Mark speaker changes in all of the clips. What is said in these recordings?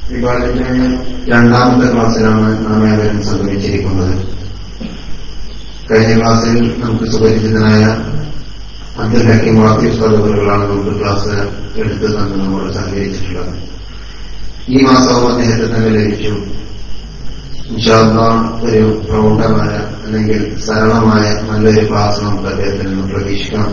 Speaker 1: വിഭാഗത്തിന്റെ രണ്ടാമത്തെ ക്ലാസ്സിലാണ് നാം ഏവരും സംഗമിച്ചിരിക്കുന്നത് കഴിഞ്ഞ ക്ലാസ്സിൽ നമുക്ക് സുപരിചിതനായ അബ്ദുൽ ഹക്കീം വാക്കിഫ് സദവറുകളാണ് നമുക്ക് ക്ലാസ് എടുത്തു തന്ന് നമ്മോട് സഹകരിച്ചിട്ടുള്ളത് ഈ മാസവും അദ്ദേഹത്തെ തന്നെ ലഭിച്ചു ഇൻഷാല്ല ഒരു പ്രൗഢമായ അല്ലെങ്കിൽ സരളമായ നല്ലൊരു ക്ലാസ് നമുക്ക് അദ്ദേഹത്തിൽ നിന്ന് പ്രതീക്ഷിക്കാം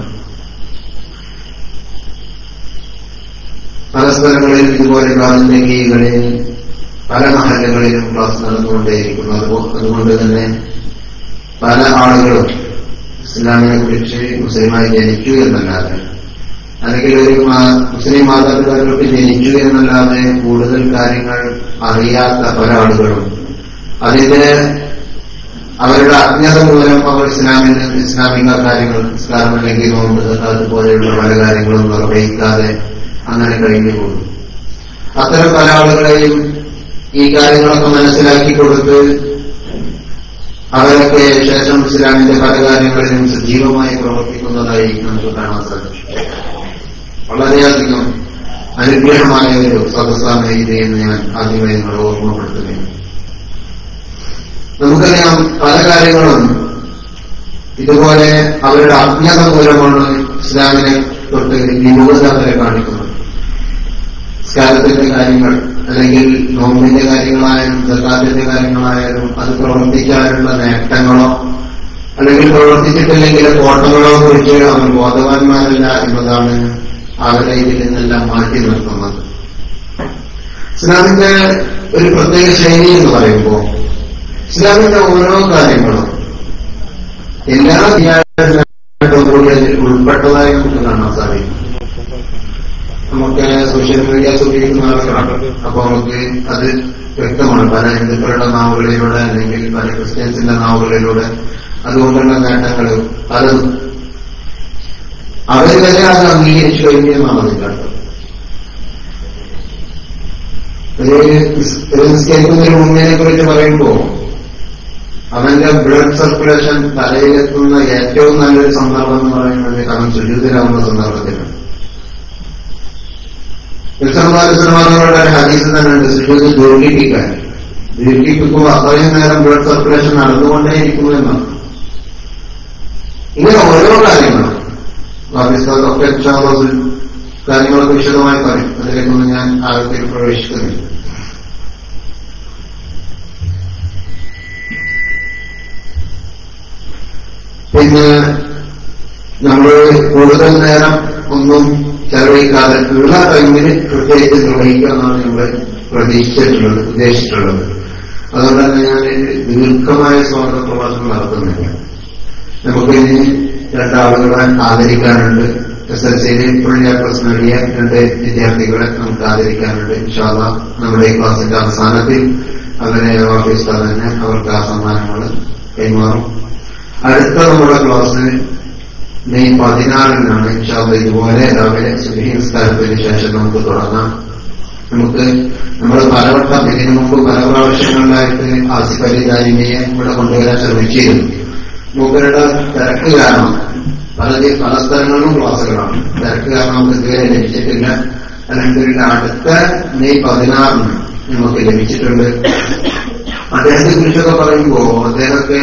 Speaker 1: പല സ്ഥലങ്ങളിലും ഇതുപോലെ ക്ലാസിന്റെ കീഴികളിൽ പല മഹല്ലകളിലും ക്ലാസ് നടന്നുകൊണ്ടേയിരിക്കുന്നു അതുകൊണ്ട് തന്നെ പല ആളുകളും ഇസ്ലാമിനെ കുറിച്ച് മുസ്ലിമായി ജനിച്ചു എന്നല്ലാതെ അല്ലെങ്കിൽ ഒരു മുസ്ലിം മാതാപിതാക്കൾക്ക് ജനിച്ചു എന്നല്ലാതെ കൂടുതൽ കാര്യങ്ങൾ അറിയാത്ത പല ആളുകളും അതിന്റെ അവരുടെ അജ്ഞത മൂലം അവർ ഇസ്ലാമിന് ഇസ്ലാമിക കാര്യങ്ങൾ നിസ്കാരം അല്ലെങ്കിൽ നോമ്പ് അതുപോലെയുള്ള പല കാര്യങ്ങളും നിർവഹിക്കാതെ അങ്ങനെ കഴിഞ്ഞു പോകും അത്തരം പല ആളുകളെയും ഈ കാര്യങ്ങളൊക്കെ മനസ്സിലാക്കി കൊടുത്ത് അവരൊക്കെ ശേഷം ഇസ്ലാമിന്റെ പല കാര്യങ്ങളിലും സജീവമായി പ്രവർത്തിക്കുന്നതായി നമുക്ക് കാണാൻ സാധിച്ചു വളരെയധികം അനുഗ്രഹമായ ഒരു സദസ്സാണ് ഇത് എന്ന് ഞാൻ ആദ്യമായി നിങ്ങൾ ഓർമ്മപ്പെടുത്തുകയാണ് നമുക്കറിയാം പല കാര്യങ്ങളും ഇതുപോലെ അവരുടെ അജ്ഞത മൂലമാണ് ഇസ്ലാമിനെ തൊട്ട് വിമുഖത അവരെ കാണിക്കുന്നത് സ്കാലത്തിന്റെ കാര്യങ്ങൾ അല്ലെങ്കിൽ നോമ്പിന്റെ കാര്യങ്ങളായാലും സക്കാത്തിന്റെ കാര്യങ്ങളായാലും അത് പ്രവർത്തിക്കാനുള്ള നേട്ടങ്ങളോ അല്ലെങ്കിൽ പ്രവർത്തിച്ചിട്ടില്ലെങ്കിൽ കോട്ടങ്ങളോ കുറിച്ച് അവർ ബോധവാന്മാരല്ല എന്നതാണ് അവരെ ഇതിൽ നിന്നെല്ലാം മാറ്റി നിർത്തുന്നത് ഇസ്ലാമിന്റെ ഒരു പ്രത്യേക ശൈലി എന്ന് പറയുമ്പോൾ ഇസ്ലാമിന്റെ ഓരോ കാര്യങ്ങളും എല്ലാ ധ്യാനത്തോടും കൂടി അതിൽ ഉൾപ്പെട്ടതായി നമുക്ക് കാണാൻ സാധിക്കും നമുക്ക് സോഷ്യൽ മീഡിയ ഉപയോഗിക്കുന്ന ആളുകളാണ് അപ്പൊ നമുക്ക് അത് വ്യക്തമാണ് പല ഹിന്ദുക്കളുടെ നാവുകളിലൂടെ അല്ലെങ്കിൽ പല ക്രിസ്ത്യൻസിന്റെ നാവുകളിലൂടെ അതുകൊണ്ടുള്ള നേട്ടങ്ങൾ പലതും അവർ വരെ അത് അംഗീകരിച്ചു കഴിഞ്ഞു എന്നാണ് അതിന്റെ അർത്ഥം ഒരു നിസ്കരിക്കുന്ന ഒരു മുമ്പിനെ കുറിച്ച് പറയുമ്പോൾ അവന്റെ ബ്ലഡ് സർക്കുലേഷൻ തലയിലെത്തുന്ന ഏറ്റവും നല്ലൊരു സന്ദർഭം എന്ന് പറയുന്നത് അവൻ സുരൂതരാകുന്ന സന്ദർഭത്തിലാണ് വിസർമാരുടെ ഹദീസ് തന്നെ ഉണ്ട് സുജൂത് ദീർഘിപ്പിക്കാൻ ദീർഘിപ്പിക്കുമ്പോൾ അത്രയും നേരം ബ്ലഡ് സർക്കുലേഷൻ നടന്നുകൊണ്ടേയിരിക്കുന്നു എന്നാണ് ഇങ്ങനെ ഓരോ കാര്യങ്ങളും പാകിസ്ഥാനൊക്കെ കാര്യങ്ങളൊക്കെ വിശദമായി പറയും അതിലേക്കൊന്നും ഞാൻ ആഴത്തിൽ പ്രവേശിക്കുന്നില്ല പിന്നെ നമ്മൾ കൂടുതൽ നേരം ഒന്നും ചെലവഴിക്കാതെ ഉള്ള ടൈമിന് പ്രത്യേകിച്ച് നിർവഹിക്കുക എന്നാണ് നമ്മൾ പ്രതീക്ഷിച്ചിട്ടുള്ളത് ഉദ്ദേശിച്ചിട്ടുള്ളത് അതുകൊണ്ട് തന്നെ ഞാൻ ദീർഘമായ സ്വാഗത പ്രഭാഷണം നടത്തുന്നില്ല നമുക്ക് ഇനി രണ്ടാളുകളെ ആദരിക്കാനുണ്ട് എസ് എൽ സിയിൽ ഫുൾ എ പ്ലസ് നേടിയ രണ്ട് വിദ്യാർത്ഥികളെ നമുക്ക് ആദരിക്കാനുണ്ട് ഇൻഷാല്ല നമ്മുടെ ഈ ക്ലാസിന്റെ അവസാനത്തിൽ അവരെ ഓഫീസ് തന്നെ അവർക്ക് ആ സമ്മാനങ്ങൾ കൈമാറും അടുത്ത നമ്മുടെ ക്ലാസ് മെയ് പതിനാറിനാണ് ഇൻഷാല്ല ഇതുപോലെ രാവിലെ സുബഹി നിസ്കാരത്തിന് ശേഷം നമുക്ക് തുടങ്ങാം നമുക്ക് നമ്മൾ പലവട്ടം ഇതിനു മുമ്പ് പല പ്രാവശ്യങ്ങളിലായിട്ട് ആസിഫ് അലി ദാരിമിയെ ഇവിടെ കൊണ്ടുവരാൻ ശ്രമിച്ചിരുന്നു മൂപ്പരുടെ തിരക്ക് കാരണം പല പല സ്ഥലങ്ങളിലും ക്ലാസ്സുകളാണ് തിരക്ക് കാരണം നമുക്ക് ഇതുവരെ ലഭിച്ചിട്ടില്ല അല്ലെങ്കിൽ അടുത്ത മെയ് പതിനാറിന് നമുക്ക് ലഭിച്ചിട്ടുണ്ട് അദ്ദേഹത്തെ കുറിച്ചൊക്കെ പറയുമ്പോൾ അദ്ദേഹത്തെ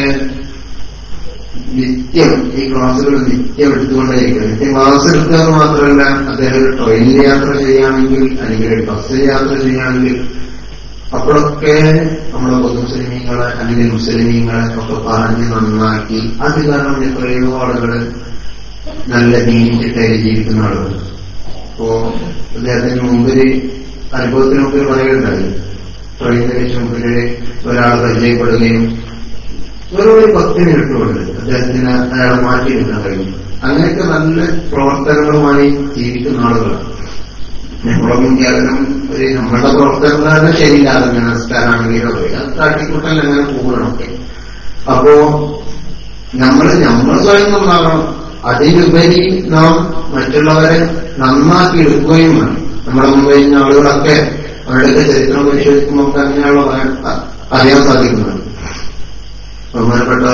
Speaker 1: നിത്യം ഈ ക്ലാസ്സുകൾ നിത്യം എടുത്തുകൊണ്ടേയിരിക്കും നിത്യം ക്ലാസ് എടുക്കുക എന്ന് മാത്രമല്ല അദ്ദേഹം ഒരു ട്രെയിനിൽ യാത്ര ചെയ്യുകയാണെങ്കിൽ അല്ലെങ്കിൽ ഒരു ബസ്സിൽ യാത്ര ചെയ്യുകയാണെങ്കിൽ അപ്പോഴൊക്കെ നമ്മുടെ പൊതുമുസ്ലിമീങ്ങളെ അല്ലെങ്കിൽ മുസ്ലിമീങ്ങളെ ഒക്കെ പറഞ്ഞ് നന്നാക്കി അത് കാരണം എത്രയോ ആളുകൾ നല്ല നീണ്ടിട്ടായി ജീവിക്കുന്ന ആളുകൾ അപ്പോ അദ്ദേഹത്തിന് മുമ്പില് അനുഭവത്തിന് മുമ്പിൽ പറയുകയുണ്ടായി ട്രെയിനിൽ വെച്ച് മുമ്പില് ഒരാൾ പരിചയപ്പെടുകയും വെറും ഒരു പത്ത് മിനിറ്റ് കൊണ്ട് അദ്ദേഹത്തിന് അയാളെ മാറ്റിയെടുക്കാൻ കഴിയും അങ്ങനെയൊക്കെ നല്ല പ്രവർത്തനങ്ങളുമായി ജീവിക്കുന്ന ആളുകളാണ് നമ്മളൊന്നും കേവലം ഒരു നമ്മളുടെ പ്രവർത്തനങ്ങൾ തന്നെ ശരിയില്ലാതെ നമസ്കാരമാണെങ്കിലോ അത് കാട്ടിക്കൂട്ടൽ അങ്ങനെ പോകണമൊക്കെ അപ്പോ നമ്മൾ നമ്മൾ സ്വയം നന്നാകണം അതിലുപരി നാം മറ്റുള്ളവരെ നന്നാക്കി എടുക്കുകയും വേണം നമ്മുടെ മുമ്പ് കഴിഞ്ഞ ആളുകളൊക്കെ അവരുടെയൊക്കെ ചരിത്രം പരിശോധിക്കുമ്പോൾ നമുക്ക് അങ്ങനെയുള്ള അറിയാൻ സാധിക്കുന്നുണ്ട് ബഹുമാനപ്പെട്ട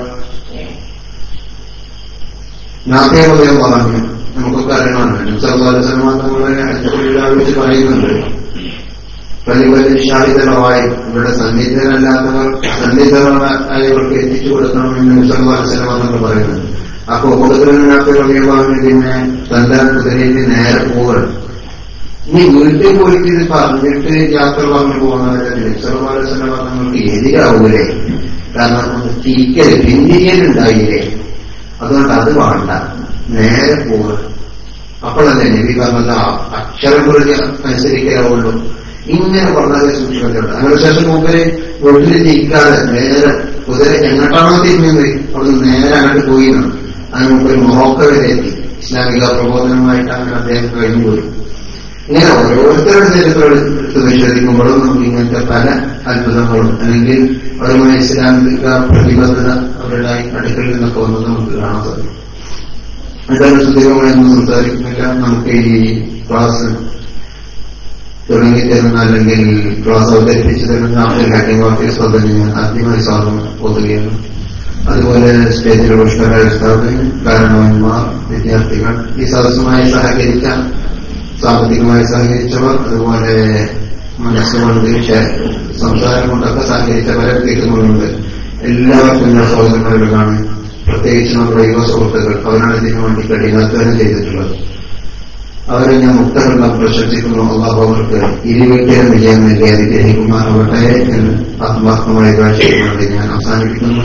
Speaker 1: നാട്യമുദയം പറഞ്ഞു നമുക്കൊക്കെ അറിയണമല്ലോ സർവാലോചന നമ്മളെ അടുത്തുള്ള വെച്ച് പറയുന്നുണ്ട് പ്രതിപരിശാലിതമായി ഇവിടെ സന്നിധനല്ലാത്തവർ സന്നിധരായവർക്ക് എത്തിച്ചു കൊടുക്കണമെന്ന് വിശ്വവാസനമെന്നൊക്കെ പറയുന്നത് അപ്പൊ കൂടുതലിനകത്ത് പിന്നെ തന്റെ കുതിരയിൽ നേരെ പോവുകയാണ് ഇനി വീട്ടിൽ പോയിട്ട് ഇത് പറഞ്ഞിട്ട് യാത്ര പറഞ്ഞു പോകുന്നവരെ വിശ്വവാസന പറഞ്ഞവർക്ക് എതിരാവൂലേ കാരണം ഒന്ന് തിരിക്കൽ പിന്തിരിയലുണ്ടായില്ലേ അതുകൊണ്ട് അത് വേണ്ട നേരെ പോവുക അപ്പോഴല്ലേ നബി പറഞ്ഞത് അക്ഷരം കുറിച്ച് അനുസരിക്കാവുള്ളൂ ഇങ്ങനെ പറഞ്ഞാലേ സൂക്ഷ്മതയുണ്ട് അതിനുശേഷം മൂപ്പര് വീട്ടിൽ നിൽക്കാതെ നേരെ കുതിര എങ്ങോട്ടാണോ തിരിഞ്ഞത് അവിടെ നേരെ അങ്ങോട്ട് പോയി അതിന് മൂപ്പര് മൊറോക്ക വരെ എത്തി ഇസ്ലാമിക പ്രബോധനമായിട്ട് അങ്ങനെ അദ്ദേഹം കഴിഞ്ഞു പോയി ഇങ്ങനെ ഓരോരുത്തരുടെ ചരിത്രം എടുത്ത് പരിശോധിക്കുമ്പോഴും നമുക്ക് ഇങ്ങനത്തെ പല അത്ഭുതങ്ങളും അല്ലെങ്കിൽ അവരുമായി ഇസ്ലാമിക പ്രതിബദ്ധത അവരുടെ അടുക്കളിൽ നിന്നൊക്കെ വന്നത് നമുക്ക് കാണാൻ സാധിക്കും അതാണ് സുദീപങ്ങളൊന്നും സംസാരിക്കുന്നില്ല നമുക്ക് ഈ ക്ലാസ് തുടങ്ങി തരുന്ന അല്ലെങ്കിൽ ക്ലാസ് അവതരിപ്പിച്ചു തരുന്ന അബ്ദുൽ ഹക്കീം ഓഫീസ് പദ്ധതി ഞാൻ ആദ്യമായി സ്വാഗതം പൊതുകയാണ് അതുപോലെ സ്റ്റേജിൽ പുഷ്കരായ സ്ഥാപനം കാരണവന്മാർ വിദ്യാർത്ഥികൾ ഈ സദസ്സുമായി സഹകരിച്ച സാമ്പത്തികമായി സഹകരിച്ചവർ അതുപോലെ മനസ്സുകൊണ്ട് സംസാരം കൊണ്ടൊക്കെ സഹകരിച്ച പല വ്യക്തിത്വങ്ങളുണ്ട് എല്ലാവർക്കും ഞാൻ സഹോദരന്മാരോടാണ് പ്രത്യേകിച്ച് നമ്മുടെ യുവ സുഹൃത്തുക്കൾ അവരാണ് ഇതിനു വേണ്ടി കഠിനാധ്വാനം ചെയ്തിട്ടുള്ളത് അവരെ ഞാൻ മുക്തമെല്ലാം പ്രശംസിക്കുന്നു അള്ളാഹു അവർക്ക് ഇരുവീട്ടിലും വിജയം നൽകി അനുഗ്രഹിക്കുമാറാവട്ടെ എന്ന് ആത്മാർത്ഥമായി കാഴ്ചയ്ക്ക് ഞാൻ അവസാനിപ്പിക്കുന്നു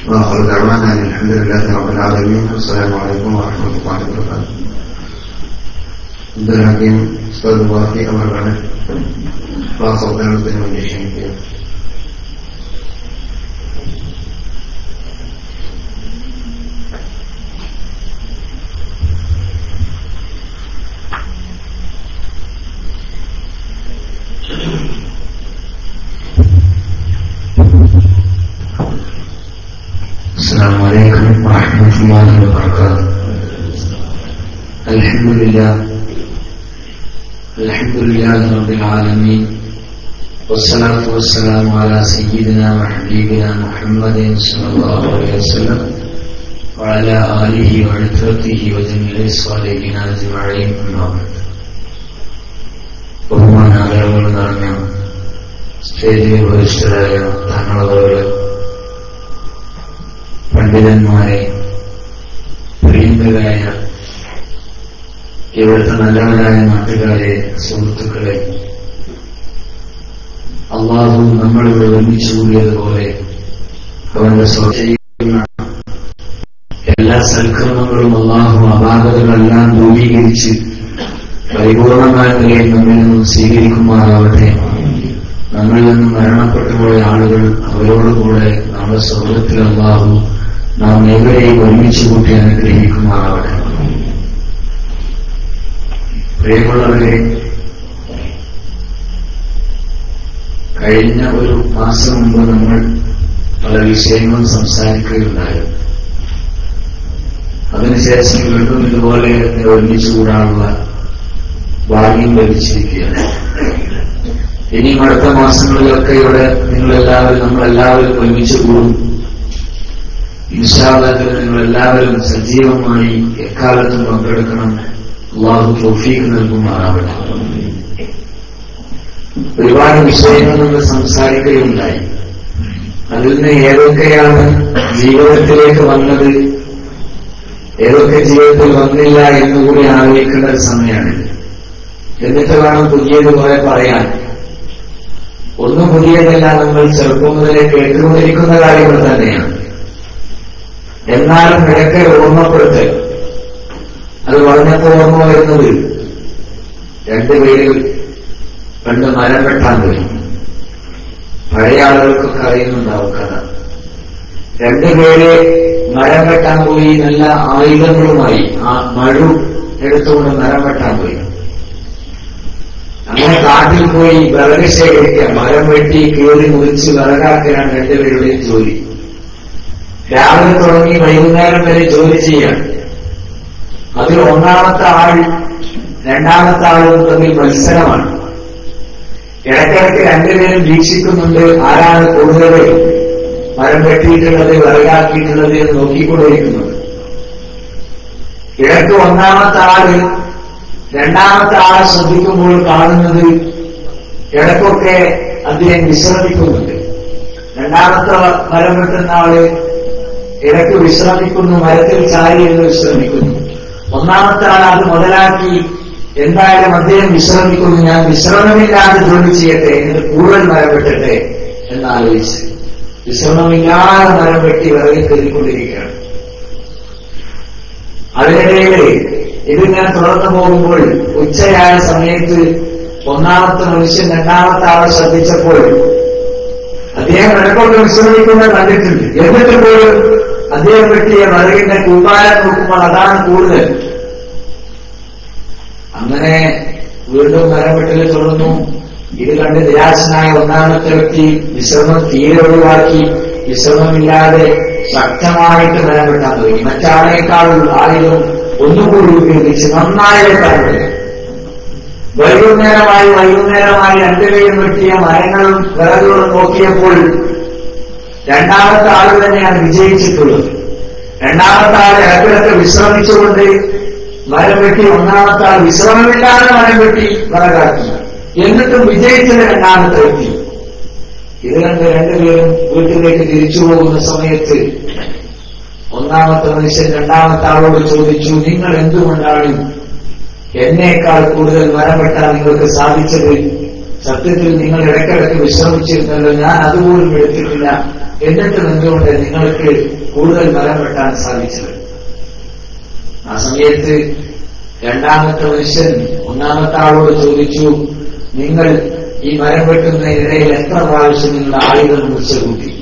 Speaker 1: അസ്സാം വലൈക്കും വാഹമത്തുള്ളാഹി വബറകാതുഹു അബ്ദുൽ ഹക്കീം ഉസ്താദ് വാഹി അവരാണ് ക്ലാസ് അവതരണത്തിന് വേണ്ടി ക്ഷണിക്കുക
Speaker 2: السلام عليكم ورحمة الله وبركاته الحمد لله الحمد لله رب العالمين والصلاة والسلام على سيدنا وحبيبنا محمد صلى الله عليه وسلم وعلى آله وعترته وجميع الصالحين أجمعين أما بعد ബഹുമാന ആദരവുകൾ നിറഞ്ഞ സ്റ്റേജിൽ ഉപരിഷ്ടരായ താങ്കളവരുടെ പണ്ഡിതന്മാരെ പ്രിയങ്കരായ ഇവിടുത്തെ നല്ലവരായ നാട്ടുകാരെ സുഹൃത്തുക്കളെ അള്ളാഹു നമ്മളിവിടെ ഒന്നിച്ചു കൂടിയതുപോലെ അവന്റെ ചെയ്യുന്ന എല്ലാ സൽക്കർമ്മങ്ങളും അള്ളാഹു അപാകതകളെല്ലാം ദൂരീകരിച്ച് പരിപൂർണമായ നിലയിൽ നമ്മിൽ നിന്നും സ്വീകരിക്കുമാറാവട്ടെ നമ്മിൽ നിന്നും മരണപ്പെട്ടുപോയ ആളുകൾ അവരോടുകൂടെ നമ്മുടെ സ്വർഗത്തിൽ അള്ളാഹു നാം ഏവരെയും ഒരുമിച്ച് കൂട്ടി അനുഗ്രഹിക്കുമാറാവട്ടെ പ്രിയമുള്ളവരെ കഴിഞ്ഞ ഒരു മാസം മുമ്പ് നമ്മൾ പല വിഷയങ്ങളും സംസാരിക്കുകയുണ്ടായിരുന്നു അതിനുശേഷം വീണ്ടും ഇതുപോലെ ഒരുമിച്ച് കൂടാനുള്ള ഭാഗ്യം ലഭിച്ചിരിക്കുകയാണ് ഇനിയും അടുത്ത മാസങ്ങളിലൊക്കെ ഇവിടെ നിങ്ങളെല്ലാവരും നമ്മളെല്ലാവരും ഒരുമിച്ച് കൂടും ഇൻഷാദത്തിൽ നിങ്ങളെല്ലാവരും സജീവമായി എക്കാലത്തും പങ്കെടുക്കണം അള്ളാഹു തോഫീക്ക് നൽകുമാറാവട്ടെ ഒരുപാട് വിഷയങ്ങൾ നമ്മൾ സംസാരിക്കുകയുണ്ടായി അതിൽ നിന്ന് ഏതൊക്കെയാണ് ജീവിതത്തിലേക്ക് വന്നത് ഏതൊക്കെ ജീവിതത്തിൽ വന്നില്ല എന്നുകൂടി ആലോചിക്കേണ്ട ഒരു സമയമാണ് എന്നിട്ട് വേണം പുതിയത് കുറെ പറയാൻ ഒന്നും പുതിയതല്ല നമ്മൾ ചെറുപ്പം മുതലേ കേട്ടുകൊണ്ടിരിക്കുന്ന കാര്യങ്ങൾ തന്നെയാണ് എന്നാലും ഇടയ്ക്ക് ഓർമ്മപ്പെടുത്തൽ അത് പറഞ്ഞപ്പോൾ ഓർമ്മ വരുന്നത് രണ്ടുപേരിൽ പണ്ട് മരം വെട്ടാൻ പോയി പഴയ ആളുകൾക്കൊക്കെ അറിയുന്നുണ്ടാവും കഥ രണ്ടുപേര് മരം വെട്ടാൻ പോയി നല്ല ആയുധങ്ങളുമായി ആ മഴു എടുത്തുകൊണ്ട് മരം വെട്ടാൻ പോയി അങ്ങനെ കാട്ടിൽ പോയി വിറക് ശേഖരിക്കാൻ മരം വെട്ടി കീറി മുറിച്ച് വിറകാക്കുകയാണ് രണ്ടുപേരുടെയും ജോലി രാവിലെ തുടങ്ങി വൈകുന്നേരം വരെ ജോലി ചെയ്യാൻ അതിൽ ഒന്നാമത്തെ ആൾ രണ്ടാമത്തെ ആളും തമ്മിൽ മത്സരമാണ് ഇടയ്ക്കിടയ്ക്ക് രണ്ടുപേരും വീക്ഷിക്കുന്നുണ്ട് ആരാണ് കൂടുതൽ മരം വെട്ടിയിട്ടുള്ളത് വിറകാക്കിയിട്ടുള്ളത് എന്ന് നോക്കിക്കൊണ്ടിരിക്കുന്നത് ഇടയ്ക്ക് ഒന്നാമത്തെ ആള് രണ്ടാമത്തെ ആളെ ശ്രദ്ധിക്കുമ്പോൾ കാണുന്നത് ഇടയ്ക്കൊക്കെ അദ്ദേഹം വിശ്രമിക്കുന്നുണ്ട് രണ്ടാമത്തെ മരം വെട്ടുന്ന ആള് ഇടയ്ക്ക് വിശ്രമിക്കുന്നു മരത്തിൽ ചാരിയെന്ന് വിശ്രമിക്കുന്നു ഒന്നാമത്തെ ആൾ അത് മുതലാക്കി എന്തായാലും അദ്ദേഹം വിശ്രമിക്കുന്നു ഞാൻ വിശ്രമമില്ലാതെ ജോലി ചെയ്യട്ടെ എന്നിട്ട് കൂടുതൽ മരം വെട്ടട്ടെ എന്നാലോചിച്ച് വിശ്രമമില്ലാതെ മരം വെട്ടി വിറകിൽ കയറിക്കൊണ്ടിരിക്കുകയാണ് അതിനിടയിൽ ഇതിങ്ങനെ തുടർന്നു പോകുമ്പോൾ ഉച്ചയായ സമയത്ത് ഒന്നാമത്തെ മനുഷ്യൻ രണ്ടാമത്തെ ആളെ ശ്രദ്ധിച്ചപ്പോൾ അദ്ദേഹം ഇടയ്ക്കൊക്കെ വിശ്രമിക്കുന്നത് കണ്ടിട്ടുണ്ട് എന്നിട്ട് പോലും അദ്ദേഹം വെട്ടിയ വിറകിന്റെ കൂമ്പാരം നോക്കുമ്പോൾ അതാണ് കൂടുതൽ അങ്ങനെ വീണ്ടും മരം വെട്ടൽ തുടർന്നു ഇത് കണ്ട് നിരാശനായ ഒന്നാമത്തെ വ്യക്തി വിശ്രമം തീരെ ഒഴിവാക്കി വിശ്രമമില്ലാതെ ശക്തമായിട്ട് മരം വെട്ടാൻ തുടങ്ങി മറ്റാളേക്കാൾ ആയുധം ഒന്നുകൂടി ഉപയോഗിച്ച് നന്നായി വെട്ടാൻ തുടങ്ങി വൈകുന്നേരമായി വൈകുന്നേരമായി രണ്ടുപേരും വെട്ടിയ മരങ്ങളും വിറകുകളും നോക്കിയപ്പോൾ രണ്ടാമത്തെ ആൾ തന്നെയാണ് വിജയിച്ചിട്ടുള്ളത് രണ്ടാമത്തെ ആൾ ഇടക്കിടക്ക് വിശ്രമിച്ചുകൊണ്ട് മരം വെട്ടി ഒന്നാമത്തെ ആൾ വിശ്രമമില്ലാതെ മരം വെട്ടി വിറകാക്കി എന്നിട്ടും വിജയിച്ചത് രണ്ടാമത്തെ വ്യക്തി ഇത് കണ്ട് രണ്ടുപേരും വീട്ടിലേക്ക് തിരിച്ചു പോകുന്ന സമയത്ത് ഒന്നാമത്തെ മനുഷ്യൻ രണ്ടാമത്തെ ആളോട് ചോദിച്ചു നിങ്ങൾ എന്തുകൊണ്ടാണ് എന്നേക്കാൾ കൂടുതൽ മരം വെട്ടാൻ നിങ്ങൾക്ക് സാധിച്ചത് സത്യത്തിൽ നിങ്ങൾ ഇടയ്ക്കിടയ്ക്ക് വിശ്രമിച്ചിരുന്നല്ലോ ഞാൻ അതുപോലും എടുത്തിട്ടില്ല എന്നിട്ടും എന്തുകൊണ്ട് നിങ്ങൾക്ക് കൂടുതൽ മരം വെട്ടാൻ സാധിച്ചത് ആ സമയത്ത് രണ്ടാമത്തെ മനുഷ്യൻ ഒന്നാമത്തെ ആളോട് ചോദിച്ചു നിങ്ങൾ ഈ മരം വെട്ടുന്നതിനിടയിൽ എത്ര പ്രാവശ്യം നിങ്ങൾ ആയുധം മുറിച്ച കൂട്ടി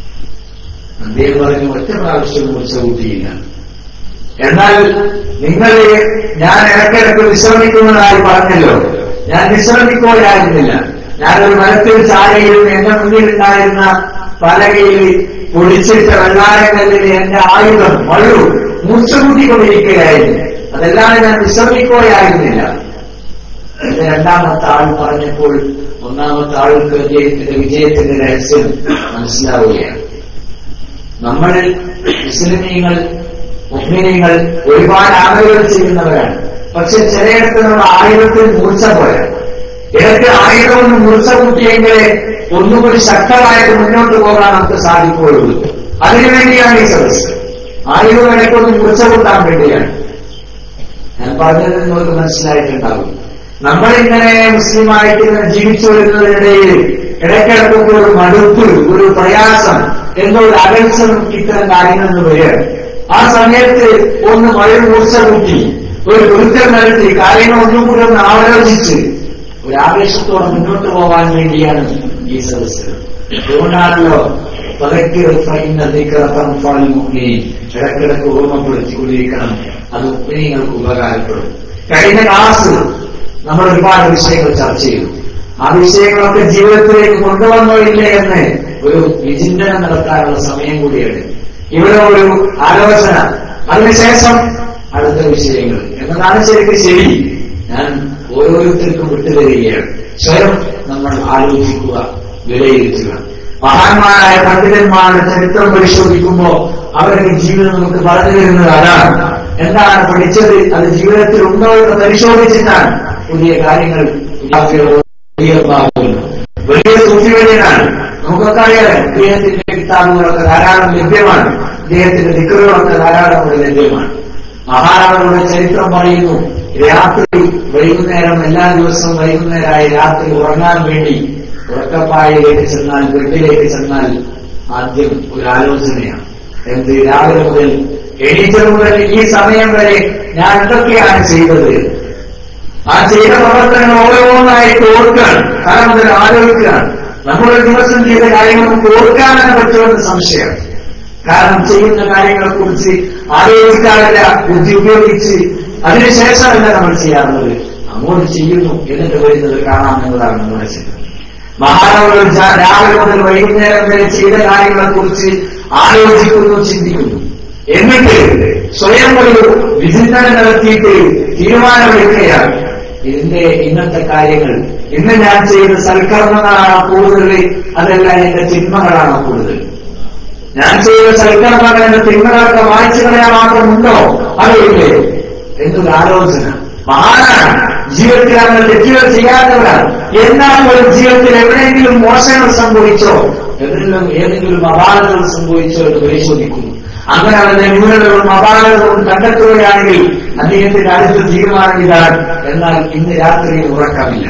Speaker 2: അദ്ദേഹം പറഞ്ഞു ഒറ്റ പ്രാവശ്യം മുറിച്ച കൂട്ടിയില്ല എന്നാൽ നിങ്ങൾ ഞാൻ ഇടയ്ക്കിടയ്ക്ക് വിശ്രമിക്കുന്നതായി പറഞ്ഞല്ലോ ഞാൻ വിശ്രമിക്കുകയായിരുന്നില്ല ഞാനൊരു മരത്തിൽ ചാരയിൽ എന്റെ മുന്നിലുണ്ടായിരുന്ന പലകയിൽ പൊടിച്ചിട്ട വെള്ളാരക്കല്ലിൽ എന്റെ ആയുധം മഴു മൂർച്ചകൂട്ടിക്കൊണ്ടിരിക്കുകയായിരുന്നു അതല്ലാതെ ഞാൻ വിശ്രമിക്കുകയായിരുന്നില്ല എന്ന് രണ്ടാമത്തെ ആൾ പറഞ്ഞപ്പോൾ ഒന്നാമത്തെ ആൾക്ക് വിജയത്തിന്റെ വിജയത്തിന്റെ രഹസ്യം മനസ്സിലാവുകയാണ് നമ്മൾ മുസ്ലിമീങ്ങൾ മുസ്ലിമീങ്ങൾ ഒരുപാട് അമലുകൾ ചെയ്യുന്നവരാണ് പക്ഷെ ചിലയിടത്ത് നമ്മൾ ആയുധത്തിൽ മൂർച്ച പോരാ ഇടയ്ക്ക് ആയുധം ഒന്ന് മൂർച്ച കൂട്ടിയെങ്കിലേ ഒന്നുകൂടി ശക്തമായിട്ട് മുന്നോട്ട് പോകാൻ നമുക്ക് സാധിക്കുകയുള്ളൂ അതിനുവേണ്ടിയാണ് ഈ സദസ് ആയുധം ഇടയ്ക്കൊന്ന് മൂർച്ച കൂട്ടാൻ വേണ്ടിയാണ് ഞാൻ പറഞ്ഞത് നിങ്ങൾക്ക് മനസ്സിലായിട്ടുണ്ടാവും നമ്മളിങ്ങനെ മുസ്ലിമായിട്ട് ഇങ്ങനെ ജീവിച്ചു വരുന്നതിനിടയിൽ ഇടയ്ക്കിടക്കൊക്കെ ഒരു മടുപ്പ് ഒരു പ്രയാസം എന്നൊരു അകൽച്ച നമുക്ക് ഇത്തരം കാര്യങ്ങളിൽ വരികയാണ് ആ സമയത്ത് ഒന്ന് മഴ മൂർച്ച കൂട്ടി ഒരു വൃത്തം നടത്തി കാര്യങ്ങൾ ഒന്നും കൂടി ഒന്ന് ആലോചിച്ച് ഒരു ആവേശത്തോടെ മുന്നോട്ട് പോകാൻ വേണ്ടിയാണ് ഈ സദസ്സ് അതുകൊണ്ടാണല്ലോ പതയ്ക്ക് ഇടക്കിടക്ക് ഓർമ്മപ്പെടുത്തിക്കൊണ്ടിരിക്കണം അത് ഉപ്പനീങ്ങൾക്ക് ഉപകാരപ്പെടും കഴിഞ്ഞ ക്ലാസ് നമ്മൾ ഒരുപാട് വിഷയങ്ങൾ ചർച്ച ചെയ്തു ആ വിഷയങ്ങളൊക്കെ ജീവിതത്തിലേക്ക് കൊണ്ടുവന്നോ ഇല്ലേ എന്ന് ഒരു വിചിന്തനം നടത്താനുള്ള സമയം കൂടിയാണ് ഇവിടെ ഒരു ആലോചന അതിനുശേഷം അടുത്ത വിഷയങ്ങൾ എന്നതാണ് ശരിക്കും ശരി ഞാൻ ഓരോരുത്തർക്കും വിട്ടുതരികയാണ് സ്വയം നമ്മൾ ആലോചിക്കുക വിലയിരുത്തുക മഹാന്മാരായ പണ്ഡിതന്മാരുടെ ചരിത്രം പരിശോധിക്കുമ്പോൾ അവരുടെ ജീവിതം നമുക്ക് പറഞ്ഞു തരുന്നത് അതാണ് എന്താണ് പഠിച്ചത് അത് ജീവിതത്തിൽ ഉണ്ടോ എന്ന് പരിശോധിച്ചിട്ടാണ് പുതിയ കാര്യങ്ങൾ വലിയ സൂഫിവര്യനാണ് നമുക്കൊക്കെ അറിയാം ഇദ്ദേഹത്തിന്റെ കിതാബുകളൊക്കെ ധാരാളം ലഭ്യമാണ് ഇദ്ദേഹത്തിന്റെ ദിക്കറുകളൊക്കെ ധാരാളം ഇവിടെ ലഭ്യമാണ് മഹാരാജയുടെ ചരിത്രം പറയുന്നു രാത്രി വൈകുന്നേരം എല്ലാ ദിവസവും വൈകുന്നേരമായി രാത്രി ഉറങ്ങാൻ വേണ്ടി ഉറക്കപ്പായയിലേക്ക് ചെന്നാൽ വീട്ടിലേക്ക് ചെന്നാൽ ആദ്യം ഒരു ആലോചനയാണ് എന്ത് രാവിലെ മുതൽ എണീറ്റത് മുതൽ ഈ സമയം വരെ ഞാൻ എന്തൊക്കെയാണ് ചെയ്തത് ആ ചെയ്ത പ്രവർത്തനങ്ങൾ ഓരോന്നായിട്ട് ഓർക്കുകയാണ് കാരണം മുതൽ ആലോചിക്കുകയാണ് നമ്മളൊരു ദിവസം ചെയ്ത കാര്യങ്ങൾ നമുക്ക് ഓർക്കാനാണ് പറ്റുമെന്ന് സംശയം കാരണം ചെയ്യുന്ന കാര്യങ്ങളെ കുറിച്ച് ആലോചിക്കാറില്ല ബുദ്ധി ഉപയോഗിച്ച് അതിനുശേഷമല്ല നമ്മൾ ചെയ്യാറുള്ളത് അങ്ങോട്ട് ചെയ്യുന്നു എന്നിട്ട് വരുന്നത് കാണാം എന്നതാണ് നമ്മുടെ ചിന്ത മഹാനവകൾ രാവിലെ മുതൽ വൈകുന്നേരം വരെ ചെയ്ത കാര്യങ്ങളെ കുറിച്ച് ആലോചിക്കുന്നു ചിന്തിക്കുന്നു എന്നിട്ട് സ്വയം ഒരു വിചിന്തനം നടത്തിയിട്ട് തീരുമാനമെടുക്കുകയാണ് ഇതിന്റെ ഇന്നത്തെ കാര്യങ്ങൾ ഇന്ന് ഞാൻ ചെയ്ത സൽക്കർമ്മങ്ങളാണോ കൂടുതൽ അതല്ല എന്റെ തിന്മകളാണോ കൂടുതൽ ഞാൻ ചെയ്ത സൽക്കർമ്മങ്ങൾ എന്റെ തിന്മകളൊക്കെ വായിച്ചു കളയാൻ മാത്രമുണ്ടോ അതോ ഇല്ലേ എന്നൊരു ആലോചന മഹാനാണ് ജീവിതത്തിൽ അങ്ങനെ തെറ്റുകൾ ചെയ്യാത്തവരാണ് എന്നാൽ ഒരു ജീവിതത്തിൽ എവിടെയെങ്കിലും മോശങ്ങൾ സംഭവിച്ചോ ഏതെങ്കിലും ഏതെങ്കിലും അപാകതകൾ സംഭവിച്ചോ എന്ന് പരിശോധിക്കുന്നു അങ്ങനെ അവരുടെ ന്യൂനതകളും അപാകതകളും കണ്ടെത്തുകയാണെങ്കിൽ അദ്ദേഹത്തിന്റെ അടുത്ത തീരുമാനം ഇതാണ് എന്നാൽ ഇന്ന് രാത്രിയിൽ ഉറക്കമില്ല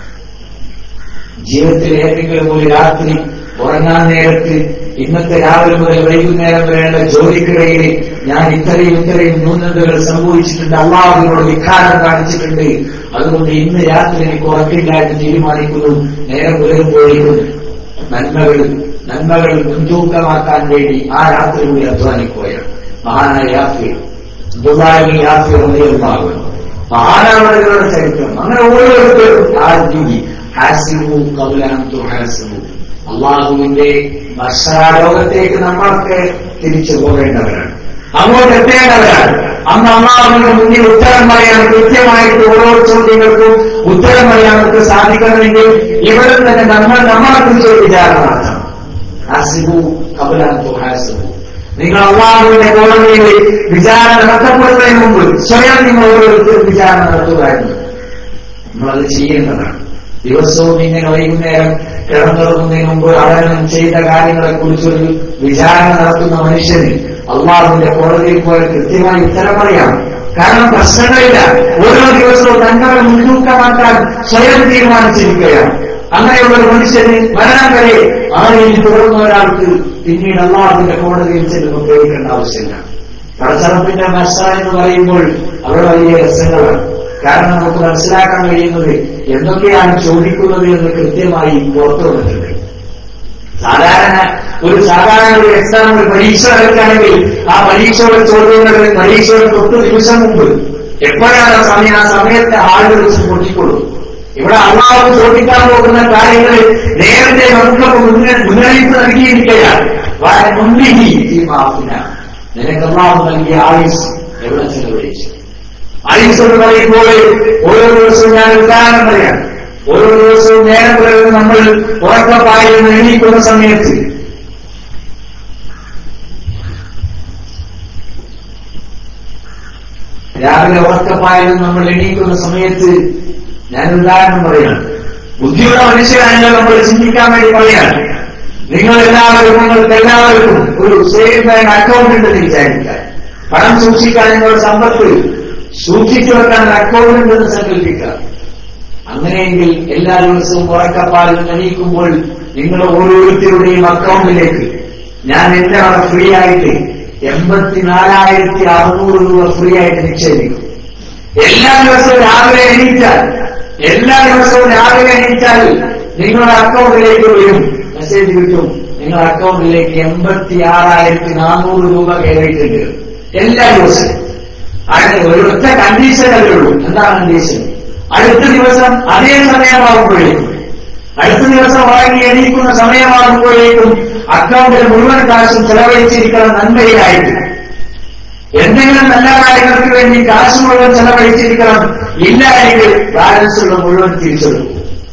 Speaker 2: ജീവിതത്തിൽ ഏതെങ്കിലും ഒരു രാത്രി ഉറങ്ങാൻ നേരത്ത് ഇന്നത്തെ രാവിലെ മുതൽ വൈകുന്നേരം വരെയുള്ള ജോലിക്കിടയിൽ ഞാൻ ഇത്രയും ഇത്രയും ന്യൂനതകൾ സംഭവിച്ചിട്ടുണ്ട് അള്ളാഹുവിനോട് വിഖാരം കാണിച്ചിട്ടുണ്ട് അതുകൊണ്ട് ഇന്ന് രാത്രി എനിക്ക് ഉറക്കില്ല എന്ന് തീരുമാനിക്കുന്നു നേരം പുലരുമ്പോഴേക്കും നന്മകൾ നന്മകൾ മുൻതൂക്കമാക്കാൻ വേണ്ടി ആ രാത്രി കൂടി അധ്വാനിക്കുകയാണ് മഹാനായ യാത്ര ദുബായി യാത്ര ഉണ്ടാകുന്നു മഹാനാവളുകളുടെ ചരിത്രം അങ്ങനെ ഓരോരുത്തരും ആ രീതി ഹാസിബു കബലാൻ തുഹാസിബു അള്ളാഹുവിന്റെ ഭക്ഷാലോകത്തേക്ക് നമ്മൾക്ക് തിരിച്ചു പോകേണ്ടവരാണ് അങ്ങോട്ട് എത്തേണ്ടവരാണ് അന്ന് അള്ളാഹുവിന്റെ മുന്നിൽ ഉത്തരം പറയാൻ കൃത്യമായിട്ട് ഓരോ ചോദ്യങ്ങൾക്കും ഉത്തരം പറയാൻ നമുക്ക് സാധിക്കണമെങ്കിൽ ഇവിടെ തന്നെ നമ്മൾ നമ്മളെ കുറിച്ച് ഒരു വിചാരം നടത്തണം ഹാസിബു കബലാൻ തുഹാസിബു നിങ്ങൾ അള്ളാഹുവിന്റെ കോടതിയിൽ വിചാരണ നടത്തപ്പെടുന്നതിന് മുമ്പ് സ്വയം നിങ്ങൾ ഓരോരുത്തരും വിചാരണ നടത്തുകയായിരുന്നു നമ്മളത് ചെയ്യേണ്ടതാണ് ദിവസവും ഇങ്ങനെ വൈകുന്നേരം കിടന്നുറങ്ങുന്നതിന് മുമ്പ് അവനും ചെയ്ത കാര്യങ്ങളെ കുറിച്ചൊരു വിചാരണ നടത്തുന്ന മനുഷ്യന് അള്ളാഹുവിന്റെ കോടതിയിൽ പോയ കൃത്യമായി ഉത്തരം പറയാം കാരണം പ്രശ്നങ്ങളില്ല ഓരോ ദിവസവും തങ്ങളെ മുൻതൂക്കമാക്കാൻ സ്വയം തീരുമാനിച്ചിരിക്കുകയാണ് അങ്ങനെയുള്ള ഒരു മനുഷ്യന് മരണം വരെ ആരെയും തുടർന്ന ഒരാൾക്ക് പിന്നീട് അള്ളാഹുവിന്റെ കോടതിയിൽ ചെല്ലുമ്പോൾ ഉപയോഗിക്കേണ്ട ആവശ്യമില്ല പടച്ചറപ്പിന്റെ മസ എന്ന് പറയുമ്പോൾ അവിടെ വലിയ രസങ്ങളാണ് കാരണം നമുക്ക് മനസ്സിലാക്കാൻ കഴിയുന്നത് എന്തൊക്കെയാണ് ചോദിക്കുന്നത് എന്ന് കൃത്യമായി പുറത്തു വന്നിട്ടുണ്ട് സാധാരണ ഒരു സാധാരണ ഒരു എക്സാം ഒരു പരീക്ഷ നടക്കുകയാണെങ്കിൽ ആ പരീക്ഷയുടെ ചോദ്യങ്ങൾ പരീക്ഷയുടെ തൊട്ട് നിമിഷം മുമ്പ് എപ്പോഴാണ് ആ സമയം ആ സമയത്തെ ആളുകൾ വെച്ച് പൊട്ടിക്കൊള്ളും ഇവിടെ അള്ളാഹു ചോദിക്കാൻ പോകുന്ന കാര്യങ്ങൾ നേരത്തെ നമുക്ക് മുന്ന- മുന്നറിയിപ്പ് നൽകിയിരിക്കുകയാണ് വളരെ മുൻപിഹി ഈ മാഫിന നിനക്ക് അള്ളാഹു നൽകിയ ആയുസ് എവിടെ ചെലവഴിച്ചു ആയുസ് എന്ന് പറയുമ്പോൾ ഓരോ ദിവസവും ഞാൻ ഉദാഹരണം പറയാം ഓരോ ദിവസവും നേരം പുലർന്ന് നമ്മൾ ഉറക്കപ്പായിൽ നിന്ന് എണീക്കുന്ന സമയത്ത് രാവിലെ ഉറക്കപ്പായിൽ നിന്ന് നമ്മൾ എണീക്കുന്ന സമയത്ത് ഞാൻ ഉദാഹരണം പറയാണ് ബുദ്ധിയുള്ള മനുഷ്യരാണെങ്കിൽ നമ്മൾ ചിന്തിക്കാൻ വേണ്ടി പറയാണ് നിങ്ങൾ എല്ലാവരും നിങ്ങൾക്ക് എല്ലാവർക്കും ഒരു സേവിംഗ് ബാങ്ക് അക്കൗണ്ട് ഉണ്ടെന്ന് വിചാരിക്കാൻ പണം സൂക്ഷിക്കാൻ നിങ്ങളുടെ സമ്പത്ത് സൂക്ഷിച്ചു വെക്കാൻ ഒരു അക്കൗണ്ട് ഉണ്ടെന്ന് സങ്കല്പിക്കുക അങ്ങനെയെങ്കിൽ എല്ലാ ദിവസവും ഉറക്കപ്പാലിൽ എണീക്കുമ്പോൾ നിങ്ങൾ ഓരോരുത്തരുടെയും അക്കൗണ്ടിലേക്ക് ഞാൻ എന്റെ അവിടെ ഫ്രീ ആയിട്ട് എൺപത്തിനാലായിരത്തി അറുന്നൂറ് രൂപ ഫ്രീ ആയിട്ട് നിക്ഷേപിക്കും എല്ലാ ദിവസവും രാവിലെ എണീറ്റാൽ എല്ലാ ദിവസവും രാവിലെ എണീറ്റാൽ നിങ്ങളുടെ അക്കൗണ്ടിലേക്ക് വരും മെസ്സേജ് കിട്ടും നിങ്ങളുടെ അക്കൗണ്ടിലേക്ക് എൺപത്തി ആറായിരത്തി നാനൂറ് രൂപ കയറിയിട്ടുണ്ട് എല്ലാ ദിവസവും അതിന് ഒരൊറ്റ കണ്ടീഷനേ ഉള്ളൂ എന്താണ് കണ്ടീഷൻ അടുത്ത ദിവസം അതേ സമയമാകുമ്പോഴേക്കും അടുത്ത ദിവസം ഉറങ്ങി എണീക്കുന്ന സമയമാകുമ്പോഴേക്കും അക്കൗണ്ടിൽ മുഴുവൻ കാശും ചെലവഴിച്ചിരിക്കണം നന്മയിലായിട്ട് എന്തെങ്കിലും നല്ല കാര്യങ്ങൾക്ക് വേണ്ടി കാശ് മുഴുവൻ ചെലവഴിച്ചിരിക്കണം ഇല്ല എങ്കിൽ ബാലൻസ് ഉള്ള മുഴുവൻ തിരിച്ചെടുക്കും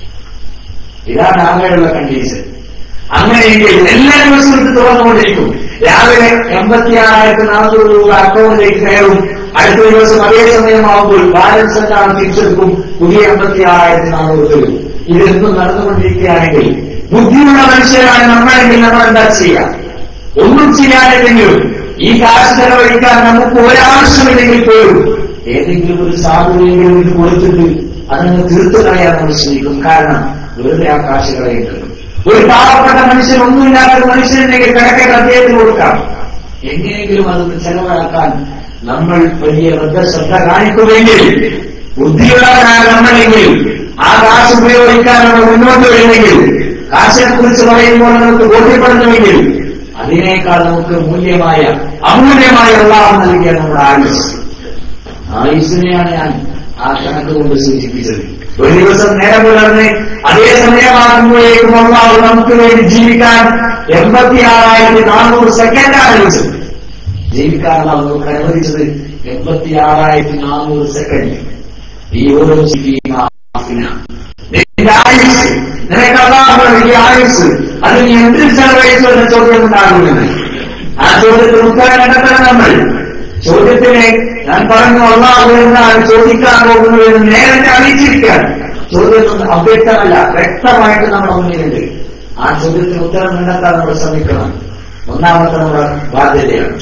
Speaker 2: ഇതാണ് ആകെയുള്ള കണ്ടീഷൻ അങ്ങനെയെങ്കിൽ എല്ലാ ദിവസവും ഇത് തുറന്നുകൊണ്ടിരിക്കും രാവിലെ എൺപത്തി ആറായിരത്തി നാനൂറ് രൂപ അക്കൗണ്ടിലേക്ക് കയറും അടുത്ത ദിവസം അതേ സമയമാകുമ്പോൾ ബാലൻസ് എന്താണ് തിരിച്ചെടുക്കും പുതിയ എൺപത്തി ആറായിരത്തി നാനൂറ് തരും ഇതെന്നും നടന്നുകൊണ്ടിരിക്കുകയാണെങ്കിൽ ബുദ്ധിയുള്ള മനുഷ്യരാണ് നമ്മളെങ്കിൽ നമ്മൾ എന്താ ചെയ്യുക ഒന്നും ചെയ്യാനില്ലെങ്കിലും ഈ കാശ് ചെലവഴിക്കാൻ നമുക്ക് ഒരാവശ്യമില്ലെങ്കിൽ പോലും ഏതെങ്കിലും ഒരു സാധുവെങ്കിലും ഇത് കൊടുത്തിട്ട് അതങ്ങ് തീർത്തു കളയാൻ നമ്മൾ ശ്രമിക്കും കാരണം വെറുതെ ആ കാശ് കളയുന്നുണ്ട് ഒരു പാവപ്പെട്ട മനുഷ്യൻ ഒന്നുമില്ലാത്ത ഒരു മനുഷ്യനുണ്ടെങ്കിൽ കിടക്കേണ്ട അദ്ദേഹത്തിന് കൊടുക്കാം എങ്ങനെയെങ്കിലും അതൊന്ന് ചെലവാക്കാൻ നമ്മൾ വലിയ ശ്രദ്ധ കാണിക്കുമെങ്കിൽ ബുദ്ധിയുള്ളവരാണ് നമ്മളെങ്കിൽ ആ കാശ് ഉപയോഗിക്കാൻ നമ്മൾ മുന്നോട്ട് വരുമെങ്കിൽ കാശിനെ കുറിച്ച് പറയുമ്പോൾ നമുക്ക് ബോധ്യപ്പെടുന്നുവെങ്കിൽ അതിനേക്കാൾ നമുക്ക് മൂല്യമായ അമൂല്യമായ അള്ളാഹം നൽകിയ നമ്മുടെ ആയുസ് ആയുസിനെയാണ് ഞാൻ ആ കണക്ക് കൊണ്ട് സൂചിപ്പിച്ചത് ഒരു ദിവസം നേരം പുലർന്ന് അതേ സമയമാകുമ്പോഴേക്കും അള്ളാഹു നമുക്ക് വേണ്ടി ജീവിക്കാൻ എൺപത്തി ആറായിരത്തി നാനൂറ് സെക്കൻഡാണ് യൂസ് ജീവിക്കാൻ അള്ളാഹു നമുക്ക് അനുവദിച്ചത് എൺപത്തി ആറായിരത്തി നാനൂറ് സെക്കൻഡ് ഈ ഓരോ ജീവിക്കുന്ന നിന്റെ ആയുസ് നിനക്ക് അള്ളാഹു നൽകിയ ആയുസ് അത് നീ എന്തിൽ ചെലവഴിച്ചു എന്ന ചോദ്യം ഉണ്ടാകുമെന്ന് ആ ചോദ്യത്തിന് ഉത്തരം കണ്ടെത്തണം നമ്മൾ ചോദ്യത്തിന് ഞാൻ പറഞ്ഞു അള്ളാഹു എന്നാണ് ചോദിക്കാൻ പോകുന്നത് എന്ന് നേരത്തെ അറിയിച്ചിരിക്കുകയാണ് ചോദ്യം അവ്യക്തമല്ല വ്യക്തമായിട്ട് നമ്മുടെ മുന്നിലുണ്ട് ആ ചോദ്യത്തിന് ഉത്തരം കണ്ടെത്താൻ നമ്മൾ ശ്രമിക്കണം ഒന്നാമത്തെ നമ്മുടെ ബാധ്യതയാണ്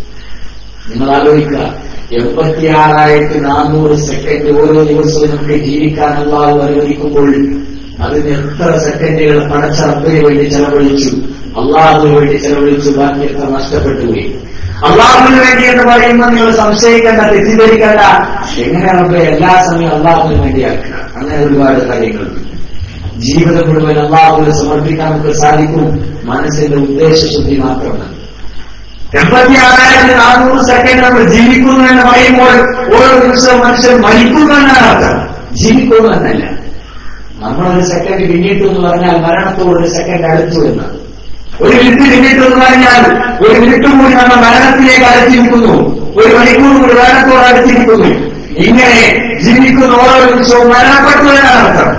Speaker 2: നിങ്ങൾ ആലോചിക്കുക എൺപത്തിയാറായിരത്തി നാനൂറ് സെക്കൻഡ് ഓരോ ദിവസവും നമുക്ക് ജീവിക്കാൻ അള്ളാഹു അനുവദിക്കുമ്പോൾ അതിന് എത്ര സെക്കൻഡുകൾ പടച്ചറപ്പിന് വേണ്ടി ചെലവഴിച്ചു അള്ളാഹുവിന് വേണ്ടി ചെലവഴിച്ചു ബാക്കി എത്ര നഷ്ടപ്പെട്ടു പോയി അള്ളാഹുവിന് വേണ്ടി എന്ന് പറയുമ്പോൾ നിങ്ങൾ സംശയിക്കേണ്ട തെറ്റിദ്ധരിക്കേണ്ട എങ്ങനെയാണ് എല്ലാ സമയവും അള്ളാഹുവിന് വേണ്ടിയാക്കുക അങ്ങനെ ഒരുപാട് കാര്യങ്ങളുണ്ട് ജീവിതം മുഴുവൻ അള്ളാഹുവിനെ സമർപ്പിക്കാൻ നമുക്ക് സാധിക്കും മനസ്സിന്റെ ഉദ്ദേശശുദ്ധി മാത്രമാണ് എൺപത്തി ആറായിരത്തി നാനൂറ് സെക്കൻഡ് നമ്മൾ ജീവിക്കുന്നു എന്ന് പറയുമ്പോൾ ഓരോ ദിവസവും മനുഷ്യൻ മരിക്കുന്നു എന്നാണ് അർത്ഥം ജീവിക്കുന്നു എന്നല്ല നമ്മളൊരു സെക്കൻഡ് പിന്നിട്ടു എന്ന് പറഞ്ഞാൽ മരണത്തോട് ഒരു സെക്കൻഡ് അടുത്തു എന്ന് ഒരു മിനിറ്റ് പിന്നിട്ടു എന്ന് പറഞ്ഞാൽ ഒരു മിനിറ്റ് കൂടി നമ്മൾ മരണത്തിലേക്ക് അടുത്തിരിക്കുന്നു ഒരു മണിക്കൂർ കൂടി മരണത്തോട് അടുത്തിരിക്കുന്നു ഇങ്ങനെ ജീവിക്കുന്ന ഓരോ നിമിഷവും മരണപ്പെട്ടു എന്നാണ് അർത്ഥം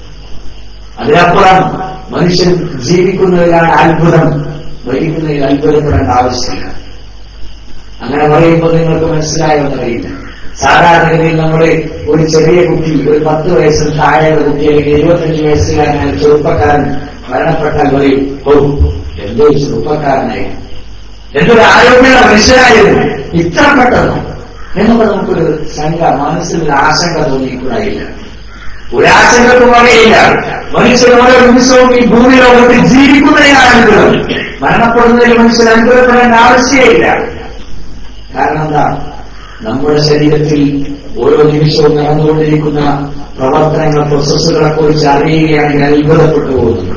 Speaker 2: അതിനപ്പുറം മനുഷ്യൻ ജീവിക്കുന്നതിലാണ് അത്ഭുതം മരിക്കുന്നതിൽ അത്ഭുതപ്പെടേണ്ട ആവശ്യമില്ല അങ്ങനെ പറയുമ്പോൾ നിങ്ങൾക്ക് മനസ്സിലായെന്നറിയില്ല സാധാരണഗതിയിൽ നമ്മൾ ഒരു ചെറിയ കുട്ടി ഒരു പത്ത് വയസ്സിന് താഴെയുള്ള കുട്ടി അല്ലെങ്കിൽ ഇരുപത്തഞ്ച് വയസ്സുകാരനായ ചെറുപ്പക്കാരൻ മരണപ്പെട്ടാൽ പറയും ഓ എന്തോ ചെറുപ്പക്കാരനായി എന്തൊരു ആരോഗ്യമുള്ള മനുഷ്യരായിരുന്നു ഇത്ര പെട്ടെന്നോ എന്നൊക്കെ നമുക്കൊരു ശങ്ക മനസ്സിൽ ഒരു ആശങ്ക തോന്നിക്കൂടായില്ല ഒരാശങ്കക്കും വകയില്ല മനുഷ്യൻ ഓരോ നിമിഷവും ഈ ഭൂമി ലോകത്ത് ജീവിക്കുന്നതിനാണ് അനുഗ്രഹം മരണപ്പെടുന്നതിൽ മനുഷ്യൻ അനുഗ്രഹപ്പെടേണ്ട ആവശ്യമില്ല കാരണം എന്താ നമ്മുടെ ശരീരത്തിൽ ഓരോ നിമിഷവും നടന്നുകൊണ്ടിരിക്കുന്ന പ്രവർത്തനങ്ങൾ പ്രോസസ്സുകളെ കുറിച്ച് അറിയുകയാണെങ്കിൽ അത്ഭുതപ്പെട്ടു പോകുന്നു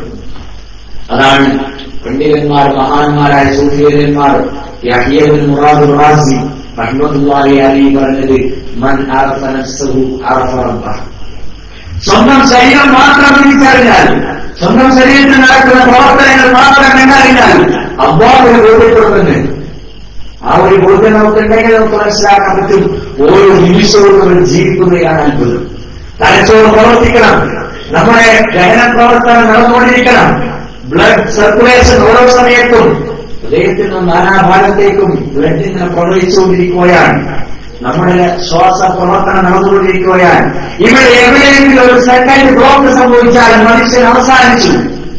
Speaker 2: അതാണ് പണ്ഡിതന്മാർ മഹാന്മാരായ സൂഫിയന്മാർ യഹിയബിൻ മുറാദ് റാസി റഹ്മത്തുള്ളാഹി അലി പറഞ്ഞത് മൻ അറഫ നഫ്സഹു അറഫ റബ്ബഹ സ്വന്തം ശരീരം മാത്രം തിരിച്ചറിഞ്ഞാൽ സ്വന്തം ശരീരത്തിൽ നടക്കുന്ന പ്രവർത്തനങ്ങൾ മാത്രം കണ്ടറിഞ്ഞാൽ അബ്ബാഹുവിനെ ബോധ്യപ്പെടുന്നത് ആ ഒരു ബോധ്യം നമുക്കുണ്ടെങ്കിൽ നമുക്ക് മനസ്സിലാക്കാൻ പറ്റും ഓരോ നിമിഷവും നമ്മൾ ജീവിക്കുന്നതാണ് അത്ഭുതം തലച്ചോറ് പ്രവർത്തിക്കണം നമ്മുടെ ദഹന പ്രവർത്തനം നടന്നുകൊണ്ടിരിക്കണം ബ്ലഡ് സർക്കുലേഷൻ ഓരോ സമയത്തും ഹൃദയത്തിൽ നിന്ന് നാനാഭാഗത്തേക്കും ബ്ലഡ് ഇങ്ങനെ പ്രവഹിച്ചുകൊണ്ടിരിക്കുകയാണ് നമ്മുടെ ശ്വാസ പ്രവർത്തനം നടന്നുകൊണ്ടിരിക്കുകയാണ് ഇവിടെ എവിടെയെങ്കിലും ഒരു സെക്കൻഡ് ബ്ലോക്ക് സംഭവിച്ചാൽ മനുഷ്യൻ അവസാനിച്ചു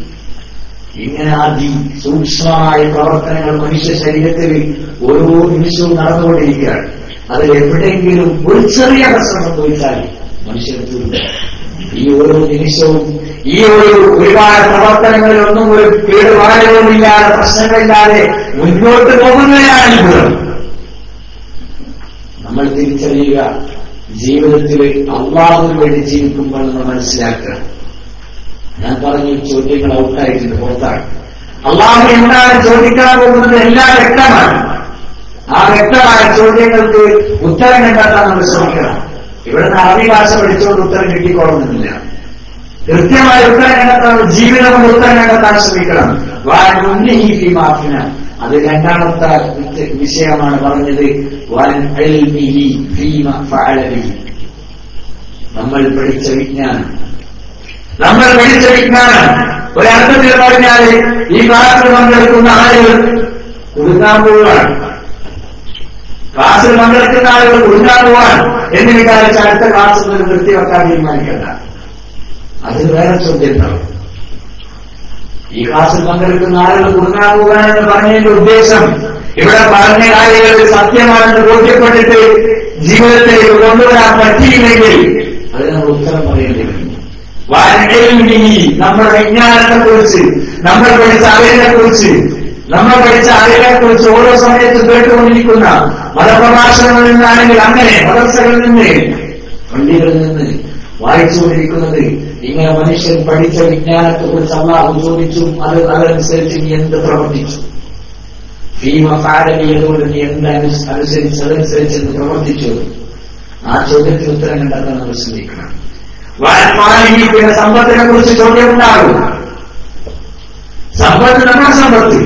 Speaker 2: ഇങ്ങനെ അതി സൂക്ഷ്മമായ പ്രവർത്തനങ്ങൾ മനുഷ്യ ശരീരത്തിൽ ഓരോ നിമിഷവും നടന്നുകൊണ്ടിരിക്കുകയാണ് അതിൽ എവിടെയെങ്കിലും ഒരു ചെറിയ പ്രശ്നം സംഭവിച്ചാൽ മനുഷ്യൻ തീർന്നു ഈ ഓരോ നിമിഷവും ഈ ഒരു ഒരുപാട് പ്രവർത്തനങ്ങളിലൊന്നും ഒരു കേടുപാടുകളുമില്ലാതെ പ്രശ്നങ്ങളില്ലാതെ മുന്നോട്ട് പോകുന്നതിനാണ് അത്ഭുതം നമ്മൾ തിരിച്ചറിയുക ജീവിതത്തിൽ അള്ളാഹുവിന് വേണ്ടി ജീവിക്കുമ്പോൾ നമ്മൾ മനസ്സിലാക്കുക ഞാൻ പറഞ്ഞു ചോദ്യങ്ങൾ ഔട്ടായിട്ടുണ്ട് പുറത്താണ് അള്ളാഹു എന്താണ് ചോദിക്കാൻ പോകുന്നത് എല്ലാം വ്യക്തമാണ് ആ വ്യക്തമായ ചോദ്യങ്ങൾക്ക് ഉത്തരം കണ്ടെത്താൻ നമ്മൾ ശ്രമിക്കണം ഇവിടെ നിന്ന് അറബി ഭാഷ പഠിച്ചുകൊണ്ട് ഉത്തരം കിട്ടിക്കൊള്ളുന്നില്ല കൃത്യമായ ഉത്തരം കണ്ടെത്താൻ ജീവിതം കൊണ്ട് ഉത്തരം കണ്ടെത്താൻ ശ്രമിക്കണം വാൻ ഉന്നഹി ഫി മാഫിന അത് രണ്ടാമത്തെ വിത്ത് വിഷയമാണ് പറഞ്ഞത് വാൻ അൽമിഹി ഫീമ ഫഅല ബിഹി നമ്മൾ പഠിച്ച വിജ്ഞാനം നമ്മൾ പഠിച്ച വിജ്ഞാനം ഒരർത്ഥത്തിൽ പറഞ്ഞാൽ ഈ ക്ലാസ്സിൽ പങ്കെടുക്കുന്ന ആളുകൾ കൊടുക്കാൻ പോവുകയാണ് ക്ലാസ്സിൽ പങ്കെടുക്കുന്ന ആളുകൾ കൊടുക്കാൻ പോവാൻ എന്ന് വിചാരിച്ച് അടുത്ത ക്ലാസ്സിൽ ഒരു നിർത്തിവെക്കാൻ തീരുമാനിക്കണ്ട അത് വേറെ ചോദ്യം ഉണ്ടാവും ഈ ക്ലാസ്സിൽ പങ്കെടുക്കുന്ന ആളുകൾ കൊടുക്കാൻ പോകാനെന്ന് പറഞ്ഞതിന്റെ ഉദ്ദേശം ഇവിടെ പറഞ്ഞ കാര്യങ്ങൾ സത്യമാണെന്ന് ബോധ്യപ്പെട്ടിട്ട് ജീവിതത്തിൽ കൊണ്ടുവരാൻ പറ്റിയില്ലെങ്കിൽ അത് നമ്മൾ ഉത്തരം പറയേണ്ടി വരും വാൽമീകി നമ്മുടെ വിജ്ഞാനത്തെ കുറിച്ച് നമ്മൾ പഠിച്ച അറിവിനെ കുറിച്ച് നമ്മൾ പഠിച്ച അറിവിനെ കുറിച്ച് ഓരോ സമയത്തും കേട്ടുകൊണ്ടിരിക്കുന്ന മതപ്രഭാഷണങ്ങളിൽ നിന്നാണെങ്കിൽ അങ്ങനെ മദർസകളിൽ നിന്ന് പള്ളികളിൽ നിന്ന് വായിച്ചുകൊണ്ടിരിക്കുന്നത് ഇങ്ങനെ മനുഷ്യൻ പഠിച്ച വിജ്ഞാനത്തെ കുറിച്ച് അള്ളാഹു ചോദിച്ചു അത് അതനുസരിച്ച് നീ എന്ത് പ്രവർത്തിച്ചു ഭീമ ഫാരമിയതുകൊണ്ട് നീ എന്ത് അനുസരിച്ച് അതനുസരിച്ച് എന്ത് പ്രവർത്തിച്ചു ആ ചോദ്യത്തിന് ഉത്തരം കണ്ടെത്താൻ നമ്മൾ ശ്രമിക്കണം വാൽമാലിക്കുന്ന സമ്പത്തിനെ കുറിച്ച് ചോദ്യമുണ്ടാകും സമ്പത്ത് നമ്മുടെ സമ്പത്ത്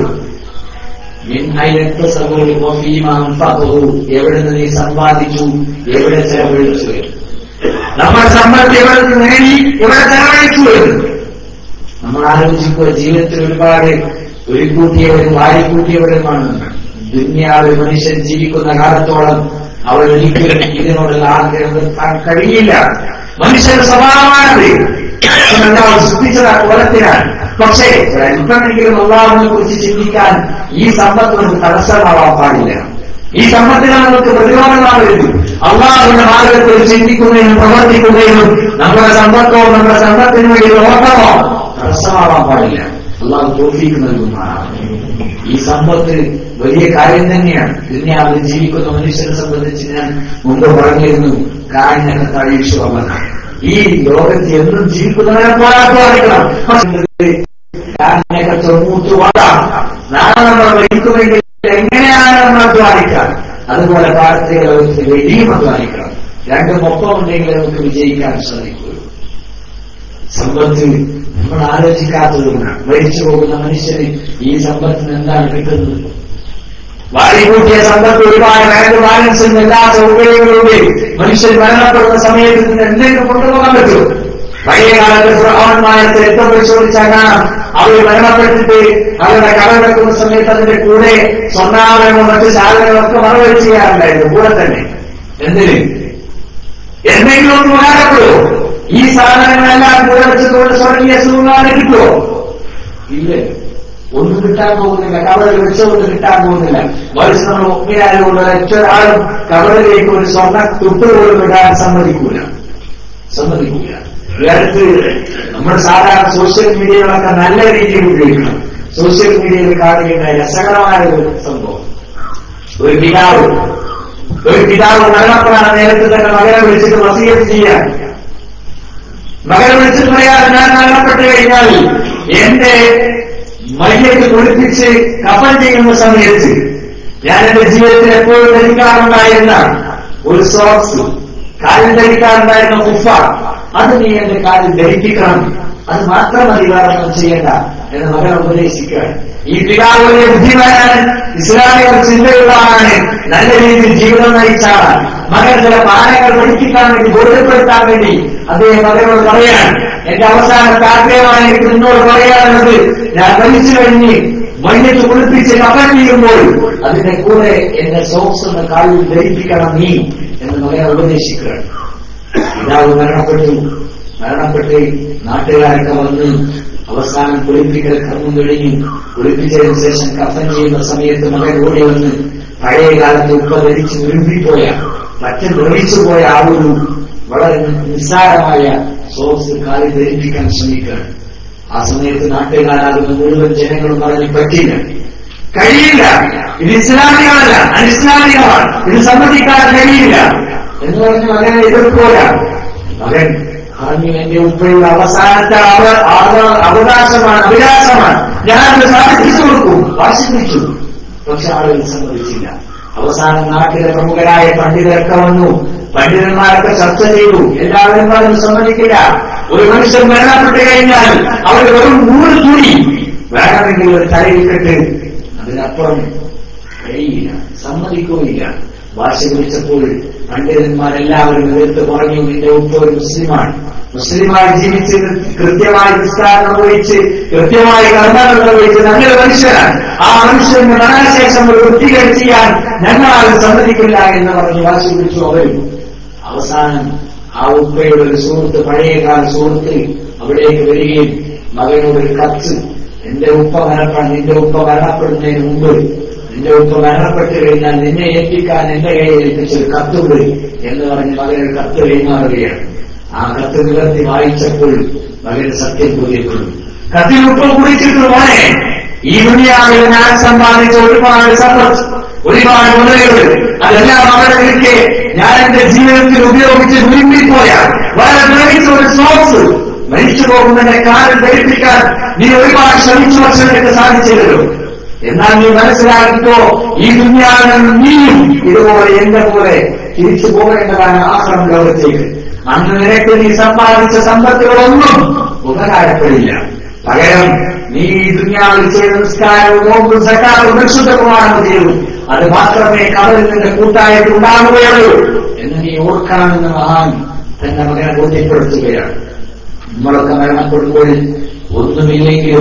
Speaker 2: എവിടെ നിന്ന് നീ സമ്പാദിച്ചു എവിടെ ചെലവഴിച്ചു നമ്മൾ സമ്പത്ത് എവിടെ നിന്ന് നേടി എവിടെ ചെലവഴിച്ചു നമ്മൾ ആലോചിക്കുക ജീവിതത്തിൽ ഒരുപാട് ഒരു കൂട്ടിയവരും വാരിക്കൂട്ടിയവരുമാണ് ദുന്യാവിൽ മനുഷ്യൻ ജീവിക്കുന്ന കാലത്തോളം അവൻ ഒരിക്കലും ഇതിനോടുള്ള ആഗ്രഹം നിർത്താൻ കഴിയില്ല മനുഷ്യന്റെ സ്വഭാവമാണത് രണ്ടാമത് സൃഷ്ടിച്ചത് കോലത്തിനാണ് പക്ഷേ ഒരല്പമെങ്കിലും അള്ളാഹുവിനെ കുറിച്ച് ചിന്തിക്കാൻ ഈ സമ്പത്ത് നമുക്ക് തടസ്സമാവാൻ പാടില്ല ഈ സമ്പത്തിനെ നമുക്ക് പ്രതിരോധമാവരുത് അള്ളാഹുവിന്റെ മാർഗത്തിൽ ചിന്തിക്കുന്നതിനും പ്രവർത്തിക്കുന്നതിനും നമ്മുടെ സമ്പത്തോ നമ്മുടെ സമ്പത്തിന് വേണ്ടി ഓട്ടമോ തടസ്സമാവാൻ പാടില്ല അള്ളാഹു തോഫീക്ക് നൽകുന്നതാണ് ഈ സമ്പത്ത് വലിയ കാര്യം തന്നെയാണ് ദുനിയാവിൽ ജീവിക്കുന്ന മനുഷ്യരെ സംബന്ധിച്ച് ഞാൻ മുമ്പ് പറഞ്ഞിരുന്നു കാഞ്ഞൊക്കെ തഴീക്ഷമല്ല ഈ ലോകത്ത് എന്നും ജീവിക്കുന്നവരെ പോരാട്ടമായിരിക്കണം കാഞ്ഞൊക്കെ തൊണ്ണൂറ്റ് വളരാം നാളെ നമ്മൾ മരിക്കുമെങ്കിൽ എങ്ങനെയാണ് നമ്മൾ അധ്വാനിക്കുക അതുപോലെ ഭാരതീയ ലോകത്തിൽ വലിയും അധ്വാനിക്കണം രണ്ടും ഒപ്പം ഉണ്ടെങ്കിൽ നമുക്ക് വിജയിക്കാൻ സാധിക്കുള്ളൂ സമ്പത്ത് നമ്മൾ ആലോചിക്കാത്തതുകൊണ്ടാണ് മരിച്ചു പോകുന്ന മനുഷ്യന് ഈ സമ്പത്തിന് എന്താണ് കിട്ടുന്നത് വാരിക്കൂട്ടിയ സമ്പത്ത് ഒരുപാട് ബാങ്ക് ബാലൻസും എല്ലാ സൗകര്യങ്ങളുണ്ട് മനുഷ്യൻ മരണപ്പെടുന്ന സമയത്ത് നിന്ന് എന്തെങ്കിലും കൊണ്ടുപോകാൻ പറ്റും പഴയ കാലത്ത് ഫ്രഹോന്മാരത്തെ രക്തം പരിശോധിച്ചാൽ കാണാം അവർ മരണപ്പെട്ടിട്ട് അവരുടെ കടമെടുക്കുന്ന സമയത്ത് അതിന്റെ കൂടെ സ്വർണ്ണാഭരണവും മറ്റ് സാധനങ്ങളൊക്കെ മറവച്ച് ചെയ്യാറുണ്ടായിരുന്നു കൂടെ തന്നെ എന്തിന് എന്തെങ്കിലും ഒന്ന് ഉപകാരപ്പെടുമോ ഈ സാധനങ്ങളെല്ലാം കൂടെ വെച്ചതുകൊണ്ട് സ്വർഗീയ സുഖമാണ് കിട്ടുമോ ഇല്ല ഒന്നും കിട്ടാൻ പോകുന്നില്ല കവറിൽ വെച്ചുകൊണ്ട് കിട്ടാൻ പോകുന്നില്ല മറിച്ച് നമ്മൾ ഒപ്പിനായതുകൊണ്ട് ഒറ്റൊരാളും കവറിലേക്ക് ഒരു സ്വർണ്ണ തുട്ട് പോലും ഇടാൻ സമ്മതിക്കൂല സമ്മതിക്കൂല ഈ അടുത്ത് നമ്മൾ സാധാരണ സോഷ്യൽ മീഡിയകളൊക്കെ നല്ല രീതിയിൽ ഉപയോഗിക്കണം സോഷ്യൽ മീഡിയയിൽ കാണുകയുന്ന രസകരമായ ഒരു സംഭവം ഒരു പിതാവ് ഒരു പിതാവ് മരണപ്പെടാൻ നേരത്തെ തന്നെ മകനെ വിളിച്ചിട്ട് വസീയത്ത് ചെയ്യാൻ മകനെ വിളിച്ചിട്ട് പറയാൻ ഞാൻ മരണപ്പെട്ട് കഴിഞ്ഞാൽ എന്റെ മയ്യത്ത് കുളിപ്പിച്ച് കഫൻ ചെയ്യുന്ന സമയത്ത് ഞാൻ എന്റെ ജീവിതത്തിൽ എപ്പോഴും ധരിക്കാറുണ്ടായിരുന്ന ഒരു സോക്സ് കാലിൽ ധരിക്കാറുണ്ടായിരുന്ന ഉഫ അത് നീ എന്റെ കാലിൽ ധരിപ്പിക്കണം അത് മാത്രം മതി വേറെ ഒന്നും ചെയ്യണ്ട എന്ന് മകൻ ഉപദേശിക്കുകയാണ് ഈ പിതാവ് വലിയ ബുദ്ധിമാനാണ് ഇസ്ലാമിക ചിന്തയുള്ളതാണ് നല്ല രീതിയിൽ ജീവിതം നയിച്ചാണ് മകൻ ചില പാനങ്ങൾ പഠിപ്പിക്കാൻ വേണ്ടി ബോധ്യപ്പെടുത്താൻ വേണ്ടി അദ്ദേഹം മകനോട് പറയാണ് എന്റെ അവസാനത്തെ ആഗ്രഹമാണ് എനിക്ക് നിന്നോട് പറയാനുള്ളത് ഞാൻ മരിച്ചു കഴിഞ്ഞ് മഞ്ഞത്ത് കുളിപ്പിച്ച് കപ്പൻ ചെയ്യുമ്പോൾ അതിന്റെ കൂടെ എന്റെ സോക്സ് എന്ന കാലിൽ ധരിപ്പിക്കണം നീ എന്ന് മകനെ ഉപദേശിക്കുകയാണ് പിതാവ് മരണപ്പെട്ടു മരണപ്പെട്ട് നാട്ടുകാരൊക്കെ വന്ന് അവസാനം കുളിപ്പിക്കൽ കർമ്മം കഴിഞ്ഞു കുളിപ്പിച്ചതിന് ശേഷം കഫൻ ചെയ്യുന്ന സമയത്ത് മകൻ ഓടി വന്ന് പഴയ കാലത്ത് ഉപ്പ ധരിച്ച് ഉരുമ്പിപ്പോയ മറ്റ് നിർമ്മിച്ചു പോയ ആ ഒരു വളരെ നിസ്സാരമായ സോക്സ് കാലിൽ ധരിപ്പിക്കാൻ ശ്രമിക്കുകയാണ് ആ സമയത്ത് നാട്ടുകാരാകുന്ന മുഴുവൻ ജനങ്ങളും പറഞ്ഞ് പറ്റില്ല കഴിയില്ല ഇത് ഇസ്ലാമികളല്ല അനിസ്ലാമികമാണ് ഇത് സമ്മതിക്കാൻ കഴിയില്ല എന്ന് പറഞ്ഞ് മകനെ എതിർക്കുക മകൻ പറഞ്ഞു എന്റെ ഉപ്പയുടെ അവസാനത്തെ അവ- അവ- അവകാശമാണ് അഭിലാഷമാണ് ഞാനത് സാധിപ്പിച്ചു കൊടുക്കും വാശിപ്പിച്ചു പക്ഷെ ആളുകൾ സമ്മതിച്ചില്ല അവസാനം നാട്ടിലെ പ്രമുഖരായ പണ്ഡിതരൊക്കെ വന്നു പണ്ഡിതന്മാരൊക്കെ ചർച്ച ചെയ്തു എല്ലാവരും പറഞ്ഞു സമ്മതിക്കില്ല ഒരു മനുഷ്യൻ മരണപ്പെട്ട് കഴിഞ്ഞാൽ അവർ വെറും നൂറ് തുണി വേണമെങ്കിൽ ഒരു തലയിൽ കെട്ട് അതിനപ്പുറം കഴിയില്ല സമ്മതിക്കുകയില്ല ഭാഷ വിളിച്ചപ്പോൾ പണ്ഡിതന്മാരെല്ലാവരും എതിർത്ത് പറഞ്ഞു നിന്റെ ഉപ്പ ഒരു മുസ്ലിമാണ് മുസ്ലിമായി ജീവിച്ച് കൃത്യമായി നിസ്കാരം നിർവഹിച്ച് കൃത്യമായി കർമ്മങ്ങൾ നിർവഹിച്ച് നല്ലൊരു മനുഷ്യനാണ് ആ മനുഷ്യന്റെ മരണശേഷം ഒരു വൃത്തികേട് ചെയ്യാൻ ഞങ്ങളാരും സമ്മതിക്കില്ല എന്ന് പറഞ്ഞ് വാശി പിടിച്ചു അവരും അവസാനം ആ ഉപ്പയുടെ ഒരു സുഹൃത്ത് പഴയകാല സുഹൃത്ത് അവിടേക്ക് വരികയും മകനോട് ഒരു കത്ത് എന്റെ ഉപ്പ മരണപ്പെടാൻ നിന്റെ ഉപ്പ മരണപ്പെടുന്നതിന് മുമ്പ് നിന്റെ ഉപ്പ മരണപ്പെട്ടു കഴിഞ്ഞാൽ നിന്നെ ഏൽപ്പിക്കാൻ എന്റെ കയ്യിൽ ഏൽപ്പിച്ചൊരു കത്തുണ്ട് എന്ന് പറഞ്ഞ് മകനൊരു കത്ത് കൈമാറുകയാണ് ആ കത്ത് നിവർത്തി വായിച്ചപ്പോൾ മകന് സത്യം ബോധ്യപ്പെടും കത്തിൽ ഉപ്പ് കുടിച്ചിട്ട് മോനെ ഈ ദുനിയാവിൽ ഞാൻ സമ്പാദിച്ച ഒരുപാട് സമ്പത്ത് ഒരുപാട് മുതലുകൾ അതെല്ലാം അവിടെ നിൽക്കെ ഞാൻ എന്റെ ജീവിതത്തിൽ ഉപയോഗിച്ച് മുൻപിൽ വളരെ ദ്രവിച്ച ഒരു സോക്സ് മരിച്ചു പോകുന്നതിനെ കാലം ധരിപ്പിക്കാൻ നീ ഒരുപാട് ശ്രമിച്ചു പക്ഷേ നിനക്ക് സാധിച്ചില്ലല്ലോ എന്നാൽ നീ മനസ്സിലാക്കിക്കോ ഈ ദുനിയാവിൽ നിന്ന് നീയും ഇതുപോലെ എന്റെ പോലെ തിരിച്ചു പോകേണ്ടതാണ് ആശ്രമ ലോകത്തേക്ക് അന്ന് നിനക്ക് നീ സമ്പാദിച്ച സമ്പത്തുകളൊന്നും ഉപകാരപ്പെടില്ല പകരം നീ ഈ ദുനിയാവിൽ ചെയ്ത നിസ്കാരവും നോമ്പും സക്കാറും പരിശുദ്ധമാണെന്ന് ചെയ്തു അത് മാത്രമേ കടലിൽ നിന്റെ കൂട്ടായിട്ട് ഉണ്ടാകുകയുള്ളൂ എന്ന് നീ ഓർക്കണമെന്ന് മഹാൻ തന്റെ മകനെ ബോധ്യപ്പെടുത്തുകയാണ് നമ്മളൊക്കെ മരണപ്പെടുമ്പോൾ ഒന്നുമില്ലെങ്കിലും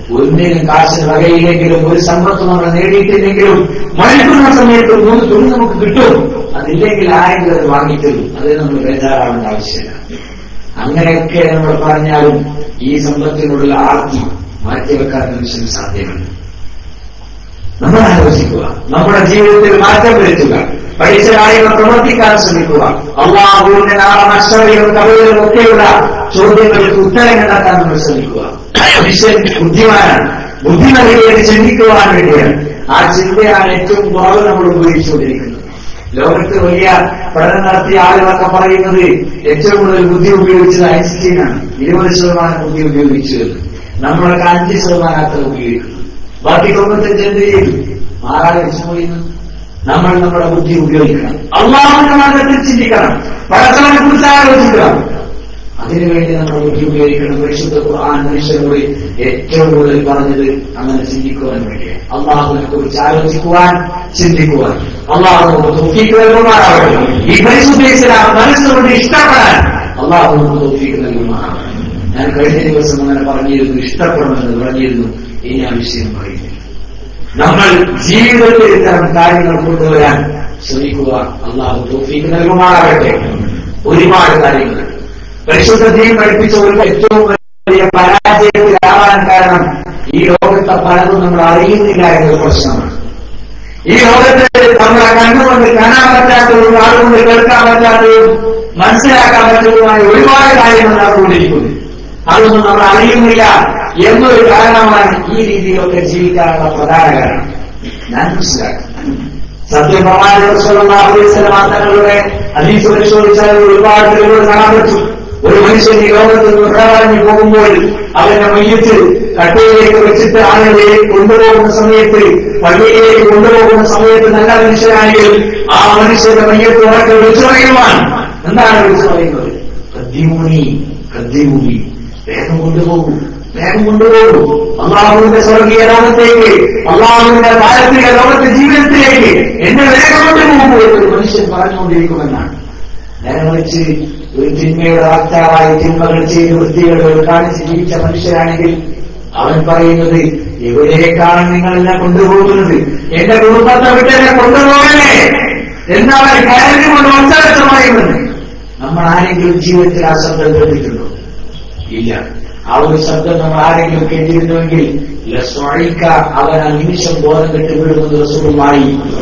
Speaker 2: ഒന്നിനും കാശിന് വകയില്ലെങ്കിലും ഒരു സമ്പത്ത് നമ്മൾ നേടിയിട്ടില്ലെങ്കിലും മരിക്കുന്ന സമയത്ത് മൂന്ന് തുണി നമുക്ക് കിട്ടും അതില്ലെങ്കിൽ ആരെങ്കിലും അത് വാങ്ങിത്തരും അതിന് നമ്മൾ ബേജാറാവേണ്ട ആവശ്യമില്ല അങ്ങനെയൊക്കെ നമ്മൾ പറഞ്ഞാലും ഈ സമ്പത്തിനുള്ള ആർത്തി മാറ്റിവെക്കാൻ മനുഷ്യന് സാധ്യമല്ല നമ്മൾ ആലോചിക്കുക നമ്മുടെ ജീവിതത്തിൽ മാറ്റം വരുത്തുക പഠിച്ച കാര്യങ്ങൾ പ്രവർത്തിക്കാൻ ശ്രമിക്കുക അള്ളാഹുവിന്റെ നാളെ അക്ഷരങ്ങളും കവിതകളും ഒക്കെയുള്ള ചോദ്യങ്ങൾക്ക് ഉത്തരം കണ്ടെത്താൻ നമ്മൾ ശ്രമിക്കുക മനുഷ്യൻ ബുദ്ധിമാനാണ് ബുദ്ധിമതിയേത് ചിന്തിക്കുവാൻ വേണ്ടിയാണ് ആ ചിന്തയാണ് ഏറ്റവും കുറവ് നമ്മൾ ഉപയോഗിച്ചുകൊണ്ടിരിക്കുന്നത് ലോകത്ത് വലിയ പഠനം നടത്തിയ ആളുകളൊക്കെ പറയുന്നത് ഏറ്റവും കൂടുതൽ ബുദ്ധി ഉപയോഗിച്ചത് ഐൻസ്റ്റീനാണ് ഇരുപത് ശതമാനം ബുദ്ധി ഉപയോഗിച്ചത് നമ്മളൊക്കെ അഞ്ച് ശതമാനം അത്ര ഉപയോഗിക്കുന്നു ബാക്കി തൊണ്ണൂറ്റഞ്ച് എന്ത് ചെയ്തു മാറാതെ വെച്ചുപോയിരുന്നു നമ്മൾ നമ്മുടെ ബുദ്ധി ഉപയോഗിക്കണം അള്ളാഹുവിന്റെ മാർഗത്തിൽ ചിന്തിക്കണം പടച്ചവനെ കുറിച്ച് ആലോചിക്കണം അതിനുവേണ്ടി നമ്മൾ ബുദ്ധി ഉപയോഗിക്കണം പരിശുദ്ധ ഖുർആൻ മനുഷ്യരോട് ഏറ്റവും കൂടുതൽ പറഞ്ഞത് അങ്ങനെ ചിന്തിക്കുവാൻ വേണ്ടിയാണ് അള്ളാഹുവിനെ കുറിച്ച് ആലോചിക്കുവാൻ ചിന്തിക്കുവാൻ അള്ളാഹു തോഫീക്ക് നൽകുമാറാവട്ടെ ഈ പരിശുദ്ധ ഇസ്ലാം മനസ്സുകൊണ്ട് ഇഷ്ടപ്പെടാൻ അള്ളാഹു നമുക്ക് തോഫീക്ക് നൽകുമാറാവട്ടെ ഞാൻ കഴിഞ്ഞ ദിവസം അങ്ങനെ പറഞ്ഞിരുന്നു ഇഷ്ടപ്പെടണമെന്ന് പറഞ്ഞിരുന്നു ഇനി ആ വിഷയം പറയുന്നില്ല നമ്മൾ ജീവിതത്തിൽ ഇത്തരം കാര്യങ്ങൾ കൊണ്ടുവരാൻ ശ്രമിക്കുക അള്ളാഹു തോഫീക്ക് നൽകുമാറാകട്ടെ ഒരുപാട് കാര്യങ്ങൾ പരിശുദ്ധ ദീൻ പഠിപ്പിച്ച ഒരു ഏറ്റവും വലിയ പരാജയത്തിലാവാൻ കാരണം ഈ ലോകത്തെ പലതും നമ്മൾ അറിയുന്നില്ല എന്നൊരു പ്രശ്നമാണ് ഈ ലോകത്ത് നമ്മളെ കണ്ണുകൊണ്ട് കാണാൻ പറ്റാത്തതും ആളുകൊണ്ട് കേൾക്കാൻ പറ്റാത്തതും മനസ്സിലാക്കാൻ പറ്റുന്നതുമായ ഒരുപാട് കാര്യങ്ങൾ നടന്നുകൊണ്ടിരിക്കുന്നു അതൊന്നും നമ്മൾ അറിയുന്നില്ല എന്നൊരു കാരണമാണ് ഈ രീതിയിലൊക്കെ ജീവിക്കാനുള്ള പ്രധാന കാരണം ഞാൻ മനസ്സിലാക്കുന്നു സത്യപ്രമാണങ്ങളുടെ അതീസ് പരിശോധിച്ചാൽ ഒരുപാട് തെളിവുകൾ കാണാൻ പറ്റും ഒരു മനുഷ്യൻ ഈ ലോകത്ത് നിന്ന് പ്രധാനം പോകുമ്പോൾ അവന്റെ മയ്യത്ത് കട്ടയിലേക്ക് വെച്ചിട്ട് ആളുകളെ കൊണ്ടുപോകുന്ന സമയത്ത് പള്ളിയിലേക്ക് കൊണ്ടുപോകുന്ന സമയത്ത് നല്ല മനുഷ്യനാണെങ്കിൽ ആ മനുഷ്യന്റെ മയ്യത്ത് ഉറക്കെ വിളിച്ചു പറയുവാൻ എന്താണ് വിളിച്ചു പറയുന്നത് കദ്ദിമൂനി കദ്ദിമൂനി വേഗം കൊണ്ടുപോകൂ വേഗം കൊണ്ടുപോകൂ അള്ളാഹുവിന്റെ സ്വർഗീയ ലോകത്തേക്ക് അള്ളാഹുവിന്റെ പാരത്രിക ലോകത്തെ ജീവിതത്തിലേക്ക് എന്നെ വേഗം കൊണ്ടുപോകൂ എന്ന് മനുഷ്യൻ പറഞ്ഞുകൊണ്ടിരിക്കുമെന്നാണ് നേരെ മറിച്ച് ഒരു തിന്മയുടെ വക്താവായി തിന്മകൾ ചെയ്ത് വൃത്തികൾ കാണിച്ച് ജീവിച്ച മനുഷ്യരാണെങ്കിൽ അവൻ പറയുന്നത് എവിടേക്കാണ് നിങ്ങൾ എന്നെ കൊണ്ടുപോകുന്നത് എന്റെ കുടുംബത്തെ വിട്ട് എന്നെ കൊണ്ടുപോകണേ എന്നവൻ കയറിക്കൊണ്ട് ഒച്ചവെച്ച് പറയുന്നത് നമ്മൾ ആരെങ്കിലും ജീവിതത്തിൽ ആ ശബ്ദം കേട്ടിട്ടുണ്ടോ ഇല്ല ആ ഒരു ശബ്ദം നമ്മൾ ആരെങ്കിലും കേട്ടിരുന്നുവെങ്കിൽ ലസ്വഴിക്ക അവൻ ആ നിമിഷം ബോധം കെട്ടി വീഴുന്നത് റസൂറുമായി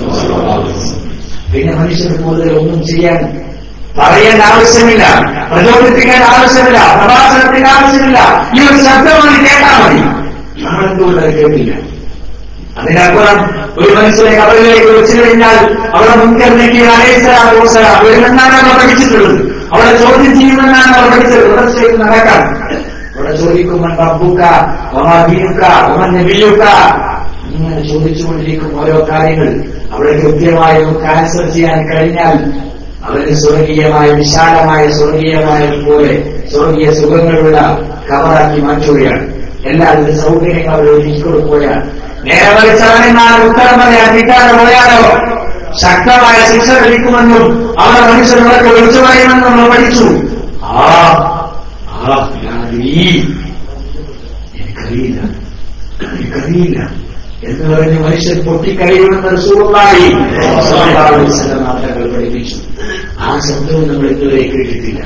Speaker 2: പിന്നെ മനുഷ്യന് കൂടുതൽ ഒന്നും ചെയ്യാൻ പറയേണ്ട ആവശ്യമില്ല പ്രചോദിപ്പിക്കേണ്ട ആവശ്യമില്ല പ്രഭാഷണത്തിന്റെ ആവശ്യമില്ല ഈ ഒരു ശബ്ദമാണ് കേട്ടാൽ മതി നമ്മൾ എന്തുകൊണ്ട് അത് കേട്ടില്ല അതിനപ്പുറം ഒരു മനുഷ്യനെ കബറിലേക്ക് വെച്ചു കഴിഞ്ഞാൽ അവിടെ മുൻകരുണയ്ക്ക് അലൈസലാം അവരെന്നാണ് അവർ പഠിച്ചിട്ടുള്ളത് അവിടെ ചോദ്യം ചെയ്യുമെന്നാണ് അവർ പഠിച്ചത് തുടർച്ചയിൽ നടക്കാൻ അവിടെ ചോദിക്കുമ്പോൾ റബ്ബുക്ക ഒമാ ബീനുക്ക ഒമൻ നബിയുക്ക ഇങ്ങനെ ചോദിച്ചുകൊണ്ടിരിക്കും ഓരോ കാര്യങ്ങൾ അവിടെ കൃത്യമായി നമുക്ക് ആൻസർ ചെയ്യാൻ കഴിഞ്ഞാൽ അവന് സ്വർഗീയമായ വിശാലമായ സ്വർഗീയമായ പോലെ സ്വർഗീയ സുഖങ്ങളുള്ള കവറാക്കി മാറ്റുകയാണ് എല്ലാവിധ സൗകര്യങ്ങൾ അവർ ഒരുക്കി കൊടുക്കുകയാണ് നേരെ മറിച്ചവനെന്നാൽ ഉത്തരം പറയാൻ കിട്ടാതെ പോയാലോ ശക്തമായ ശിക്ഷ ലഭിക്കുമെന്നും അവരുടെ മനുഷ്യர்களൊക്കെ വിളിച്ചു പറയുമെന്നും നമ്മൾ പഠിച്ചു ആ ആ ഞാൻ ഈ എനിക്കറിയില്ല എനിക്കറിയില്ല എന്ന് പറഞ്ഞ് മനുഷ്യൻ പൊട്ടിക്കഴിയുമെന്ന് റസൂലുള്ളാഹി സ്വല്ലല്ലാഹു അലൈഹി വസല്ലം മാതകൾ പഠിപ്പിച്ചു ആ ശബ്ദവും നമ്മൾ ഇതുവരെ കേട്ടിട്ടില്ല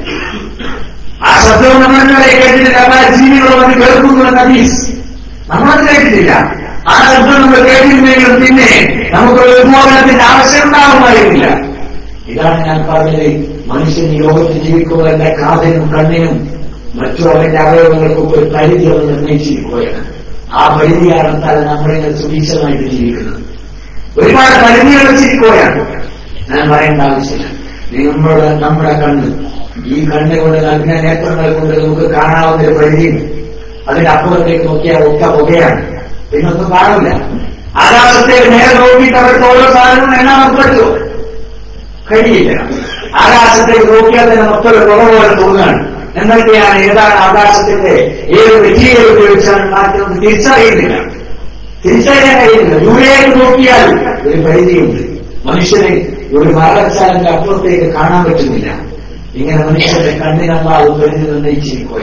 Speaker 2: ആ ശബ്ദവും നമ്മൾ ഇതുവരെ കേട്ടിട്ടില്ല പല ജീവികളും അത് കേൾക്കുന്നു എന്ന ഹദീസ് നമ്മളത് കേട്ടിട്ടില്ല ആ ശബ്ദം നമ്മൾ കേട്ടിരുന്നെങ്കിലും പിന്നെ നമുക്കൊരു വിമോചനത്തിന്റെ ആവശ്യം ഉണ്ടാകുമായിരുന്നില്ല ഇതാണ് ഞാൻ പറഞ്ഞത് മനുഷ്യൻ ഈ ലോകത്ത് ജീവിക്കുമ്പോൾ എന്റെ കാതിനും കണ്ണിനും മറ്റു അവന്റെ അവയവങ്ങൾക്കും ഒരു പരിധി അവർ നിർണയിച്ചിരിക്കുകയാണ് ആ പരിധിയാണ് തല നമ്മളിങ്ങനെ സുരക്ഷിതമായിട്ട് ജീവിക്കുന്നത് ഒരുപാട് പരിധികൾ വെച്ചിരിക്കുകയാണ് ഞാൻ പറയേണ്ട ആവശ്യമില്ല നമ്മുടെ നമ്മുടെ കണ്ണ് ഈ കണ്ണ് കൊണ്ട് നഗ്ന നേത്രങ്ങൾ കൊണ്ട് നമുക്ക് കാണാവുന്ന ഒരു പരിധിയുണ്ട് അതിന്റെ അപ്പുറത്തേക്ക് നോക്കിയാൽ ഒറ്റ പുകയാണ് പിന്നെ ഒന്നും കാണില്ല ആകാശത്തേക്ക് നേരെ നോക്കിയിട്ട് അവർക്ക് ഓരോ സാധനവും എണ്ണാൻ നമുക്ക് പറ്റുമോ കഴിയില്ല ആകാശത്തേക്ക് നോക്കിയാൽ തന്നെ മൊത്തം ഒരു പുക പോലെ തോന്നുകയാണ് എന്നൊക്കെയാണ് ഏതാണ് ആകാശത്തിന്റെ ഏത് മെറ്റീരിയൽ ഉപയോഗിച്ചാണ് ഉണ്ടാക്കുന്നത് തിരിച്ചറിയുന്നില്ല തിരിച്ചറിയാൻ കഴിയുന്നില്ല ദൂരേക്ക് നോക്കിയാൽ ഒരു പരിധിയുണ്ട് മനുഷ്യനെ ഒരു മരണച്ചാലിന്റെ അപ്പുറത്തേക്ക് കാണാൻ പറ്റുന്നില്ല ഇങ്ങനെ മനുഷ്യന്റെ കണ്ണിനമ്മാവ് പരിധി നിർണ്ണയിച്ചിരിക്കുകയാണ്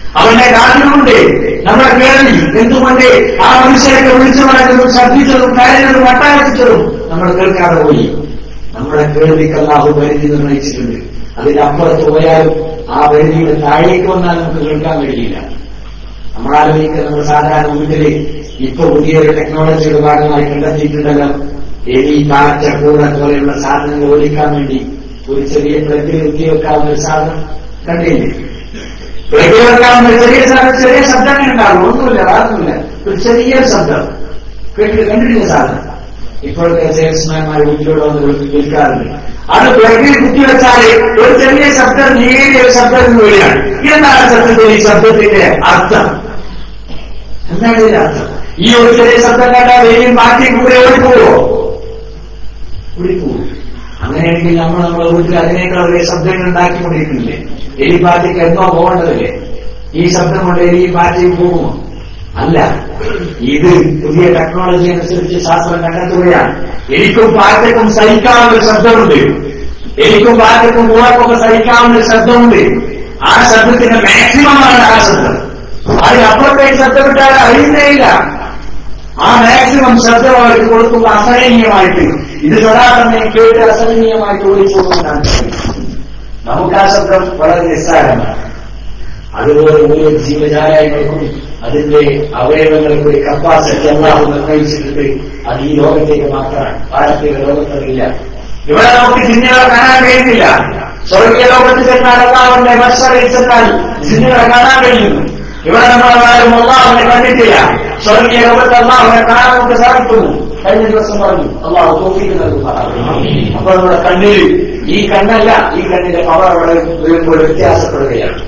Speaker 2: അവന്റെ കാരണമുണ്ട് നമ്മുടെ കേൾവി എന്തുകൊണ്ട് ആ മനുഷ്യരൊക്കെ വിളിച്ചു പറഞ്ഞതും ശ്രദ്ധിച്ചതും കാര്യങ്ങളും വട്ടാരത്തിച്ചതും നമ്മൾ കേൾക്കാതെ പോയി നമ്മുടെ കേൾവിക്ക് അല്ലാഹു പരിധി നിർണയിച്ചിട്ടുണ്ട് അതിന്റെ അപ്പുറത്ത് പോയാലും ആ പരിധിയുടെ താഴേക്ക് വന്നാൽ നമുക്ക് കേൾക്കാൻ കഴിയില്ല നമ്മൾ ആലോചിക്കുക നമ്മൾ സാധാരണ വീട്ടില് ഇപ്പൊ പുതിയൊരു ടെക്നോളജിയുടെ ഭാഗമായി കണ്ടെത്തിയിട്ടുണ്ടല്ലോ എലി കാറ്റ കൂട പോലെയുള്ള സാധനങ്ങൾ ഒലിക്കാൻ വേണ്ടി ഒരു ചെറിയ പ്ലഗ് കുത്തി വെക്കാവുന്ന ഒരു സാധനം കണ്ടില്ലേ പ്ലഗ് വെക്കാവുന്ന ഒരു ചെറിയ സാധനം ചെറിയ ശബ്ദങ്ങൾ ഉണ്ടാവും ഒന്നുമില്ല അതൊന്നുമില്ല ഒരു ചെറിയ ശബ്ദം കേട്ടിട്ട് കണ്ടിട്ടില്ല സാധനം ഇപ്പോഴത്തെ സെയിൽസ്മാൻമാർ വീട്ടിലൂടെ വന്ന് വിൽക്കാറുണ്ട് അത് പ്ലഗിൽ കുത്തിവെച്ചാൽ ഒരു ചെറിയ ശബ്ദം നേരിയ ഒരു ശബ്ദം വരികയാണ് എന്താണ് സത്യത്തിൽ ഈ ശബ്ദത്തിന്റെ അർത്ഥം എന്താണ് ഇതിന്റെ അർത്ഥം ഈ ഒരു ചെറിയ ശബ്ദം കേട്ടാൽ വെയിൽ മാറ്റി കൂടെ ഓടിപ്പോവോ ഓടിപ്പോവും അങ്ങനെയാണെങ്കിൽ നമ്മൾ നമ്മുടെ വീട്ടിൽ അതിനേക്കാൾ വലിയ ശബ്ദങ്ങൾ ഉണ്ടാക്കിക്കൊണ്ടിരിക്കുന്നില്ലേ എലി പാറ്റിക്ക് എന്നോ പോകേണ്ടതല്ലേ ഈ ശബ്ദം കൊണ്ട് എലി പാറ്റി പോകുമോ അല്ല ഇത് പുതിയ ടെക്നോളജി അനുസരിച്ച് ശാസ്ത്രം കണ്ടെത്തുകയാണ് എനിക്കും പാറ്റക്കും സഹിക്കാവുന്ന ഒരു ശബ്ദമുണ്ട് എനിക്കും പാറ്റക്കും പൂവക്കൊക്കെ സഹിക്കാവുന്ന ഒരു ശബ്ദമുണ്ട് ആ ശബ്ദത്തിന്റെ മാക്സിമമാണ് ആ ശബ്ദം അതിനപ്പുറത്തേക്ക് ശബ്ദം വിട്ടാൽ അറിയുന്നേയില്ല ആ മാക്സിമം ശബ്ദം അവർക്ക് കൊടുക്കുമ്പോൾ അസഹനീയമായിട്ട് ഇത് സദാസമയം കേട്ട് അസഹനീയമായിട്ട് ഓടിപ്പോകുന്നതാണ് നമുക്ക് ആ ശബ്ദം വളരെ നിസ്സാരമാണ് അതുപോലെ ഓരോ ജീവജാലങ്ങൾക്കും അതിന്റെ അവയവങ്ങൾക്ക് ഒരു കപ്പാസിറ്റി അള്ളാഹു നിർണ്ണയിച്ചിട്ടുണ്ട് അത് ഈ ലോകത്തേക്ക് മാത്രമാണ് പാരമ്പര്യ ലോകത്തറിയില്ല ഇവിടെ നമുക്ക് ജിന്നുകളെ കാണാൻ കഴിയുന്നില്ല സ്വർഗീയ ലോകത്ത് ചെന്നാൽ അള്ളാഹുവിന്റെ മത്സരയിൽ ചെന്നാൽ ജിന്നുകളെ കാണാൻ കഴിയുന്നു ഇവിടെ നമ്മളാരും അള്ളാഹുവിനെ കണ്ടിട്ടില്ല സ്വർഗീയ ലോകത്ത് അള്ളാഹുവിനെ കാണാൻ നമുക്ക് സാധിക്കുന്നു കഴിഞ്ഞ ദിവസം പറഞ്ഞു അള്ളാഹു തോഫീക്ക് നൽകും അപ്പോൾ നമ്മുടെ കണ്ണിൽ ഈ കണ്ണല്ല ഈ കണ്ണിന്റെ പവർ അവിടെ വരുമ്പോൾ വ്യത്യാസപ്പെടുകയാണ്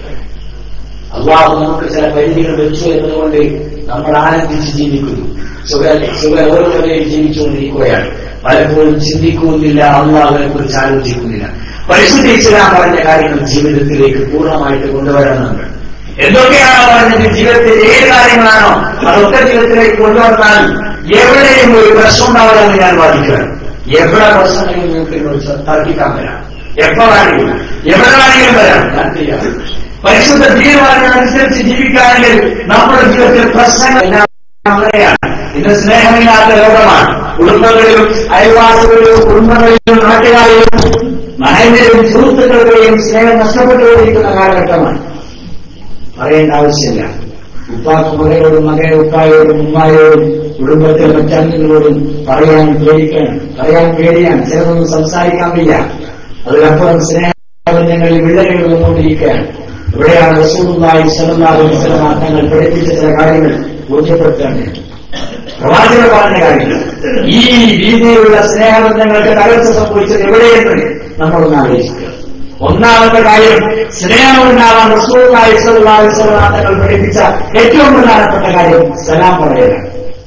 Speaker 2: അള്ളാഹു നമുക്ക് ചില പരിധികൾ വെച്ചു എന്നതുകൊണ്ട് നമ്മൾ ആനന്ദിച്ച് ജീവിക്കുന്നു സുഖ സുഖ ഓരോരുത്തരെയും ജീവിച്ചുകൊണ്ടിരിക്കുകയാണ് പലപ്പോഴും ചിന്തിക്കുന്നില്ല അള്ളാഹുവിനെ കുറിച്ച് ആലോചിക്കുന്നില്ല പരിശുദ്ധ ഇസ്ലാം പറഞ്ഞ കാര്യങ്ങൾ ജീവിതത്തിലേക്ക് പൂർണ്ണമായിട്ട് കൊണ്ടുവരണമെന്ന് എന്തൊക്കെയാണോ പറഞ്ഞത് ജീവിതത്തിൽ ഏത് കാര്യങ്ങളാണോ അതൊക്കെ ജീവിതത്തിലേക്ക് കൊണ്ടുവന്നാൽ എവിടെയും ഒരു പ്രശ്നം ഉണ്ടാവില്ലെന്ന് ഞാൻ വാദിക്കുകയാണ് എവിടെ പ്രശ്നമെങ്കിലും നിങ്ങൾക്ക് എന്നോട് തർക്കിക്കാൻ വരാം എപ്പോ വേണമെങ്കിലും എവിടെ വേണമെങ്കിലും വരാം ഞാൻ ചെയ്യാം പരിശുദ്ധ തീരുമാനങ്ങളനുസരിച്ച് ജീവിക്കുകയാണെങ്കിൽ നമ്മുടെ ജീവിതത്തിൽ പ്രശ്നങ്ങൾ എല്ലാം അങ്ങനെയാണ് ഇന്ന് സ്നേഹമില്ലാത്ത ലോകമാണ് കുടുംബങ്ങളിലും അയൽവാസികളിലും കുടുംബങ്ങളിലും നാട്ടുകാരിലും മഹന്യരും സുഹൃത്തുക്കളുടെയും സ്നേഹം നഷ്ടപ്പെട്ടുകൊണ്ടിരിക്കുന്ന കാലഘട്ടമാണ് പറയേണ്ട ആവശ്യമില്ല ഉപ്പാക്ക് മകനോടും മകനെ ഉപ്പായോടും ഉമ്മായോടും കുടുംബത്തിലെ മറ്റംഗങ്ങളോടും പറയാൻ പേടിക്കണം പറയാൻ പേടിയാണ് ചിലതൊന്നും സംസാരിക്കാൻ വയ്യ അതിനപ്പുറം സ്നേഹബന്ധങ്ങളിൽ വിള്ളലുകൾ വന്നുകൊണ്ടിരിക്കുകയാണ് ഇവിടെയാണ് റസൂലുള്ളാഹി സ്വല്ലല്ലാഹു അലൈഹി വസല്ലം തങ്ങൾ പഠിപ്പിച്ച ചില കാര്യങ്ങൾ ബോധ്യപ്പെടുത്തേണ്ടത് പ്രവാചക പറഞ്ഞ കാര്യങ്ങൾ ഈ രീതിയിലുള്ള സ്നേഹബന്ധങ്ങൾക്ക് തകർച്ച സംഭവിച്ചത് എവിടെയെന്ന് നമ്മളൊന്ന് ആലോചിക്കുക ഒന്നാമത്തെ കാര്യം സ്നേഹമുണ്ടാവാൻ റസൂലുള്ളാഹി സ്വല്ലല്ലാഹു അലൈഹി വസല്ലം തങ്ങൾ പഠിപ്പിച്ച ഏറ്റവും പ്രധാനപ്പെട്ട കാര്യം സലാം പറയലാണ്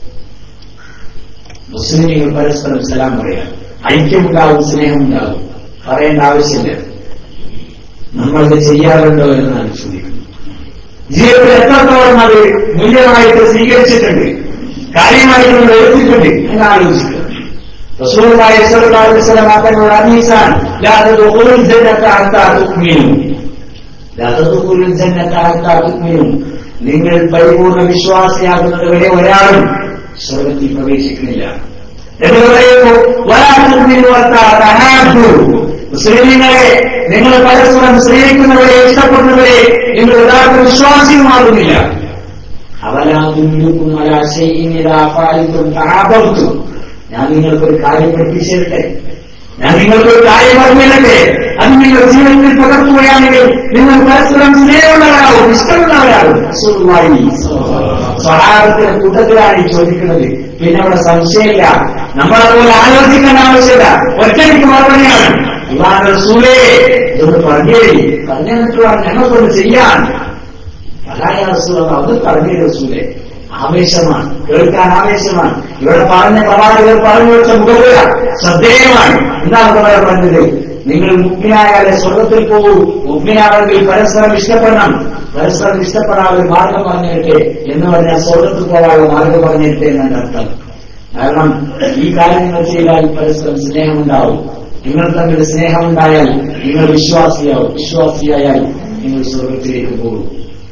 Speaker 2: മുസ്ലിമുകൾ പരസ്പരം സലാം പറയാം ഐക്യമുണ്ടാവും സ്നേഹമുണ്ടാവും പറയേണ്ട ആവശ്യമില്ല നമ്മളത് ചെയ്യാറുണ്ടോ എന്നാണ് ചോദിക്കുന്നത് ജീവിതത്തിൽ എത്രത്തോളം അത് മൂല്യമായിട്ട് സ്വീകരിച്ചിട്ടുണ്ട് കാര്യമായിട്ട് നമ്മൾ എടുത്തിട്ടുണ്ട് എന്ന് ആലോചിക്കുക റസൂലുള്ളാഹി സ്വല്ലല്ലാഹു അലൈഹി വസല്ലം തങ്ങളുടെ ഹദീസാൻ ലാ തദ്ഖുലുൽ ജന്നത ഹത്താ തുഅ്മിനു ലാ തദ്ഖുലുൽ ജന്നത ഹത്താ തുഅ്മിനു നിങ്ങൾ പരിപൂർണ്ണ വിശ്വാസിയാകുന്നത് വരെ ഒരാളും സ്വർഗത്തിൽ പ്രവേശിക്കുന്നില്ല എന്ന് പറയുമ്പോൾ വരാത്തുമിനു ഹത്താ തഹാബു മുസ്ലിങ്ങളെ നിങ്ങൾ പരസ്പരം സ്നേഹിക്കുന്നവരെ ഇഷ്ടപ്പെടുന്നവരെ നിങ്ങൾ യഥാർത്ഥ വിശ്വാസിയുമാകുന്നില്ല അവലാതുല്ലുക്കും അലാശയിനിതാഫാലിത്തും താപത്തും ഞാൻ നിങ്ങൾക്കൊരു കാര്യം പഠിപ്പിച്ചിരട്ടെ ഞാൻ നിങ്ങൾക്കൊരു കാര്യം പറഞ്ഞിരട്ടെ അത് നിങ്ങൾ ജീവിതത്തിൽ പകർത്തുകയാണെങ്കിൽ നിങ്ങൾ പരസ്പരം സ്നേഹമുള്ളവരാകും ഇഷ്ടമുള്ളവരാകും റസൂലുള്ളാഹി സ്വഹാബത്തിന്റെ കൂട്ടത്തിലാണ് ഈ ചോദിക്കുന്നത് പിന്നെ അവിടെ സംശയമില്ല നമ്മളതുപോലെ ആലോചിക്കേണ്ട ആവശ്യമില്ല ഒറ്റയ്ക്ക് മറുപടിയാണ് ഇവാൻ റസൂലേ ഇതൊന്ന് പറഞ്ഞേ പറഞ്ഞിട്ടുള്ള ഞങ്ങൾക്കൊന്ന് ചെയ്യാൻ അതായ റസൂല അത് പറഞ്ഞ റസൂലെ ആവേശമാണ് കേൾക്കാൻ ആവേശമാണ് ഇവിടെ പറഞ്ഞ പ്രവാചകർ പറഞ്ഞു വെച്ച മുഖപുര ശ്രദ്ധേയമാണ് എന്താണ് പറയാൻ പറഞ്ഞത് നിങ്ങൾ മുഗ്നായാലെ സ്വർഗത്തിൽ പോകൂ മുഗ്നാണെങ്കിൽ പരസ്പരം ഇഷ്ടപ്പെടണം പരസ്പരം ഇഷ്ടപ്പെടാൻ ഒരു മാർഗം പറഞ്ഞിട്ടെ എന്ന് പറഞ്ഞാൽ സ്വർഗത്തിൽ പോകാനുള്ള മാർഗം പറഞ്ഞിട്ടെ എന്നാണ് അർത്ഥം കാരണം ഈ കാര്യങ്ങൾ ചെയ്താൽ പരസ്പരം സ്നേഹമുണ്ടാവും നിങ്ങൾ തമ്മിൽ സ്നേഹമുണ്ടായാൽ നിങ്ങൾ വിശ്വാസിയാവും വിശ്വാസിയായാൽ നിങ്ങൾ സ്വർഗത്തിലേക്ക് പോകും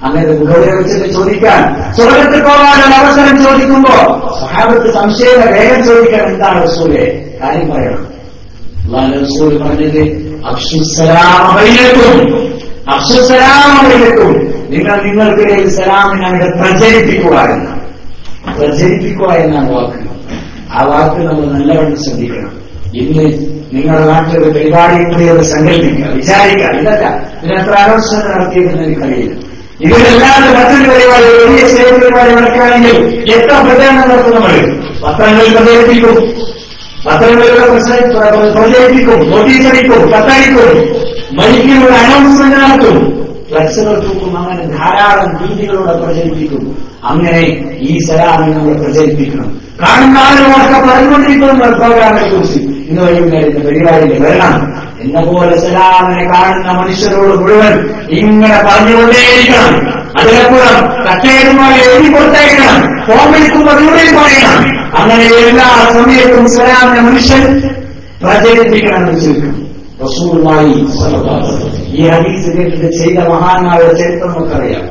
Speaker 2: അങ്ങനെ മുഖവരെ വെച്ചിട്ട് ചോദിക്കാൻ സ്വർഗത്തിൽ പോകാനുള്ള അവസരം ചോദിക്കുമ്പോ സഹാബത്ത് സംശയം വേഗം ചോദിക്കാൻ എന്താണ് റസൂലെ കാര്യം പറയണം അള്ളാഹ് റസൂൽ പറഞ്ഞത് അക്ഷുസലാമയിലെത്തും അക്ഷുസലാമയിലെത്തും നിങ്ങൾ നിങ്ങൾക്കിടയിൽ സലാമിനെ അവിടെ പ്രചരിപ്പിക്കുക എന്നാണ് പ്രചരിപ്പിക്കുക എന്നാണ് വാക്ക് ആ വാക്ക് നമ്മൾ നല്ലവണ്ണം ശ്രദ്ധിക്കണം ഇന്ന് നിങ്ങളുടെ നാട്ടിൽ ഒരു പരിപാടി കൂടിയത് സങ്കല്പിക്കുക വിചാരിക്കുക ഇതല്ല ഇതിനത്ര ആലോചന നടത്തിയതെന്ന് എനിക്കറിയില്ല ഇതിലല്ലാതെ മറ്റൊരു പരിപാടി വലിയ സ്റ്റേജ് പരിപാടി നടക്കുകയാണെങ്കിൽ എത്ര പ്രചരണം നടത്തും നമ്മൾ പത്രങ്ങളിൽ പ്രചരിപ്പിക്കും പത്രങ്ങളിലൂടെ പ്രചരിപ്പിക്കും നോട്ടീസ് അടിക്കും കത്തടിക്കും മൈക്കിലൂടെ അനൗൺസ്മെന്റ് നടത്തും ഫ്ലക്സുകൾ തൂക്കും അങ്ങനെ ധാരാളം രീതികളൂടെ പ്രചരിപ്പിക്കും അങ്ങനെ ഈ സലാമിനെ നമ്മൾ പ്രചരിപ്പിക്കണം കാണുന്ന ആളുകളൊക്കെ പറഞ്ഞുകൊണ്ടിരിക്കുന്ന പ്രോഗ്രാമിനെ കുറിച്ച് ഇന്ന് വൈകുന്നേരം പരിപാടിയിൽ വരണം എന്ന പോലെ സലാമിനെ കാണുന്ന മനുഷ്യരോട് മുഴുവൻ ഇങ്ങനെ പറഞ്ഞുകൊണ്ടേയിരിക്കണം അതിനപ്പുറം കട്ടേരുമായി എഴുതി കൊടുത്തേക്കണം ഫോൺ വിളിക്കുമ്പോൾ ഇവിടെ പറയണം അങ്ങനെ എല്ലാ സമയത്തും സലാമിനെ മനുഷ്യൻ പ്രചരിപ്പിക്കണം എന്ന് ചോദിക്കും റസൂലുള്ളാഹി സ്വല്ലല്ലാഹു അലൈഹി വസല്ലം. ഈ ഹദീസ് കേട്ടിട്ട് ചെയ്ത മഹാന്മാരുടെ ചരിത്രം നമുക്കറിയാം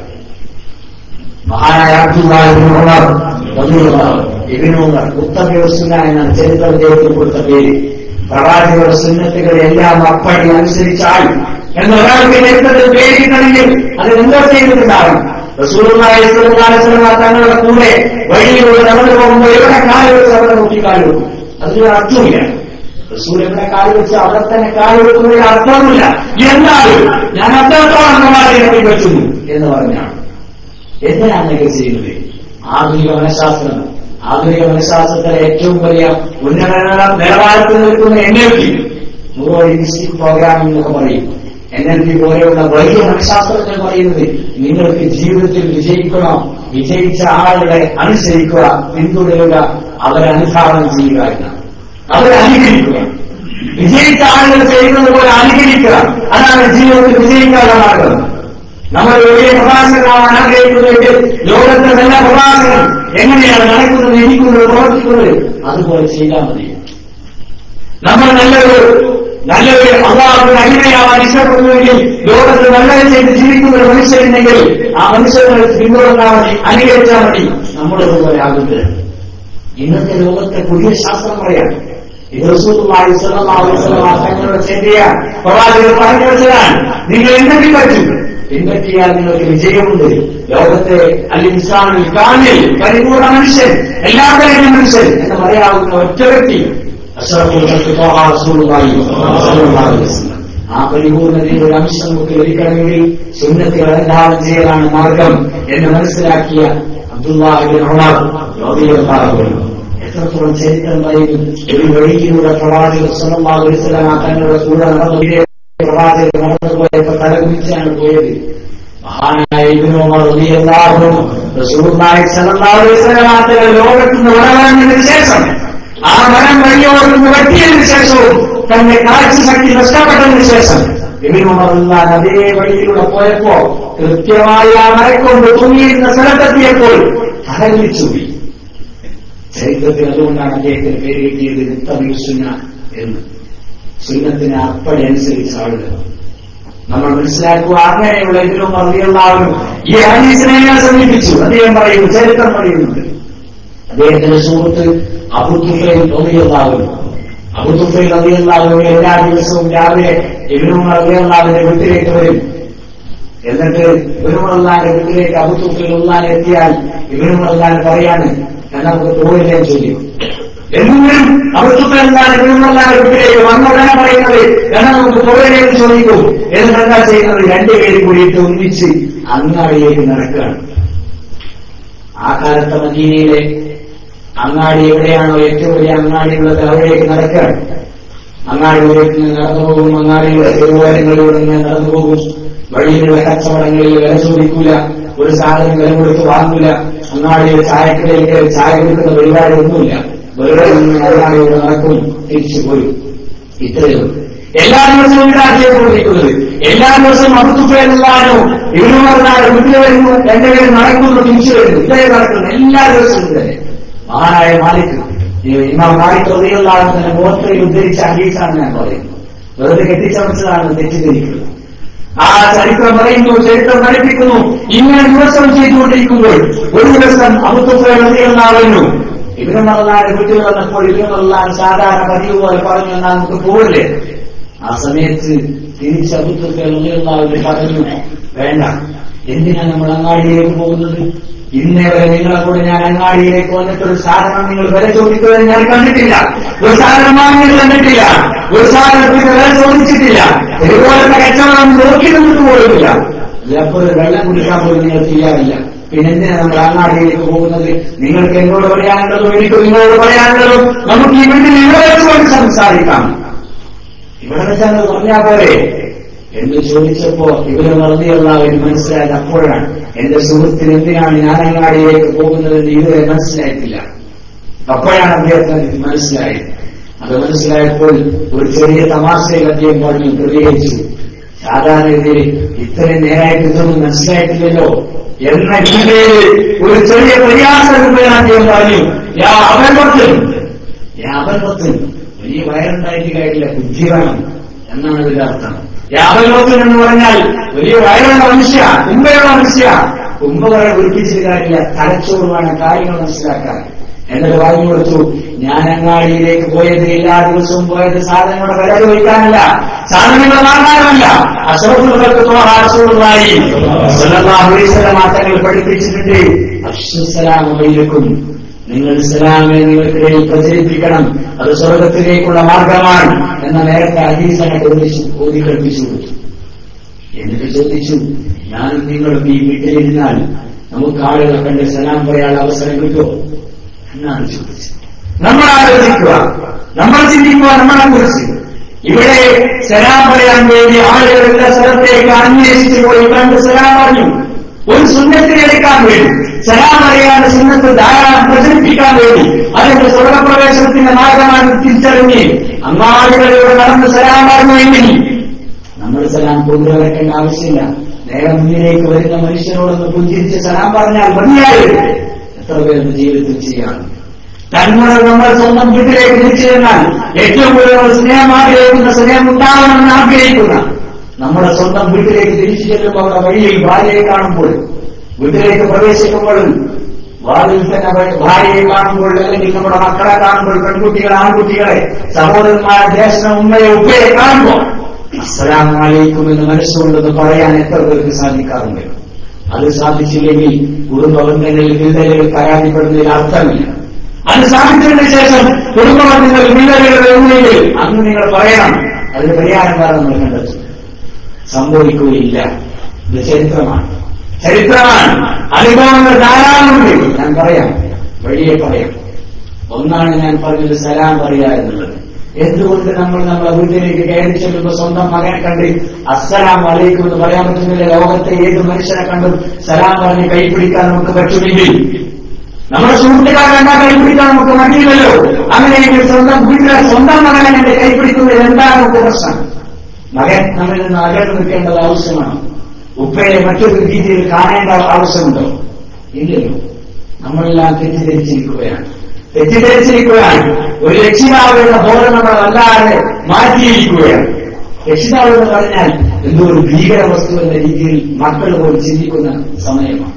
Speaker 2: മഹാനായ അബ്ദുല്ലാഹി ഇബ്നു ഉമർ റളിയല്ലാഹു അൻഹു, ഇബ്നു ഉമർ ഉത്തമ സുന്ന എന്ന ചരിത്ര അദ്ദേഹത്തിന് കൊടുത്ത പേര് പ്രവാചകരുടെ സുന്നത്തുകളെ എല്ലാം അപ്പടി അനുസരിച്ചാൽ എന്ന് ഒരാൾക്ക് ചരിത്രത്തിൽ പേരിട്ടുണ്ടെങ്കിൽ അത് എന്തോ ചെയ്തിട്ടുണ്ടാവും റസൂലുള്ളാഹി സ്വല്ലല്ലാഹു അലൈഹി വസല്ലം തങ്ങളുടെ കൂടെ വഴിയിലൂടെ നടന്നു പോകുമ്പോൾ എവിടെ കാല് വെച്ച് അവിടെ നോക്കി കാല് വെക്കും അതിനൊരു അർത്ഥമില്ല റസൂൽ എവിടെ കാല് വെച്ച് അവിടെ തന്നെ കാല് വെക്കുന്നതിന് അർത്ഥമില്ല എന്നാലും ഞാൻ അത്രത്തോളം പ്രവാചകനെ പിൻപറ്റുന്നു എന്ന് പറഞ്ഞാണ് എന്തിനാണ് അങ്ങനെയൊക്കെ ചെയ്യുന്നത് ആധുനിക മനഃശാസ്ത്രം ആധുനിക മനഃശാസ്ത്രത്തിലെ ഏറ്റവും വലിയ ഉന്നത നിലവാരത്തിൽ നിൽക്കുന്ന N L P neurolinguistic programming എന്നൊക്കെ പറയും എൻ എൽ പി പോലെയുള്ള വലിയ മനഃശാസ്ത്രജ്ഞർ പറയുന്നത് നിങ്ങൾക്ക് ജീവിതത്തിൽ വിജയിക്കണോ വിജയിച്ച ആളുകളെ അനുസരിക്കുക പിന്തുടരുക അവരെ അനുധാവനം ചെയ്യുക എന്നാണ് അവരെ അനുകരിക്കുക വിജയിച്ച ആളുകൾ ചെയ്യുന്നത് പോലെ അനുകരിക്കുക അതാണ് ജീവിതത്തിൽ വിജയിക്കാനുള്ള മാർഗം നമ്മൾ വലിയ പ്രഭാഷകനാവാൻ ആഗ്രഹിക്കുന്നുവെങ്കിൽ ലോകത്തെ നല്ല പ്രഭാഷകൻ എങ്ങനെയാണ് നടക്കുന്നത് ഇരിക്കുന്നത് പ്രവർത്തിക്കുന്നത് അതുപോലെ ചെയ്താൽ മതി നമ്മൾ നല്ലൊരു നല്ലൊരു അള്ളാഹുവിന് അടിമയാവാൻ ഇഷ്ടപ്പെടുന്നുവെങ്കിൽ ലോകത്ത് നല്ലത് ചെയ്ത് ജീവിക്കുന്ന ഒരു മനുഷ്യരുണ്ടെങ്കിൽ ആ മനുഷ്യരെ പിന്തുടർന്നാൽ മതി അനുകരിച്ചാൽ മതി നമ്മളതുപോലെ ആകുന്നത് ഇന്നത്തെ ലോകത്തെ പുതിയ ശാസ്ത്രം പറയാം ഇത് റസൂലുള്ളാഹി സ്വല്ലല്ലാഹു അലൈഹി വസല്ലം തങ്ങളുടെ ചെറിയ പ്രവാചകർ പറഞ്ഞു വെച്ചതാണ് നിങ്ങൾ എന്തെങ്കിലും പറ്റും പിൻപറ്റിയാൽ നിങ്ങൾക്ക് വിജയമുണ്ട് ലോകത്തെ അൽ ഇൻസാനിൽ കാണിൽ പരിപൂർണ മനുഷ്യൻ എല്ലാവരെയും മനുഷ്യൻ എന്ന് പറയാവുന്ന ഒറ്റ വ്യക്തി അഷ്റഫുൽ ഖൽഖ് ത്വാഹ റസൂലുള്ളാഹി സ്വല്ലല്ലാഹു അലൈഹി വസല്ലം ആ പരിപൂർണതയുടെ ഒരു അംശം നമുക്ക് ലഭിക്കണമെങ്കിൽ സുന്നത്തുകൾ എന്താവം ചെയ്യലാണ് മാർഗം എന്ന് മനസ്സിലാക്കിയ അബ്ദുല്ലാഹിബിൻ ഉമർ റളിയല്ലാഹു അൻഹു എത്രത്തോളം ചരിത്രം പറയുന്നു ഒരു വഴിയിലൂടെ പ്രവാചകർ സ്വല്ലല്ലാഹു അലൈഹി വസല്ലം തങ്ങളുടെ കൂടെ നടന്നു പ്രവാചകർ നടന്നു പോയപ്പോ തലകുനിച്ചാണ് പോയത് മഹാനായ ഇബ്നു ഉമർ റളിയല്ലാഹു അൻഹു റസൂലുള്ളാഹി സ്വല്ലല്ലാഹു അലൈഹി വസല്ലം തങ്ങളുടെ ലോകത്ത് നിന്ന് വളരാനതിന് ശേഷം ആ മരം വഴിയോടുന്ന് വെട്ടിയതിനു ശേഷവും തന്റെ കാഴ്ച ശക്തി നഷ്ടപ്പെട്ടതിന് ശേഷം ഇബ്നു ഉമർ റളിയല്ലാഹു അതേ വഴിയിലൂടെ പോയപ്പോ കൃത്യമായി ആ മരക്കൊണ്ട് തൂങ്ങിയിരുന്ന സ്ഥലത്തെത്തിയപ്പോൾ തലകുനിച്ചുപോയി ചരിത്രത്തിൽ അതുകൊണ്ടാണ് അദ്ദേഹത്തിന് പേര് കിട്ടിയത് നിത്തമിൽ സുന്ന എന്ന് സുന്നത്തിന് അപ്പടി അനുസരിച്ച ആളുകൾ നമ്മൾ മനസ്സിലാക്കുക അങ്ങനെയുള്ള ഇതിലും അറിയുള്ളവരും ഈ ഹദീസിനെ ഞാൻ സമീപിച്ചു അദ്ദേഹം പറയുന്നു ചരിത്രം പറയുന്നുണ്ട് അദ്ദേഹത്തിന്റെ സുഹൃത്ത് അബുത്തുഫയിൽ അറിയുള്ളവരും അബുത്തുഫയിൽ അറിയുള്ളവരും എല്ലാ ദിവസവും രാവിലെ ഇവരും അറിയുള്ളവരുടെ വീട്ടിലേക്ക് വരും എന്നിട്ട് ഇവരുമുള്ളാന്റെ വീട്ടിലേക്ക് അബുത്തുഫയിൽ ഉള്ളാൻ എത്തിയാൽ ഇവരുമുള്ളാൻ പറയാണ് ഞാൻ നമുക്ക് പോയില്ലേ ചോദിക്കും എന്നും അബുത്തുഫയിലുള്ളാൻ ഇവരുമുള്ളാന്റെ വീട്ടിലേക്ക് വന്ന ഉടനെ പറയുന്നത് എന്നാൽ നമുക്ക് പോയില്ലേ എന്ന് ചോദിക്കും എന്നിട്ട് എന്താ ചെയ്യുന്നത് രണ്ടുപേരും കൂടിയിട്ട് ഒന്നിച്ച് അങ്ങാടിയിലേക്ക് നടക്കുകയാണ് ആ കാലത്തെ മദീനയിലെ അങ്ങാടി എവിടെയാണോ ഏറ്റവും വലിയ അങ്ങാടിയുള്ളത് അവിടേക്ക് നടക്കുകയാണ് അങ്ങാടിയിലേക്ക് ഇങ്ങനെ നടന്നു പോകും അങ്ങാടിയുടെ തെരുവോരങ്ങളിലൂടെ ഇങ്ങനെ നടന്നു പോകും വഴിയിലുള്ള കച്ചവടങ്ങളിൽ വില ചോദിക്കൂല ഒരു സാധനം വില കൊടുത്ത് വാങ്ങൂല അങ്ങാടിയിൽ ചായക്കടയിലേക്ക് ചായ കൊടുക്കുന്ന പരിപാടി ഒന്നുമില്ല വെറുതെ നിന്ന് അങ്ങാടിയോട് നടക്കും തിരിച്ചു പോരും ഇത്രയും എല്ലാ ദിവസവും ഉണ്ടാക്കിയപ്പോഴിരിക്കുന്നത് എല്ലാ ദിവസവും അബുത്തുഫേലാനോ ഇവര് പറഞ്ഞാൽ വീട്ടിൽ വരുന്നു രണ്ടുപേരും നടക്കുന്നു തിരിച്ചു വരുന്നു ഇതേ നടക്കുന്നു എല്ലാ ദിവസവും ഇതേ മഹാനായ മാലിക് ഈ ഇമാം മാലിക് ഒറിയുള്ളതാണ് തന്നെ മുഖത്തിൽ ഉദ്ധരിച്ച അംഗീകരിച്ചാണ് ഞാൻ പറയുന്നത് വെറുതെ കെട്ടിച്ചമച്ചതാണ് തെറ്റിദ്ധരിക്കുന്നത്
Speaker 3: ആ ചരിത്രം പറയുന്നു ചരിത്രം പഠിപ്പിക്കുന്നു ഇങ്ങനെ ദിവസം ചെയ്തുകൊണ്ടിരിക്കുമ്പോൾ ഒരു ദിവസം അബുദ്ധാവുന്നു ഇവരെ നടന്നാണ് വീട്ടിൽ വന്നപ്പോൾ ഇവരെ നടന്നാൽ സാധാരണ പതിവ് പോലെ പറഞ്ഞു എന്നാൽ നമുക്ക് പോവില്ലേ ആ സമയത്ത് തിരിച്ച് അബുദ്ധാവുന്ന പറഞ്ഞു വേണ്ട എന്തിനാ നമ്മൾ അങ്ങാടിയിലേക്ക് പോകുന്നത് ഇന്നേ വരെ നിങ്ങളെ കൂടെ ഞാൻ അങ്ങാടിയിലേക്ക് വന്നിട്ട് ഒരു സാധനം നിങ്ങൾ വില ചോദിക്കുന്നത് ഞാൻ കണ്ടിട്ടില്ല ഒരു സാധനം വാങ്ങിയത് കണ്ടിട്ടില്ല ഒരു സാധനത്തിന് വില ചോദിച്ചിട്ടില്ല ഇതുപോലത്തെ കച്ചവടം നോക്കി നിന്നിട്ട് പോലുമില്ല ചിലപ്പോൾ വെള്ളം കുടിക്കാൻ പോലും നിങ്ങൾ ചെയ്യാറില്ല പിന്നെ എന്തിനാ നമ്മൾ അങ്ങാടിയിലേക്ക് പോകുന്നത് നിങ്ങൾക്ക് എന്നോട് പറയാനുള്ളതും എനിക്ക് നിങ്ങളോട് പറയാനുള്ളതും നമുക്ക് ഈ വീട്ടിൽ ഇവിടെ വെച്ചുകൊണ്ട് സംസാരിക്കാം ഇവിടെ വെച്ചാൽ പറഞ്ഞാൽ പോലെ എന്ന് ചോദിച്ചപ്പോ ഇവര് മറുതിയുള്ളവർ മനസ്സിലായത് അപ്പോഴാണ് എന്റെ സുഹൃത്തിന് എന്തിനാണ് ഞാൻ അങ്ങാടിയിലേക്ക് പോകുന്നതെന്ന് ഇതുവരെ മനസ്സിലായിട്ടില്ല അപ്പോഴാണ് അദ്ദേഹത്തിന് ഇത് മനസ്സിലായത് അത് മനസ്സിലായപ്പോൾ ഒരു ചെറിയ തമാശയിൽ അദ്ദേഹം പറഞ്ഞു പ്രതികരിച്ചു സാധാരണ ഇതിൽ ഇത്രയും നേരായിട്ട് ഇതൊന്നും മനസ്സിലായിട്ടില്ലല്ലോ എന്ന രീതിയിൽ ഒരു ചെറിയ പ്രയാസരൂപേണ അദ്ദേഹം പറഞ്ഞു യാ അപകടത്തിൽ യാ അപകടത്തിൽ വലിയ വയറുണ്ടായിട്ട് കാര്യമില്ല ബുദ്ധി വേണം എന്നാണ് ഇതിന്റെ അർത്ഥം യാപലോകൻ എന്ന് പറഞ്ഞാൽ വലിയ വയറുള്ള മനുഷ്യ കുമ്പയുള്ള മനുഷ്യ കുമ്പ വരെ ഒളിപ്പിച്ചിട്ട് കാര്യമില്ല തലച്ചോറ് വേണം കാര്യങ്ങൾ മനസ്സിലാക്കാൻ എന്നിട്ട് പറഞ്ഞു കൊടുത്തു ഞാൻ അങ്ങാടിയിലേക്ക് പോയത് എല്ലാ ദിവസവും പോയത് സാധനങ്ങളുടെ വില ചോദിക്കാനല്ല സാധനങ്ങൾ വാങ്ങാനല്ല അശോകർക്ക് തോറാസുകളായി മാറ്റങ്ങൾ പഠിപ്പിച്ചിട്ടുണ്ട് അക്ഷസലാമയിലേക്കും നിങ്ങൾ ഇസ്ലാമെ നിങ്ങൾക്കിടയിൽ പ്രചരിപ്പിക്കണം അത് സ്വർഗത്തിലേക്കുള്ള മാർഗമാണ് എന്ന നേരത്തെ അധീസനെ ഓതി കൽപ്പിച്ചു കൊടുത്തു എന്നിട്ട് ചോദിച്ചു ഞാനും നിങ്ങളും ഈ വീട്ടിലിരുന്നാൽ നമുക്ക് ആളുകളെ കണ്ട് സലാം പറയാനുള്ള അവസരം കിട്ടുമോ എന്നാണ് ചോദിച്ചത് നമ്മൾ ആലോചിക്കുക നമ്മൾ ചിന്തിക്കുക നമ്മളെ കുറിച്ച് ഇവിടെ സലാം പറയാൻ വേണ്ടി ആളുകൾ എല്ലാ സ്ഥലത്തേക്ക് അന്വേഷിച്ചു പോയി കണ്ട് സലാം പറഞ്ഞു ഒരു സുന്നത്തിനെ എടുക്കാൻ വേണ്ടി സലാം അറിയാതെ സുന്നത്ത് ധാരാളം പ്രചരിപ്പിക്കാൻ വേണ്ടി അതിന്റെ സ്വർഗപ്രവേശനത്തിന്റെ മാർഗമാണ് തിരിച്ചറിഞ്ഞ് അങ്ങാടികളിലൂടെ നടന്ന് സലാം പറഞ്ഞുവെങ്കിൽ നമ്മൾ സലാം കൊണ്ടുവരേണ്ട ആവശ്യമില്ല നേരെ മുന്നിലേക്ക് വരുന്ന മനുഷ്യനോടൊന്ന് പുഞ്ചിരിച്ച് സലാം പറഞ്ഞാൽ മതിയായി എത്ര പേരുടെ ജീവിതത്തിൽ ചെയ്യാം തന്മുറ നമ്മൾ സ്വന്തം വീട്ടിലേക്ക് തിരിച്ചു ചെന്നാൽ ഏറ്റവും കൂടുതൽ നമ്മൾ സ്നേഹം ആഗ്രഹിക്കുന്ന സ്നേഹം ഉണ്ടാവണമെന്ന് ആഗ്രഹിക്കുന്ന നമ്മുടെ സ്വന്തം വീട്ടിലേക്ക് തിരിച്ചു ചെല്ലുമ്പോൾ അവിടെ വഴിയിൽ ഭാര്യയെ കാണുമ്പോൾ വീട്ടിലേക്ക് പ്രവേശിക്കുമ്പോഴും വാതിൽ തന്നെ ഭാര്യയെ കാണുമ്പോൾ അല്ലെങ്കിൽ നമ്മുടെ മക്കളെ കാണുമ്പോൾ പെൺകുട്ടികളെ ആൺകുട്ടികളെ സഹോദരന്മാരെ ജ്യേഷ്ഠ ഉമ്മയെ ഉപ്പയെ കാണുമ്പോൾ അസ്സലാം വലൈക്കും എന്ന് മനസ്സുകൊണ്ടെന്ന് പറയാൻ എത്ര പേർക്ക് സാധിക്കാറുണ്ട് അത് സാധിച്ചില്ലെങ്കിൽ കുടുംബ ബന്ധങ്ങളിൽ വിരുദ്ധകൾ പരാതിപ്പെടുന്നതിൽ അർത്ഥമില്ല അത് സാധിച്ചതിന് ശേഷം കുടുംബ ബന്ധങ്ങൾ വിരുദ്ധകൾ ഉണ്ടെങ്കിൽ അന്ന് നിങ്ങൾ പറയണം അതിന് പരിഹാരം കാരണം നമ്മൾ കണ്ടെത്തും സംഭവിക്കുകയില്ല ഇത് ചരിത്രമാണ് ചരിത്രമാണ് അനുഭവങ്ങൾ ധാരാളമുണ്ട് ഞാൻ പറയാം വഴിയെ പറയാം ഒന്നാണ് ഞാൻ പറഞ്ഞത് സലാം പറയുക എന്നുള്ളത് എന്തുകൊണ്ട് നമ്മൾ നമ്മളെ വീട്ടിലേക്ക് കയറി ചെല്ലുമ്പോൾ സ്വന്തം മകനെ കണ്ട് അസ്സലാം വലൈക്കും എന്ന് പറയാൻ പറ്റുന്നില്ല ലോകത്തെ ഏത് മനുഷ്യനെ കണ്ടും സലാം പറഞ്ഞ് കൈപിടിക്കാൻ നമുക്ക് പറ്റുമെങ്കിൽ നമ്മുടെ സുഹൃത്തുക്കളെ കണ്ടാൽ കൈപിടിക്കാൻ നമുക്ക് മടിയില്ലല്ലോ അങ്ങനെയെങ്കിൽ സ്വന്തം വീട്ടിലെ സ്വന്തം മകനെ കണ്ട് കൈപിടിക്കുന്നത് എന്താണ് നമുക്ക് പ്രശ്നം മകൻ നമ്മളിൽ നിന്ന് അകന്നു നിൽക്കേണ്ടത് ആവശ്യമാണ് ഉപ്പയെ മറ്റൊരു രീതിയിൽ കാണേണ്ട ആവശ്യമുണ്ടോ ഇല്ലല്ലോ നമ്മളെല്ലാം തെറ്റിദ്ധരിച്ചിരിക്കുകയാണ് തെറ്റിദ്ധരിച്ചിരിക്കുകയാണ് ഒരു രക്ഷിതാവിനുള്ള ബോധം നമ്മൾ വല്ലാതെ മാറ്റിയിരിക്കുകയാണ് രക്ഷിതാവ് എന്ന് പറഞ്ഞാൽ എന്തോ ഒരു ഭീകര വസ്തു എന്ന രീതിയിൽ മക്കൾ പോലും ചിന്തിക്കുന്ന സമയമാണ്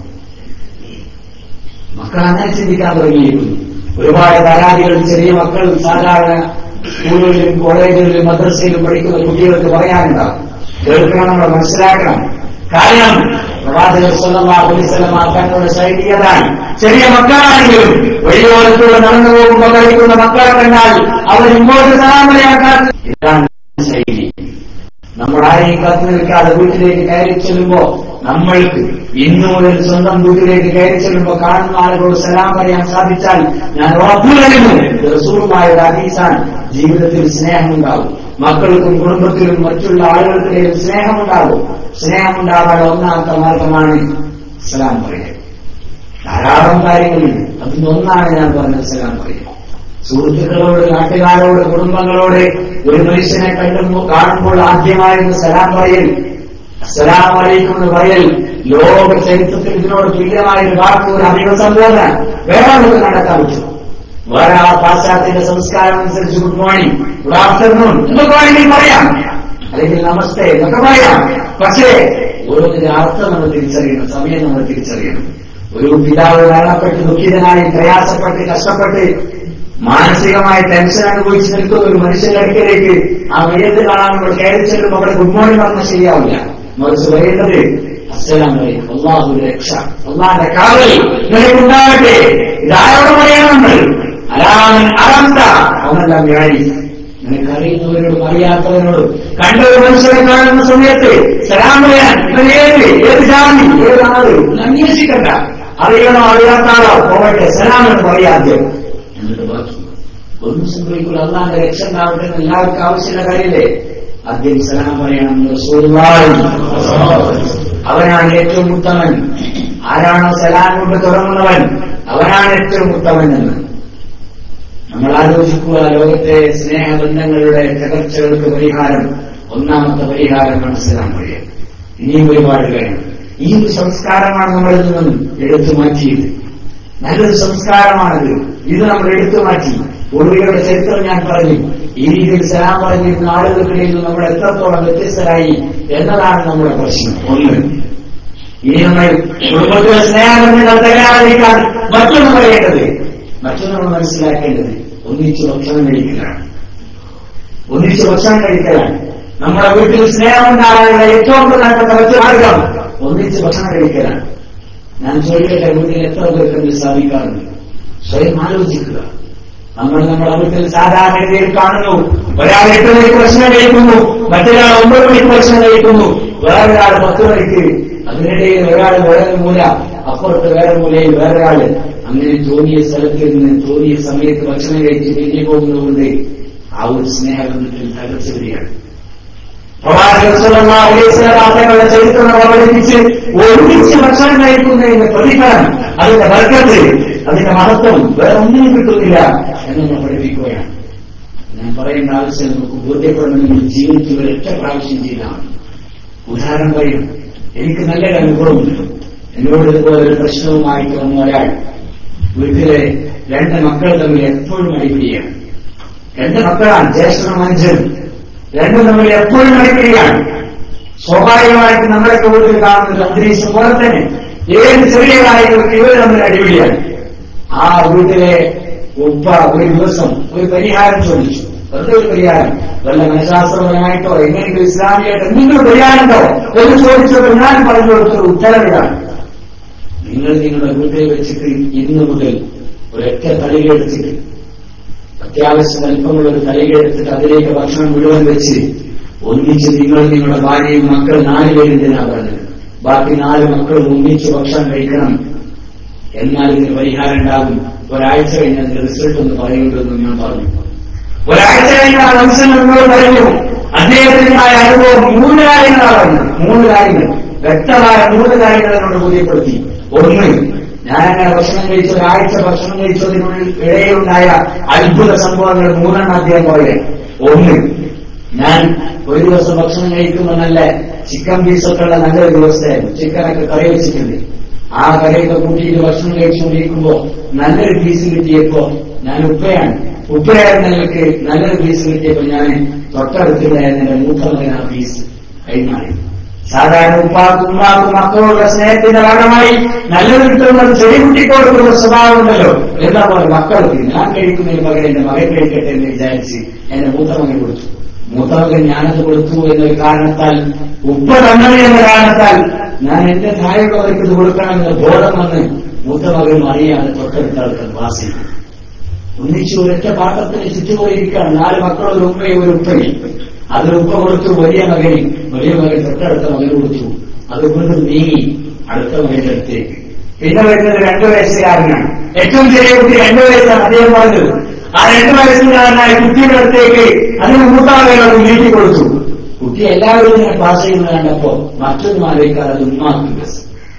Speaker 3: മക്കൾ അങ്ങനെ ചിന്തിക്കാൻ തുടങ്ങിയിരിക്കുന്നു ഒരുപാട് പരാതികൾ ചെറിയ മക്കൾ സാധാരണ സ്കൂളുകളിലും കോളേജുകളിലും മദ്രസയിലും പഠിക്കുന്ന കുട്ടികൾക്ക് പറയാനുണ്ടാവും കേൾക്കണം നമ്മൾ മനസ്സിലാക്കണം കാരണം പ്രവാചകർ സ്വല്ലല്ലാഹു അലൈഹി വസല്ലം തങ്ങളുടെ ശൈലിയതാണ് ചെറിയ മക്കളാണെങ്കിലും വഴിയോരത്തൂടെ നടന്നു പോകുമ്പോൾ കഴിക്കുന്ന മക്കളെ കണ്ടാൽ അവർ ഇങ്ങോട്ട് സലാമലയാക്കാൻ ഇതാണ് ശൈലി നമ്മൾ ആരെയും കാത്തു നിൽക്കാതെ വീട്ടിലേക്ക് കയറി ചെല്ലുമ്പോ നമ്മൾക്ക് ഇന്നു മുതൽ സ്വന്തം വീട്ടിലേക്ക് കയറി ചെല്ലുമ്പോ കാണുന്ന ആളുകളോട് സലാം പറയാൻ സാധിച്ചാൽ ഞാൻ ഉറപ്പുകരുന്നു റസൂറുമായ ഒരു ഹദീസാൻ ജീവിതത്തിൽ സ്നേഹമുണ്ടാവും മക്കൾക്കും കുടുംബത്തിലും മറ്റുള്ള ആളുകൾക്കിടയിൽ സ്നേഹമുണ്ടാവും സ്നേഹമുണ്ടാകാൻ ഒന്നാമത്തെ മാർഗമാണ് സലാം പറയുക ധാരാളം കാര്യങ്ങളുണ്ട് അതിൽ ഒന്നാണ് ഞാൻ പറഞ്ഞത് സലാം പറയുക സുഹൃത്തുക്കളോട് നാട്ടുകാരോട് കുടുംബങ്ങളോട് ഒരു മനുഷ്യനെ കണ്ടുമ്പോൾ കാണുമ്പോൾ ആദ്യമായിരുന്നു സലാം പറയൽ അസ്സലാം വലൈക്കും എന്ന് പറയൽ ലോക ചരിത്രത്തിൽ ഇതിനോട് തുല്യമായ ഒരു വാക്ക് ഒരു അഭിനവ സംബോധന വേറെ നമുക്ക് കണ്ടെത്താൻ പറ്റും വേറെ ആ പാശ്ചാത്യന്റെ സംസ്കാരം അനുസരിച്ച് ഗുഡ് മോർണിംഗ് ഗുഡ് ആഫ്റ്റർനൂൺ എന്നൊക്കെ വേണമെങ്കിൽ പറയാം അല്ലെങ്കിൽ നമസ്തേ എന്നൊക്കെ പറയാം പക്ഷേ ഓരോന്നിന്റെ അർത്ഥം നമ്മൾ തിരിച്ചറിയണം സമയം നമ്മൾ തിരിച്ചറിയണം ഒരു പിതാവ് മരണപ്പെട്ട് ദുഃഖിതനായി പ്രയാസപ്പെട്ട് കഷ്ടപ്പെട്ട് മാനസികമായ ടെൻഷൻ അനുഭവിച്ച് നിൽക്കുന്ന ഒരു മനുഷ്യന്റെ അടുക്കലേക്ക് ആ മയ്യത്ത് കാണാൻ നമ്മൾ കയറി ചെല്ലുമ്പോൾ അവിടെ ഗുഡ് മോർണിംഗ് പറഞ്ഞാൽ ശരിയാവില്ല മറിച്ച് പറയേണ്ടത് അസ്സലാം വലൈക്കും അള്ളാഹു രക്ഷ അള്ളാന്റെ കാവൽ നിനക്കുണ്ടാകട്ടെ ഇതാരോട് പറയണം നമ്മൾ അലാമൻ അറന്ത അവനെല്ലാം വ്യാഴി നിനക്കറിയുന്നവരോടും അറിയാത്തവരോട് കണ്ട ഒരു മനുഷ്യനെ കാണുന്ന സമയത്ത് സലാം പറയാൻ ഇവൻ ഏത് ഏത് ജാതി ഏത് ആള് ഒന്ന് അന്വേഷിക്കണ്ട അറിയണോ അറിയാത്ത ആളോ പോകട്ടെ സലാം എന്ന് പറയാദ്യം എന്നിട്ട് ബാക്കി ഒന്നും സംഭവിക്കില്ല അള്ളാന്റെ രക്ഷ ഉണ്ടാവട്ടെ എന്ന് എല്ലാവർക്കും ആവശ്യമുള്ള കാര്യമില്ലേ ആദ്യം സലാം പറയണം റസൂലുള്ളാഹി. അവനാണ് ഏറ്റവും ഉത്തമൻ ആരാണോ സലാം കൊണ്ട് തുടങ്ങുന്നവൻ അവനാണ് ഏറ്റവും ഉത്തമൻ എന്ന് നമ്മൾ ആലോചിക്കുക ലോകത്തെ സ്നേഹബന്ധങ്ങളുടെ തകർച്ചകൾക്ക് പരിഹാരം ഒന്നാമത്തെ പരിഹാരമാണ് സലാം പറയുക ഇനിയും ഒരുപാട് കഴിയും ഈ ഒരു സംസ്കാരമാണ് നമ്മളിൽ നിന്നും എടുത്തു മാറ്റിയത് നല്ലൊരു സംസ്കാരമാണിത് ഇത് നമ്മൾ എടുത്തു മാറ്റി പൂർവികരുടെ ചരിത്രം ഞാൻ പറഞ്ഞു ഈ രീതിയിൽ സലാം പറഞ്ഞിരുന്ന ആളുകൾക്കിടയിൽ നിന്ന് നമ്മൾ എത്രത്തോളം വ്യത്യസ്തരായി എന്നതാണ് നമ്മുടെ പ്രശ്നം ഒന്ന് ഇനി നമ്മൾ കുടുംബത്തിലെ സ്നേഹബന്ധങ്ങൾ തകരാതിരിക്കാൻ മറ്റൊന്ന് പറയേണ്ടത് മറ്റൊന്ന് നമ്മൾ മനസ്സിലാക്കേണ്ടത് ഒന്നിച്ച് ഭക്ഷണം കഴിക്കലാണ് ഒന്നിച്ച് ഭക്ഷണം കഴിക്കലാണ് നമ്മുടെ വീട്ടിൽ സ്നേഹമുണ്ടാകാനുള്ള ഏറ്റവും പ്രധാനപ്പെട്ട മറ്റു മാർഗം ഒന്നിച്ച് ഭക്ഷണം കഴിക്കലാണ് ഞാൻ ചോദിക്കട്ടെ വീട്ടിൽ എത്ര പേർക്ക് ഇത് സാധിക്കാറുണ്ട് സ്വയം ആലോചിക്കുക നമ്മൾ നമ്മുടെ വീട്ടിൽ സാധാരണഗതിയിൽ കാണുന്നു ഒരാൾ എട്ട് മണിക്ക് ഭക്ഷണം കഴിക്കുന്നു മറ്റൊരാൾ ഒമ്പത് മണിക്ക് ഭക്ഷണം കഴിക്കുന്നു വേറൊരാൾ പത്ത് മണിക്ക് അതിനിടയിൽ ഒരാൾ വേറെ മൂല അപ്പുറത്ത് വേറെ മൂലയിൽ വേറൊരാള് അങ്ങനെ തോന്നിയ സ്ഥലത്ത് നിന്ന് തോന്നിയ സമയത്ത് ഭക്ഷണം കഴിച്ച് തിരികെ പോകുന്നതുകൊണ്ട് ആ ഒരു സ്നേഹബന്ധത്തിൽ തകർച്ച വരികയാണ് പ്രവാചകരുടെ ചരിത്രം അവതരിപ്പിച്ച് ഒരുമിച്ച് ഭക്ഷണം കഴിക്കുന്നതിന്റെ പ്രതിഫലം അതിന്റെ വർഗത്ത് അതിന്റെ മഹത്വം വേറെ ഒന്നിനും കിട്ടുന്നില്ല എന്ന് നമ്മൾ പഠിപ്പിക്കുകയാണ് ഞാൻ പറയുന്ന ആവശ്യം നമുക്ക് ബോധ്യപ്പെടണമെങ്കിൽ ജീവിതത്തിൽ ഒരൊറ്റ പ്രാവശ്യം ചെയ്താൽ മതി ഉദാഹരണം പറയും എനിക്ക് നല്ലൊരു അനുഭവമുണ്ട് എന്നോട് ഇതുപോലെ ഒരു പ്രശ്നവുമായിട്ട് വന്ന ഒരാൾ വീട്ടിലെ രണ്ട് മക്കൾ തമ്മിൽ എപ്പോഴും അടിപിടിയാണ് രണ്ട് മക്കളാണ് ജ്യേഷ്ഠനും അഞ്ചനും രണ്ടും തമ്മിൽ എപ്പോഴും അടിപിടിയാണ് സ്വാഭാവികമായിട്ട് നമ്മളൊക്കെ വീട്ടിൽ കാണുന്ന ഒരു അന്തരീക്ഷം പോലെ തന്നെ ഏത് ചെറിയ കാര്യങ്ങൾക്ക് ഇവർ തമ്മിൽ അടിപിടിയാണ് ആ വീട്ടിലെ ഉപ്പ ഒരു ദിവസം ഒരു പരിഹാരം ചോദിച്ചു വെറുതെ ഒരു പരിഹാരം വല്ല മനഃശാസ്ത്രപരമായിട്ടോ എങ്ങനെയെങ്കിലും ഇസ്ലാമിയായിട്ട് എന്തെങ്കിലും പരിഹാരമുണ്ടോ എന്ന് ചോദിച്ചപ്പോൾ ഞാൻ പറഞ്ഞു കൊടുത്തൊരു ഉത്തരവിടാണ് നിങ്ങൾ നിങ്ങളുടെ വീട്ടിൽ വെച്ചിട്ട് ഇന്ന് മുതൽ ഒരൊറ്റ തളിക എടുത്തിട്ട് അത്യാവശ്യം അല്പമുള്ള ഒരു തളിക എടുത്തിട്ട് അതിലേക്ക് ഭക്ഷണം മുഴുവൻ വെച്ച് ഒന്നിച്ച് നിങ്ങൾ നിങ്ങളുടെ ഭാര്യയും മക്കൾ നാല് പേരിന്തിനാ പറഞ്ഞത് ബാക്കി നാല് മക്കളും ഒന്നിച്ച് ഭക്ഷണം കഴിക്കണം എന്നാൽ ഇതിന് പരിഹാരം ഉണ്ടാകും ഒരാഴ്ച കഴിഞ്ഞ് അതിന്റെ റിസൾട്ട് ഒന്ന് പറയുമെന്ന് ഞാൻ പറഞ്ഞു ഒരാഴ്ച കഴിഞ്ഞ ആ മനുഷ്യൻ എന്നോട് പറഞ്ഞു അദ്ദേഹത്തിനായ അനുഭവം മൂന്ന് കാര്യങ്ങളാണ് പറഞ്ഞത് മൂന്ന് കാര്യങ്ങൾ വ്യക്തമായ മൂന്ന് കാര്യങ്ങൾ എന്നോട് ബോധ്യപ്പെടുത്തി ഒന്ന് ഞാനങ്ങനെ ഭക്ഷണം കഴിച്ച ഒരാഴ്ച ഭക്ഷണം കഴിച്ചതിനുള്ളിൽ ഇടയിലുണ്ടായ അത്ഭുത സംഭവങ്ങൾ മൂന്നെണ്ണം അദ്ദേഹം പറയുക ഒന്ന് ഞാൻ ഒരു ദിവസം ഭക്ഷണം കഴിക്കുമ്പോൾ നല്ല ചിക്കൻ പീസൊക്കെ ഉള്ള നല്ലൊരു ദിവസമായിരുന്നു ചിക്കനൊക്കെ കറി വെച്ചിട്ടുണ്ട് ആ കറിയൊക്കെ കൂട്ടിയിട്ട് ഭക്ഷണം കഴിച്ചുകൊണ്ടിരിക്കുമ്പോ നല്ലൊരു പീസ് കിട്ടിയപ്പോ ഞാൻ ഉപ്പയാണ് ഉപ്പയായിരുന്ന നിലക്ക് നല്ലൊരു പീസ് കിട്ടിയപ്പോ ഞാൻ തൊട്ടടുത്തുണ്ടായിരുന്ന എന്റെ മൂത്ത മകൻ ആ പീസ് കൈമാറി സാധാരണ ഉപ്പാക്കും ഉമ്മാക്കും മക്കളുടെ സ്നേഹത്തിന്റെ ഭാഗമായി നല്ലത് കിട്ടുന്നത് ചെറിയ കുട്ടിക്കോടുള്ള സ്വഭാവം ഉണ്ടല്ലോ എന്താ പോലെ മക്കൾക്ക് ഞാൻ കഴിക്കുന്നതിന് പകരം എന്റെ മകൻ കഴിക്കട്ടെ എന്ന് വിചാരിച്ച് എന്റെ മൂത്ത മകൻ കൊടുത്തു മൂത്ത മകൻ ഞാനത് കൊടുത്തു എന്നൊരു കാരണത്താൽ ഉപ്പ തന്നത് എന്ന കാരണത്താൽ ഞാൻ എന്റെ താഴെയുള്ളവർക്ക് ഇത് കൊടുക്കണമെന്ന് ബോധം വന്ന് മൂത്ത മകൻ അറിയാതെ തൊട്ടടുത്ത ആൾക്കാർ വാസിക്കും ഒന്നിച്ച് ഒരൊറ്റ പാത്രത്തിന് ചുറ്റുപോയിരിക്കുകയാണ് നാല് മക്കളൊരു ഉമ്മയും ഒരു ഉപ്പയും അതിൽ ഉപ്പ കൊടുത്തു വലിയ മകന് വലിയ മകൻ തൊട്ടടുത്ത മകൻ കൊടുത്തു അത് വീണ്ടും നീങ്ങി അടുത്ത മകന്റെ അടുത്തേക്ക് പിന്നെ വരുന്നത് രണ്ടു വയസ്സുകാരനാണ് ഏറ്റവും ചെറിയ കുട്ടി രണ്ടു വയസ്സാണ് അദ്ദേഹം പറഞ്ഞത് ആ രണ്ടു വയസ്സുകാരനായ കുട്ടിയുടെ അടുത്തേക്ക് അതിന് മൂത്താമകനോട് നീട്ടി കൊടുത്തു കുട്ടി എല്ലാവരും ഇങ്ങനെ പാസ് ചെയ്യുന്നത് കണ്ടപ്പോ മറ്റൊന്നും ആലോചിക്കാതെ അത് ഉമ്മാക്ക് ബസ്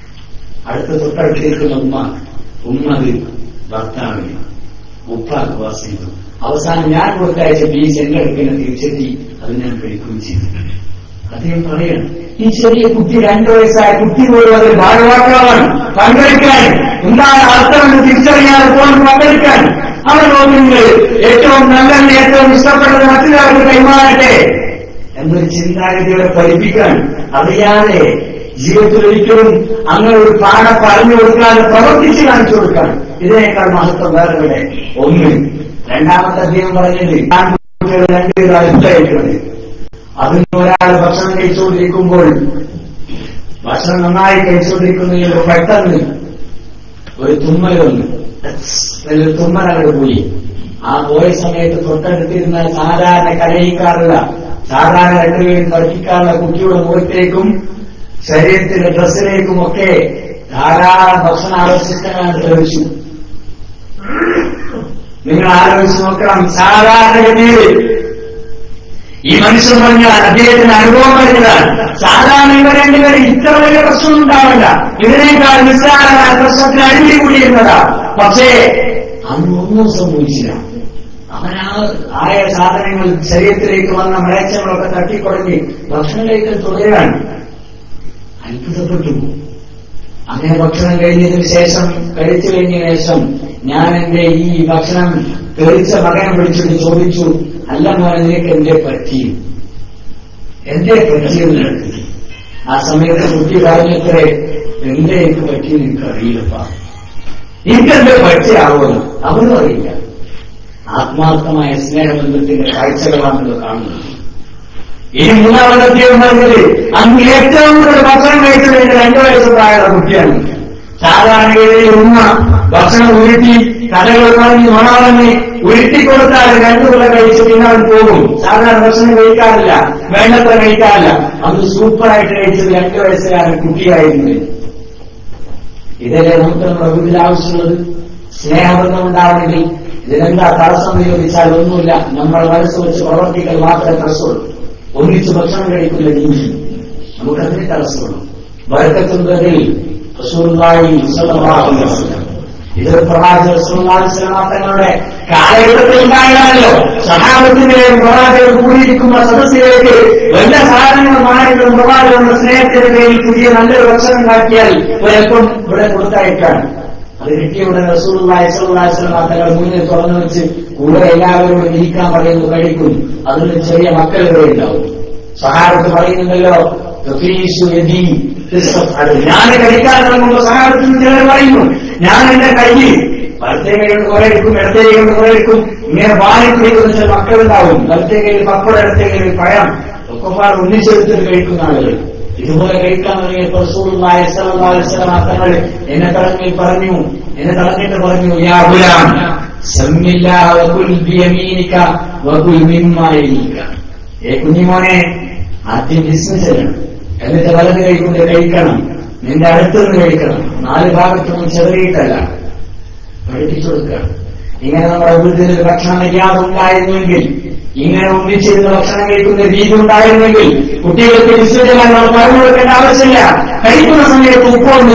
Speaker 3: അടുത്ത തൊട്ടടുത്തിരിക്കുന്ന ഉമ്മ ഉമ്മത് ഭർത്താവിന് ഉപ്പാക്ക് പാസ് ചെയ്തു അവസാനം ഞാൻ കൊടുത്തയച്ച ബീച്ച് എന്റെ അടുപ്പിനെ തിരിച്ചെത്തി അത് ഞാൻ കഴിക്കുകയും ചെയ്തു അദ്ദേഹം പറയണം ഈ ചെറിയ കുട്ടി രണ്ടു വയസ്സായ കുട്ടി പോലും അതിൽ ഭാഗവാക്കാവാൻ പങ്കെടുക്കാൻ എന്താണ് അർത്ഥമെന്ന് തിരിച്ചറിയാതെ പോലും പങ്കെടുക്കാൻ അവർ നോക്കുന്നത് ഏറ്റവും നല്ലത് ഏറ്റവും ഇഷ്ടപ്പെട്ടത് മറ്റൊരാൾക്ക് കൈമാറട്ടെ എന്നൊരു ചിന്താഗതികളെ പഠിപ്പിക്കാൻ അറിയാതെ ജീവിതത്തിൽ ഒരിക്കലും അങ്ങനെ ഒരു പാഠം പറഞ്ഞു കൊടുക്കാതെ പ്രവർത്തിച്ച് കാണിച്ചു കൊടുക്കാൻ ഇതിനേക്കാൾ മഹത്വം വേറെ ഇവിടെ ഒന്ന് രണ്ടാമത്തെ അദ്ദേഹം പറഞ്ഞത് ഞാൻ കുട്ടികളെ രണ്ടുപേരാണ് ഇട്ടയക്കുന്നത് അതിന് ഒരാൾ ഭക്ഷണം കഴിച്ചുകൊണ്ടിരിക്കുമ്പോൾ ഭക്ഷണം നന്നായി കഴിച്ചുകൊണ്ടിരിക്കുന്നതിൽ പെട്ടെന്ന് ഒരു തുമ്മൽ വന്നു ഒരു തുമ്മൽ അവിടെ പോയി ആ പോയ സമയത്ത് തൊട്ടടുത്തിരുന്ന സാധാരണ കരയിക്കാറുള്ള സാധാരണ രണ്ടുപേരും തർക്കിക്കാറുള്ള കുട്ടിയുടെ മുഖത്തേക്കും ശരീരത്തിന്റെ ഡ്രസ്സിലേക്കും ഒക്കെ ധാരാളം ഭക്ഷണാവശിഷ്ടങ്ങളാണ് തെളിച്ചു നിങ്ങൾ ആലോചിച്ച് നോക്കണം സാധാരണഗതിയിൽ ഈ മനുഷ്യൻ പറഞ്ഞ അദ്ദേഹത്തിന് അനുഭവം വരുന്നതാണ് സാധാരണ ഇവ രണ്ടുപേരും ഇത്ര വലിയ പ്രശ്നം ഉണ്ടാവില്ല ഇതിനേക്കാൾ നിസ്സാരമായ പ്രശ്നത്തിന് അടിപിടി കൂടിയിരുന്നതാ പക്ഷേ അന്നൊന്നും സംഭവിച്ചില്ല അവനാ ആയ സാധനങ്ങൾ ശരീരത്തിലേക്ക് വന്ന മലച്ചങ്ങളൊക്കെ തട്ടിക്കുടഞ്ഞ് ഭക്ഷണം കഴിക്കൽ തുടരുകയാണ് അത്ഭുതപ്പെട്ടു അങ്ങനെ ഭക്ഷണം കഴിഞ്ഞതിന് ശേഷം കഴിച്ചു കഴിഞ്ഞതിന് ശേഷം ഞാൻ എന്റെ ഈ ഭക്ഷണം തെളിച്ച മകനെ വിളിച്ചിട്ട് ചോദിച്ചു അല്ല മോനെ നിനക്ക് എന്തേ പറ്റി എന്തേ പറ്റിയെന്ന് ആ സമയത്ത് കുട്ടി പറഞ്ഞത്രേ എന്തേ എനിക്ക് പറ്റിയെന്ന് എനിക്ക് അറിയില്ലപ്പാ എനിക്കെന്തേ പറ്റിയാവുമെന്ന് അവനും അറിയില്ല ആത്മാർത്ഥമായ സ്നേഹബന്ധത്തിന്റെ കാഴ്ചകളാണല്ലോ കാണുന്നത് ഇനി മൂന്നാമത് അദ്ദേഹം പറഞ്ഞത് അന്ന് ഏറ്റവും കൂടുതൽ ഭക്ഷണം കഴിച്ചത് എന്റെ രണ്ടു വയസ്സ് പ്രായമുള്ള കുട്ടിയാണ് സാധാരണഗതിയിൽ ഉമ്മ ഭക്ഷണം ഉരുട്ടി കഥകൾ പറഞ്ഞ് നുണ പറഞ്ഞ് ഉരുട്ടി കൊടുത്താൽ രണ്ടു കൊല്ലം കഴിച്ച് പിന്നെ അവൻ പോകും സാധാരണ ഭക്ഷണം കഴിക്കാറില്ല വേണ്ടത്ര കഴിക്കാറില്ല അന്ന് സൂപ്പറായിട്ട് കഴിച്ചത് രണ്ടു വയസ്സുകാരൻ കുട്ടിയായിരുന്നു ഇതല്ലേ നമുക്ക് നമ്മുടെ വീട്ടിൽ ആവശ്യമുള്ളത് സ്നേഹബന്ധം ഉണ്ടാവണമെങ്കിൽ ഇതിനെന്താ തടസ്സം നിയോഗിച്ചാൽ ഒന്നുമില്ല നമ്മൾ മനസ്സ് വെച്ച് പ്രവർത്തിക്കൽ മാത്രമേ തടസ്സമുള്ളൂ ഒന്നിച്ച് ഭക്ഷണം കഴിക്കുന്ന രീതി നമുക്കതിന് തടസ്സമുള്ളൂ വഴക്കത്തുന്നതിൽ ഇത് പ്രവാചകർ തങ്ങളുടെ കാലഘട്ടത്തിൽ ഉണ്ടായതാണല്ലോ സഹാബത്തിന്റെ പ്രവാചകർ കൂടിയിരിക്കുന്ന സദസ്സിലേക്ക് വല്ല സാധനങ്ങൾ മാറിയിട്ടും പ്രവാചകരുടെ സ്നേഹത്തിന്റെ പേരിൽ പുതിയ നല്ലൊരു ഭക്ഷണം ഉണ്ടാക്കിയാൽ ഒരൽപ്പം ഇവിടെ കൊടുത്തയക്കാൻ അത് കിട്ടിയ ഉടനെ റസൂലുള്ളാഹി സ്വല്ലല്ലാഹി അലൈഹി വസല്ലം തങ്ങൾ മുന്നിൽ തുറന്നു വെച്ച് കൂടെ എല്ലാവരോടും ഇരിക്കാൻ പറയുന്നു കഴിക്കും അതിന് ചെറിയ മക്കൾ ഇവിടെ ഉണ്ടാവും സഹാബത്ത് പറയുന്നുണ്ടല്ലോ "തഫീസു യദി ഫിസ്സഫ്അൽ." ഞാൻ കഴിക്കാൻ തുടങ്ങുമ്പോൾ സഹാബത്തിൽ ചിലർ പറയുന്നു ഞാൻ എന്റെ കയ്യിൽ വലത്തേ കൈകൊണ്ട് കുറെ എടുക്കും ഇടത്തേ കൈകൊണ്ട് കുറെ എടുക്കും ഇങ്ങനെ വാരി പിടിക്കുന്ന ചില മക്കളുണ്ടാവും വലത്തേ കയ്യിൽ പപ്പടം ഇടത്തേ കയ്യിൽ പഴം ഒക്കെ ഒന്നിച്ചെടുത്തിട്ട് കഴിക്കുന്ന ആളുകൾ ഇതുപോലെ കഴിക്കാൻ തുടങ്ങിയപ്പോൾ റസൂലുള്ളാഹി സ്വല്ലല്ലാഹു അലൈഹി വസല്ലം തങ്ങൾ എന്നെ തടങ്ങി പറഞ്ഞു എന്നെ തടഞ്ഞിട്ട് പറഞ്ഞു യാ ഗുലാം സമ്മില്ലാഹ വകുൽ ബിയമീനിക വകുൽ മിമ്മാ യലീക ഏ കുഞ്ഞിമോനെ ആദ്യം ബിസിനസ് ചെയ്യണം എന്നിട്ട് വലത് കഴിക്കൊണ്ട് കഴിക്കണം നിന്റെ അടുത്തുനിന്ന് കഴിക്കണം നാല് ഭാഗത്തൊന്നും ചെറിയിട്ടല്ല പഠിപ്പിച്ചു കൊടുക്കണം ഇങ്ങനെ നമ്മുടെ വീട്ടിൽ ഒരു ഭക്ഷണം മര്യാദ ഉണ്ടായിരുന്നെങ്കിൽ ഇങ്ങനെ ഒന്നിച്ചിരുന്ന് ഭക്ഷണം കഴിക്കുന്ന രീതി ഉണ്ടായിരുന്നെങ്കിൽ കുട്ടികൾക്ക് വിശ്വസിക്കാൻ നമ്മൾ പറഞ്ഞു കൊടുക്കേണ്ട ആവശ്യമില്ല കഴിക്കുന്ന സമയത്ത് ഉപ്പോന്ന്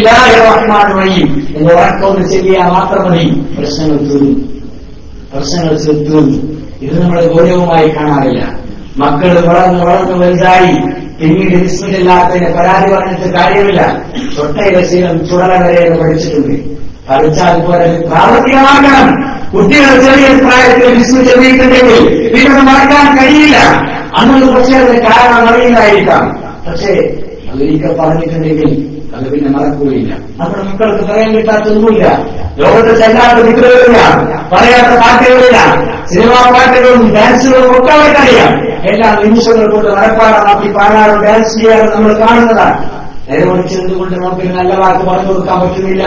Speaker 3: റഹ്മാൻ വഴി എന്ന് ഉറക്കമൊന്ന് ചെയ്യാൻ മാത്രം മതി പ്രശ്നങ്ങൾ തീർന്നു പ്രശ്നങ്ങൾ തീർന്നു ഇത് നമ്മൾ ഗൗരവമായി കാണാറില്ല മക്കൾ വളർന്ന് വളർന്ന് വലുതായി പിന്നീട് വിസ്മില്ലാത്തതിന് പരാതി പറഞ്ഞിട്ട് കാര്യമില്ല തൊട്ടയിലെ ശീലം ചുടല വരെ എന്ന് പഠിച്ചിട്ടുണ്ട് പഠിച്ചാൽ പോലെ പ്രാവർത്തികമാക്കണം കുട്ടികൾ ചെറിയ പ്രായത്തിൽ വിസ്മി ചെറിയിട്ടുണ്ടെങ്കിൽ പിന്നെ അത് മറക്കാൻ കഴിയില്ല അന്നത് പക്ഷേ അതിന് കാരണം അറിയില്ലായിരിക്കാം പക്ഷേ അതൊരിക്കൽ പറഞ്ഞിട്ടുണ്ടെങ്കിൽ അത് പിന്നെ മറക്കുകയില്ല നമ്മുടെ മക്കൾക്ക് പറയാൻ കിട്ടാത്തൊന്നുമില്ല ലോകത്ത് ചെല്ലാത്ത വിഗ്രഹമില്ല പറയാത്ത പാട്ടുകളില്ല സിനിമാ പാട്ടുകളും ഡാൻസുകളും ഒക്കെ അവർക്കറിയാം എല്ലാ നിമിഷങ്ങൾ കൊണ്ട് നടപ്പാടാക്കി പാടാറും ഡാൻസ് ചെയ്യാറും നമ്മൾ കാണുന്നതാണ് നേരെ മറിച്ചെന്തുകൊണ്ട് നമുക്ക് നല്ല വാക്ക് പറഞ്ഞു കൊടുക്കാൻ പറ്റുന്നില്ല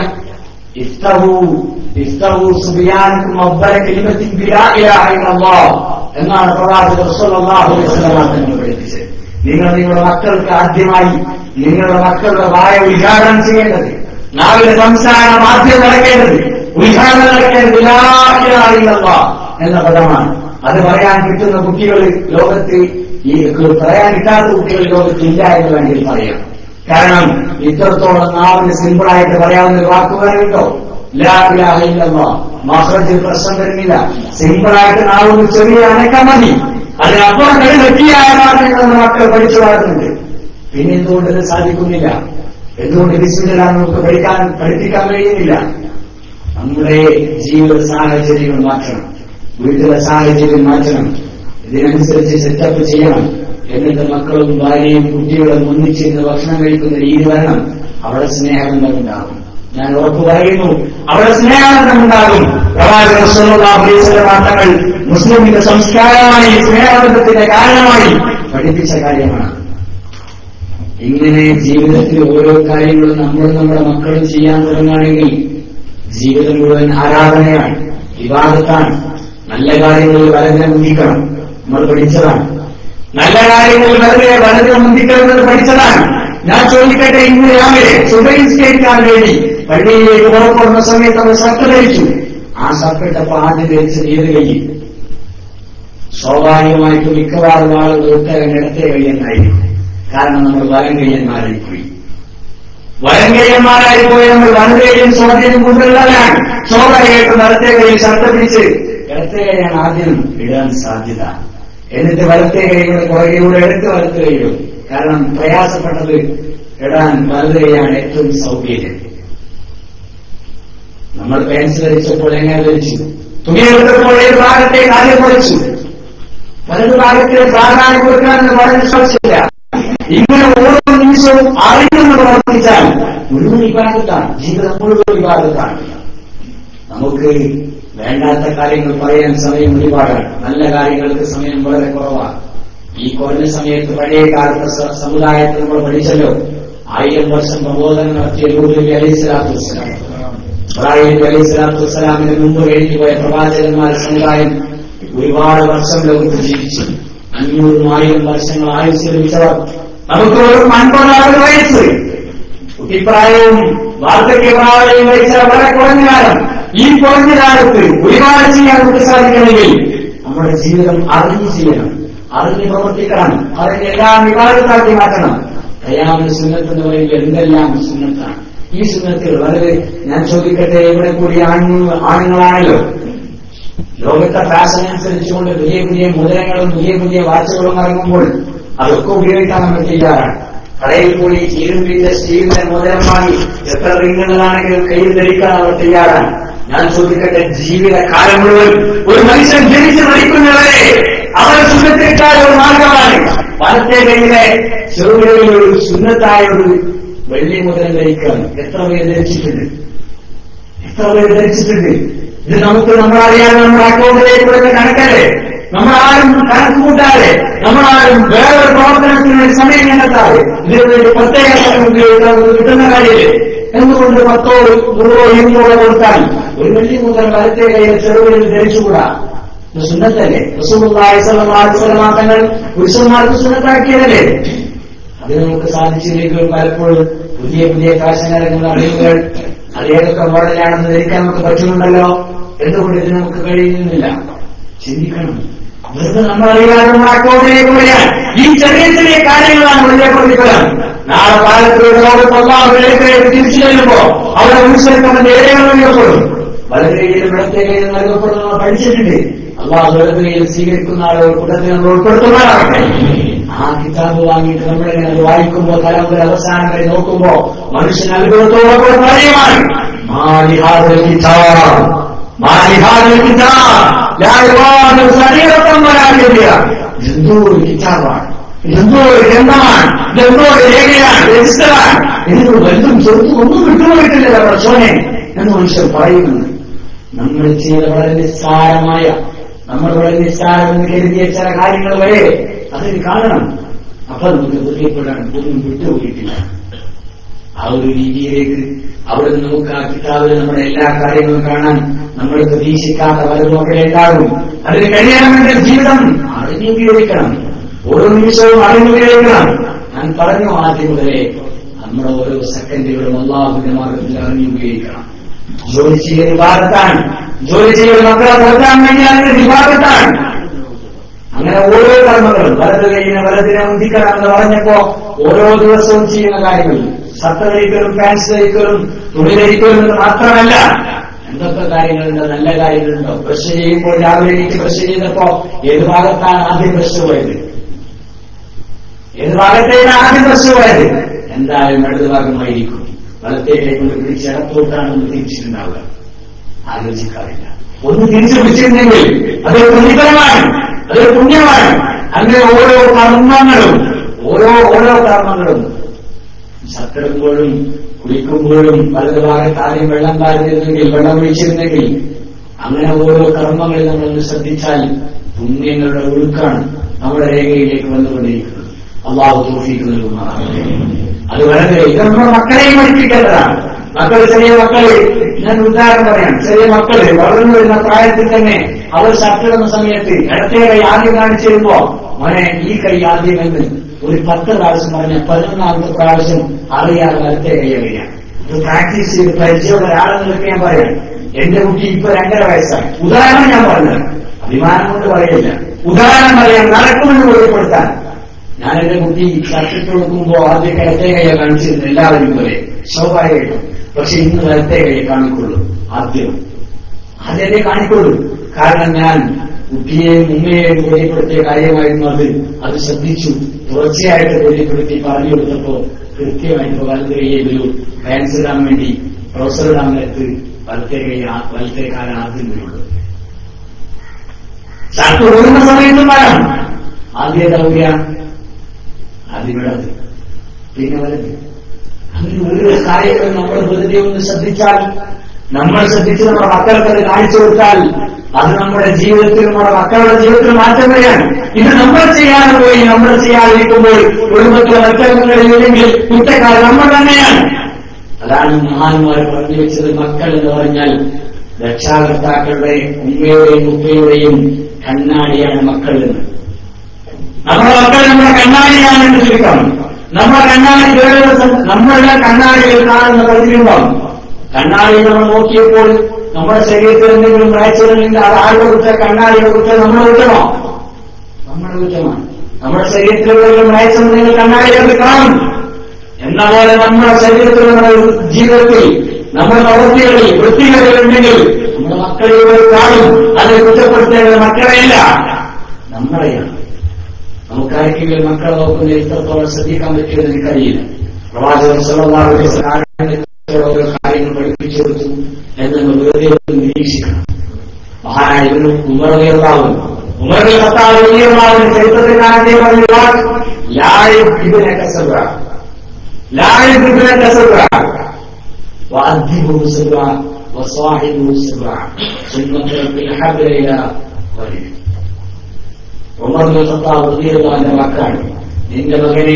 Speaker 3: ഇസ്തവു ഇസ്തവു സുബിയാനക്കും അബ്ബല കലിമത്തിൻ ബിലാ ഇലാഹ ഇല്ലല്ലാഹ് എന്നാണ് പ്രവാചകർ സ്വല്ലല്ലാഹു അലൈഹി വസല്ലം തങ്ങൾ പഠിപ്പിച്ചത് നിങ്ങൾ നിങ്ങളുടെ മക്കൾക്ക് ആദ്യമായി നിങ്ങളുടെ മക്കളുടെ വായ ഉദ്ഘാടനം ചെയ്യേണ്ടത് നാവിലെ സംസാരം ആദ്യം നടക്കേണ്ടത് ഉദ്ഘാടനം നടക്കേണ്ടത് ലാ ഇലാഹ ഇല്ലല്ലാഹ് എന്ന പദമാണ് അത് പറയാൻ കിട്ടുന്ന കുട്ടികൾ ലോകത്ത് ഈ പറയാൻ കിട്ടാത്ത കുട്ടികൾ ലോകത്ത് ഇല്ല എന്ന് വേണമെങ്കിൽ പറയാം കാരണം ഇത്രത്തോളം നാവിന് സിമ്പിളായിട്ട് പറയാവുന്ന ഒരു വാക്ക് വേറെ കേട്ടോ മഹ്റജിൽ പ്രശ്നം വരുന്നില്ല സിമ്പിളായിട്ട് നാവിന് ചെറിയ അനക്കം മതി അതിനപ്പുറം കഴി വെട്ടിയായ മാർഗങ്ങൾ നമ്മുടെ മക്കൾ പഠിച്ചു വളർത്തുന്നുണ്ട് പിന്നെ എന്തുകൊണ്ട് ഇത് സാധിക്കുന്നില്ല എന്തുകൊണ്ട് ബിസ്മില്ല നമുക്ക് പഠിക്കാൻ പഠിപ്പിക്കാൻ കഴിയുന്നില്ല നമ്മുടെ ജീവിത സാഹചര്യങ്ങൾ മാറ്റണം വീട്ടിലെ സാഹചര്യം മാറ്റണം ഇതിനനുസരിച്ച് സെറ്റപ്പ് ചെയ്യണം എന്നിട്ട് മക്കളും ഭാര്യയും കുട്ടികളും ഒന്നിച്ചിരുന്ന് ഭക്ഷണം കഴിക്കുന്ന രീതി വരണം അവിടെ സ്നേഹബന്ധമുണ്ടാകും ഞാൻ ഉറപ്പു പറയുന്നു അവിടെ സ്നേഹബന്ധമുണ്ടാകും പ്രവാചകർ സ്വല്ലല്ലാഹു അലൈഹി വസല്ലം തങ്ങൾ മുസ്ലിമിന്റെ സംസ്കാരമായി സ്നേഹബന്ധത്തിന്റെ കാരണമായി പഠിപ്പിച്ച കാര്യമാണ് ഇങ്ങനെ ജീവിതത്തിൽ ഓരോ കാര്യങ്ങളും നമ്മളും നമ്മുടെ മക്കളും ചെയ്യാൻ തുടങ്ങുകയാണെങ്കിൽ ജീവിതം മുഴുവൻ ആരാധനയാണ് വിവാദത്താണ് നല്ല കാര്യങ്ങളിൽ വളരെ മുന്തിക്കണം നമ്മൾ പഠിച്ചതാണ് നല്ല കാര്യങ്ങളിൽ വളരെ വളരെ മുന്തിക്കണമെന്ന് പഠിച്ചതാണ് ഞാൻ ചോദിക്കട്ടെ ഇന്ന് രാവിലെ സുബൈസ്കരിക്കാൻ വേണ്ടി പള്ളിയിലേക്ക് പുറപ്പെടുന്ന സമയത്ത് അവർ ഷർട്ട് ധരിച്ചു ആ ഷർട്ടിട്ടപ്പോ ആദ്യം ധരിച്ചത് ഏത് കൈ സ്വാഭാവികമായിട്ടും മിക്കവാറും ആളുകൾ ഉത്തരം ഇടത്തെ കൈയെന്നായിരിക്കും കാരണം നമ്മൾ വലം കയ്യന്മാരായി പോയി വലം കയ്യന്മാരായി പോയി നമ്മൾ വലതേയും സ്വാധീനം കൊണ്ടുള്ളവരാണ് സ്വാഭാവികമായിട്ടും വലത്തെ കൈയിൽ ഷർട്ട് പിടിച്ച് ഇടത്തെ കൈയാണ് ആദ്യം ഇടാൻ സാധ്യത എന്നിട്ട് വലത്തെ കൈയുടെ പുറകിലൂടെ എടുത്ത് വലത്ത് കൈയിടും കാരണം പ്രയാസപ്പെട്ടത് ഇടാൻ വലത് കൈയാണ് ഏറ്റവും സൗകര്യം നമ്മൾ പെൻസിൽ ധരിച്ചപ്പോൾ എങ്ങനെ ധരിച്ചു തുണിയെടുത്തപ്പോൾ ഏത് ഭാഗത്തേക്ക് ആദ്യം കുറച്ചു വലത് ഭാഗത്തെ പ്രാധാന്യം കൊടുക്കാമെന്ന് വളരെ ശ്രമിച്ചില്ല ഇങ്ങനെ ഓരോ നിമിഷവും അറിയുമെന്ന് പ്രവർത്തിച്ചാൽ മുഴുവൻ വിഭാഗത്താണ് ജീവിതം മുഴുവൻ വിഭാഗത്താണ് നമുക്ക് വേണ്ടാത്ത കാര്യങ്ങൾ പറയാൻ സമയം ഒരുപാടാണ് നല്ല കാര്യങ്ങൾക്ക് സമയം വളരെ കുറവാണ് ഈ കുറഞ്ഞ സമയത്ത് പഴയ കാലത്തെ സ- സമുദായത്തെ നമ്മൾ പഠിച്ചല്ലോ ആയിരം വർഷം പ്രബോധനം നടത്തിയ ലൂബി അലൈഹി സ്വലാത്തു വസ്സലാം ഇബ്രാഹിം അലൈഹി സ്വലാത്തു വസ്സലാമിന് മുമ്പ് കഴിഞ്ഞു പോയ പ്രവാചകന്മാരുടെ സമുദായം ഒരുപാട് വർഷം ലോകത്ത് ജീവിച്ചു അഞ്ഞൂറും ആയിരം വർഷങ്ങൾ ആയുസ് ലഭിച്ചവർ നമുക്ക് വെറും അൻപതാറ് വയസ്സ് കുട്ടിപ്രായവും വാർദ്ധക്യപ്രായവും വഹിച്ച വളരെ കുറഞ്ഞ കാലം ഈ കുറഞ്ഞ കാലത്ത് ഒരുപാട് ചെയ്യാൻ നമുക്ക് സാധിക്കണമെങ്കിൽ നമ്മുടെ ജീവിതം അറിഞ്ഞ് ചെയ്യണം അറിഞ്ഞ് പ്രവർത്തിക്കണം അറിഞ്ഞ് എല്ലാം വിവാദത്താക്കി മാറ്റണം കയ്യാമിന് സുന്നത്ത് എന്ന് പറയുമ്പോൾ എന്തെല്ലാം സുന്നത്താണ് ഈ സുന്നത്തുകൾ വളരെ ഞാൻ ചോദിക്കട്ടെ ഇവിടെ കൂടി ആണുങ്ങൾ ആണുങ്ങളാണല്ലോ ലോകത്തെ ഫാഷൻ അനുസരിച്ചുകൊണ്ട് പുതിയ പുതിയ മുദ്രങ്ങളും പുതിയ പുതിയ വാച്ചുകളും ഇറങ്ങുമ്പോൾ അതൊക്കെ ഉപയോഗിക്കാൻ നമ്മൾ തയ്യാറാണ് കടയിൽ പോയി ഇരുമ്പിന്റെ സ്റ്റീലിന്റെ മോതിരം വാങ്ങി എത്ര റിങ്ങുകളാണെങ്കിലും കയ്യിൽ ധരിക്കാൻ അവർ തയ്യാറാണ് ഞാൻ ചോദിക്കട്ടെ ജീവിതകാലം മുഴുവൻ ഒരു മനുഷ്യൻ ജനിച്ച് മരിക്കുന്നവരെ അവർ സുന്നത്തേക്കാൾ ഒരു മാർഗമാണ് വലത്തെ കയ്യിലെ ചെറുകിടയിൽ ഒരു സുന്നത്തായ ഒരു വെള്ളി മുതലം ധരിക്കാൻ എത്ര പേര് ധരിച്ചിട്ടുണ്ട് എത്ര പേര് ധരിച്ചിട്ടുണ്ട് ഇത് നമുക്ക് നമ്മളറിയാതെ നമ്മുടെ അക്കൗണ്ടിലേക്ക് വരുന്ന കണക്കല്ലേ നമ്മളാരും കണക്ക് കൂട്ടാതെ നമ്മളാരും വേറൊരു പ്രവർത്തനത്തിന് വേണ്ടി സമയം കണ്ടെത്താതെ ഇതിനു വേണ്ടി പ്രത്യേക സമയം ഉപയോഗിക്കാൻ നമുക്ക് കിട്ടുന്ന കാര്യമില്ലേ എന്തുകൊണ്ട് പത്തോ നൂറോ ഇരുന്നൂറോ കൊടുത്താൽ ഒരു വെള്ളി മുതൽ വലത്തെ കയ്യിൽ ചെറുവിൽ ധരിച്ചുകൂടാ ഇത് സുന്നത്തല്ലേ റസൂലുള്ളാഹി സ്വല്ലല്ലാഹു അലൈഹി വസല്ലം തങ്ങൾ പുരുഷന്മാർക്ക് സുന്നത്താക്കിയതല്ലേ അത് നമുക്ക് സാധിച്ചില്ലെങ്കിൽ പലപ്പോഴും പുതിയ പുതിയ ഫാഷൻ ഇറങ്ങുന്ന അറിവുകൾ അത് ഏതൊക്കെ മോഡലാണെന്ന് ധരിക്കാൻ നമുക്ക് പറ്റുന്നുണ്ടല്ലോ എന്തുകൊണ്ട് ഇത് നമുക്ക് കഴിയുന്നില്ല ചിന്തിക്കണം വെറുതെ നമ്മളറിയാതെ നമ്മുടെ അക്കൗണ്ടിലേക്ക് വരിക ഈ ചെറിയ ചെറിയ കാര്യങ്ങളാണ് വലിയ പ്രതിഫലം നാളെ കാലത്ത് ലോകത്തൊന്നാമതിലേക്ക് തിരിച്ചു ചെല്ലുമ്പോ അവിടെ മനുഷ്യർക്ക് ഏഴകൾ നൽകപ്പെടും വളരെ കയ്യിലും ഇടത്തെ കയ്യിലും നൽകപ്പെടുന്ന നമ്മൾ പഠിച്ചിട്ടുണ്ട് അള്ളാഹ് വലത് കയ്യിൽ സ്വീകരിക്കുന്ന ആളുകൾ കൂട്ടത്തിൽ നമ്മൾ ഉൾപ്പെടുത്തുന്നതാകട്ടെ ആ കിതാബ് വാങ്ങിയിട്ട് നമ്മളിങ്ങനെ അത് വായിക്കുമ്പോ തലമുറ അവസാനം വരെ നോക്കുമ്പോ മനുഷ്യൻ അത്ഭുതത്തോടെ കാര്യമാണ് മാലിഹാദൽ കിതാബ് മാലിഹാദൽ കിതാബ് ലാ യുവാദു സരീറത്തം വരാനില്ല എന്തോ ഒരു കിതാബാണ് എന്തോ ഒരു ഗ്രന്ഥമാണ് ഇതെന്തോ ഒരു രേഖയാണ് രജിസ്റ്ററാണ് ഇതിന് വലുതും ചെറുതും ഒന്നും വിട്ടുപോയിട്ടില്ല പ്രശ്നെ എന്ന് മനുഷ്യർ പറയുന്നുണ്ട് നമ്മൾ ചെയ്ത വളരെ നിസ്സാരമായ നമ്മൾ വളരെ നിസ്സാരം കരുതിയ ചില കാര്യങ്ങൾ വരെ അതിന് കാണണം അപ്പൊ നമുക്ക് ബോധ്യപ്പെടാൻ ഒന്നും വിട്ടുപോയിട്ടില്ല ആ ഒരു രീതിയിലേക്ക് അവിടെ നിന്ന് നമുക്ക് ആ കിതാബിൽ നമ്മുടെ എല്ലാ കാര്യങ്ങളും കാണാൻ നമ്മൾ പ്രതീക്ഷിക്കാത്ത വലുതൊക്കെ ഉണ്ടാകും അതിന് കഴിയണമെങ്കിൽ ജീവിതം അറിഞ്ഞുപയോഗിക്കണം ഓരോ നിമിഷവും അറിഞ്ഞുപയോഗിക്കണം ഞാൻ പറഞ്ഞു ആദ്യം മുതലേ നമ്മുടെ ഓരോ സെക്കൻഡുകളും അള്ളാഹുവിന്റെ മാർഗത്തിൽ അറിഞ്ഞുപയോഗിക്കണം ജോലി ചെയ്യൽ വിഭാഗത്താണ് ജോലി ചെയ്യൽ മക്കളെ നിർത്താൻ വേണ്ടി അതിന്റെ വിഭാഗത്താണ് അങ്ങനെ ഓരോ കർമ്മങ്ങളും വലത് കഴിഞ്ഞ വലതിനെ മുന്തിക്കണം എന്ന് പറഞ്ഞപ്പോ ഓരോ ദിവസവും ചെയ്യുന്ന കാര്യങ്ങൾ ഷർട്ട് ധരിക്കലും പാൻസ് ധരിക്കലും തുണി ധരിക്കലും എന്ന് മാത്രമല്ല എന്തൊക്കെ കാര്യങ്ങളുണ്ട് നല്ല കാര്യങ്ങളുണ്ടോ ബ്രഷ് ചെയ്യുമ്പോൾ രാവിലെ എനിക്ക് ബ്രഷ് ചെയ്തപ്പോ ഏത് ഭാഗത്താണ് ആദ്യം ബ്രഷ് പോയത് ഏത് ഭാഗത്തേക്ക് ആദ്യം ബ്രഷ് പോയത് എന്തായാലും ഇടത് ഭാഗമായിരിക്കും വലത്തേക്ക് കൊണ്ട് പിടിച്ച് ഇടത്തോട്ടാണ് ഒന്ന് തിരിച്ചിട്ടുണ്ടാവുക ആലോചിക്കാറില്ല ഒന്ന് തിരിച്ചു പിടിച്ചിരുന്നെങ്കിൽ അതൊരു പ്രതിഫലമാണ് അതൊരു പുണ്യമാണ് അങ്ങനെ ഓരോ കർമ്മങ്ങളും ഓരോ ഓരോ കർമ്മങ്ങളും സത്തെടുക്കുമ്പോഴും കുളിക്കുമ്പോഴും വലതു ഭാഗത്ത് ആദ്യം വെള്ളം പാരുന്നിരുന്നെങ്കിൽ വെള്ളം ഒഴിച്ചിരുന്നെങ്കിൽ അങ്ങനെ ഓരോ കർമ്മങ്ങൾ നമ്മളൊന്ന് ശ്രദ്ധിച്ചാൽ പുണ്യങ്ങളുടെ ഒഴുക്കാണ് നമ്മുടെ രേഖയിലേക്ക് വന്നുകൊണ്ടിരിക്കുന്നത് അള്ളാഹു തോഫീക്ക് നൽകുന്നതാണ് അത് വളരെ ഇത് നമ്മുടെ മക്കളെയും പഠിപ്പിക്കേണ്ടതാണ് മക്കൾ ചെറിയ മക്കള് ഞാൻ ഉദാഹരണം പറയാം ചെറിയ മക്കള് വളർന്നു വരുന്ന പ്രായത്തിൽ തന്നെ അവർ ഷർട്ടിടുന്ന സമയത്ത് ഇടത്തെ കൈ ആദ്യം കാണിച്ചിരുമ്പോ മോനെ ഈ കൈ ആദ്യം എന്ന് ഒരു പത്ത് പ്രാവശ്യം പറഞ്ഞ പതിനൊന്നാമത്തെ പ്രാവശ്യം അറിയാതെ വലത്തെ കൈ അറിയാം ഇത് പ്രാക്ടീസ് ചെയ്ത് പരിചയമുള്ള ഒരാളെന്നൊക്കെ ഞാൻ പറയാം എന്റെ കുട്ടി ഇപ്പൊ രണ്ടര വയസ്സാണ് ഉദാഹരണം ഞാൻ പറഞ്ഞത് അഭിമാനം കൊണ്ട് പറയില്ല ഉദാഹരണം പറയാൻ നടക്കുമെന്ന് ബോധ്യപ്പെടുത്താൻ ഞാൻ എന്റെ കുട്ടി ഷർട്ടിട്ട് കൊടുക്കുമ്പോ ആദ്യം കിഴത്തേ കൈയെ കാണിച്ചിരുന്നു എല്ലാവരും പോലെ സ്വാഭാവികമായിട്ടും പക്ഷെ ഇന്ന് വലത്തേ കൈയെ കാണിക്കുള്ളൂ ആദ്യം ആദ്യമേ കാണിക്കുള്ളൂ കാരണം ഞാൻ കുട്ടിയെയും ഉമ്മയെയും ബോധ്യപ്പെടുത്തിയ കാര്യമായിരുന്നു അത് അത് ശ്രദ്ധിച്ചു തുടർച്ചയായിട്ട് ബോധ്യപ്പെടുത്തി പറഞ്ഞു കൊടുത്തപ്പോ കൃത്യമായിട്ട് വലത്തെ കൈയെ ഒരു ഫാൻസ് ഇടാൻ വേണ്ടി പ്രൊഫസർ ഇടാൻ നേരത്ത് വലത്തെ കൈ ആ- വലത്തെ കാലം ആദ്യം വരുള്ളൂ ഷർട്ട് ഓടുന്ന സമയത്തും വേണം ആദ്യം ഏതാവുക ആദ്യം ഇടത് പിന്നെ വലത് അങ്ങനെ ഓരോ കാര്യങ്ങളും നമ്മൾ വെറുതെ ഒന്ന് ശ്രദ്ധിച്ചാൽ നമ്മൾ ശ്രദ്ധിച്ച് നമ്മുടെ മക്കൾക്ക് അത് കാണിച്ചു കൊടുത്താൽ അത് നമ്മുടെ ജീവിതത്തിൽ നമ്മുടെ മക്കളുടെ ജീവിതത്തിൽ മാറ്റം വരികയാണ് ഇത് നമ്മൾ ചെയ്യാതെ പോയി നമ്മൾ ചെയ്യാതിരിക്കുമ്പോൾ കുടുംബത്തിലെ മറ്റംഗങ്ങളിൽ ഇല്ലെങ്കിൽ കുറ്റക്കാർ നമ്മൾ തന്നെയാണ് അതാണ് മഹാന്മാർ പറഞ്ഞു വെച്ചത് മക്കൾ എന്ന് പറഞ്ഞാൽ രക്ഷാകർത്താക്കളുടെ ഉമ്മയുടെയും ഉപ്പയുടെയും കണ്ണാടിയാണ് മക്കൾ എന്ന് നമ്മുടെ മക്കൾ നമ്മുടെ കണ്ണാടിയാണെന്ന് ചുരുക്കം നമ്മുടെ കണ്ണാടി വേറെ സം- നമ്മളുടെ കണ്ണാടിയിൽ കാണുന്ന പ്രതിബിംബം കണ്ണാടിയിൽ നമ്മൾ നോക്കിയപ്പോൾ നമ്മുടെ ശരീരത്തിൽ എന്തെങ്കിലും കാഴ്ചകളുണ്ടെങ്കിൽ അത് ആരുടെ കുറ്റ കണ്ണാടിയുടെ കുറ്റ നമ്മുടെ കുറ്റമോ നമ്മുടെ കുറ്റമാണ് നമ്മുടെ ശരീരത്തിൽ എന്തെങ്കിലും കാഴ്ചകളുണ്ടെങ്കിൽ കണ്ണാടിയിൽ കാണും എന്ന പോലെ നമ്മുടെ ശരീരത്തിൽ നമ്മുടെ ജീവിതത്തിൽ നമ്മുടെ പ്രവൃത്തികളിൽ വൃത്തികളുണ്ടെങ്കിൽ നമ്മുടെ മക്കളെ ഇവർ കാണും അത് കുറ്റപ്പെടുത്തേണ്ടത് മക്കളെയല്ല നമ്മളെയാണ് നമുക്കാർക്കെങ്കിലും മക്കളെ നോക്കുന്ന എത്രത്തോളം ശ്രദ്ധിക്കാൻ പറ്റുമെന്ന് എനിക്കറിയില്ല പ്രവാചകൻ സല്ലല്ലാഹു അലൈഹി വസല്ലം ഓരോ കാര്യങ്ങൾ പഠിപ്പിച്ചു കൊടുത്തു എന്ന് നമ്മൾ വെറുതെ ഒന്ന് നിരീക്ഷിക്കണം മഹാനായ ഇബ്നു ഉമർ റളിയല്ലാഹു ഉമർ ബിൻ ഖത്താബ് റളിയല്ലാഹു ചരിത്രത്തിൽ ഞാൻ അദ്ദേഹം പറഞ്ഞ വാക്ക് ലായിബ് ഇബ്നു കസബ ലായിബ് ഇബ്നു കസബ وأدبه سبعا وصاحبه سبعا ثم ترك الحبل إلى ولده ഉമർ ബിൻ ഖത്താബ് റളിയല്ലാഹു വാക്കാണ് നിന്റെ മകനെ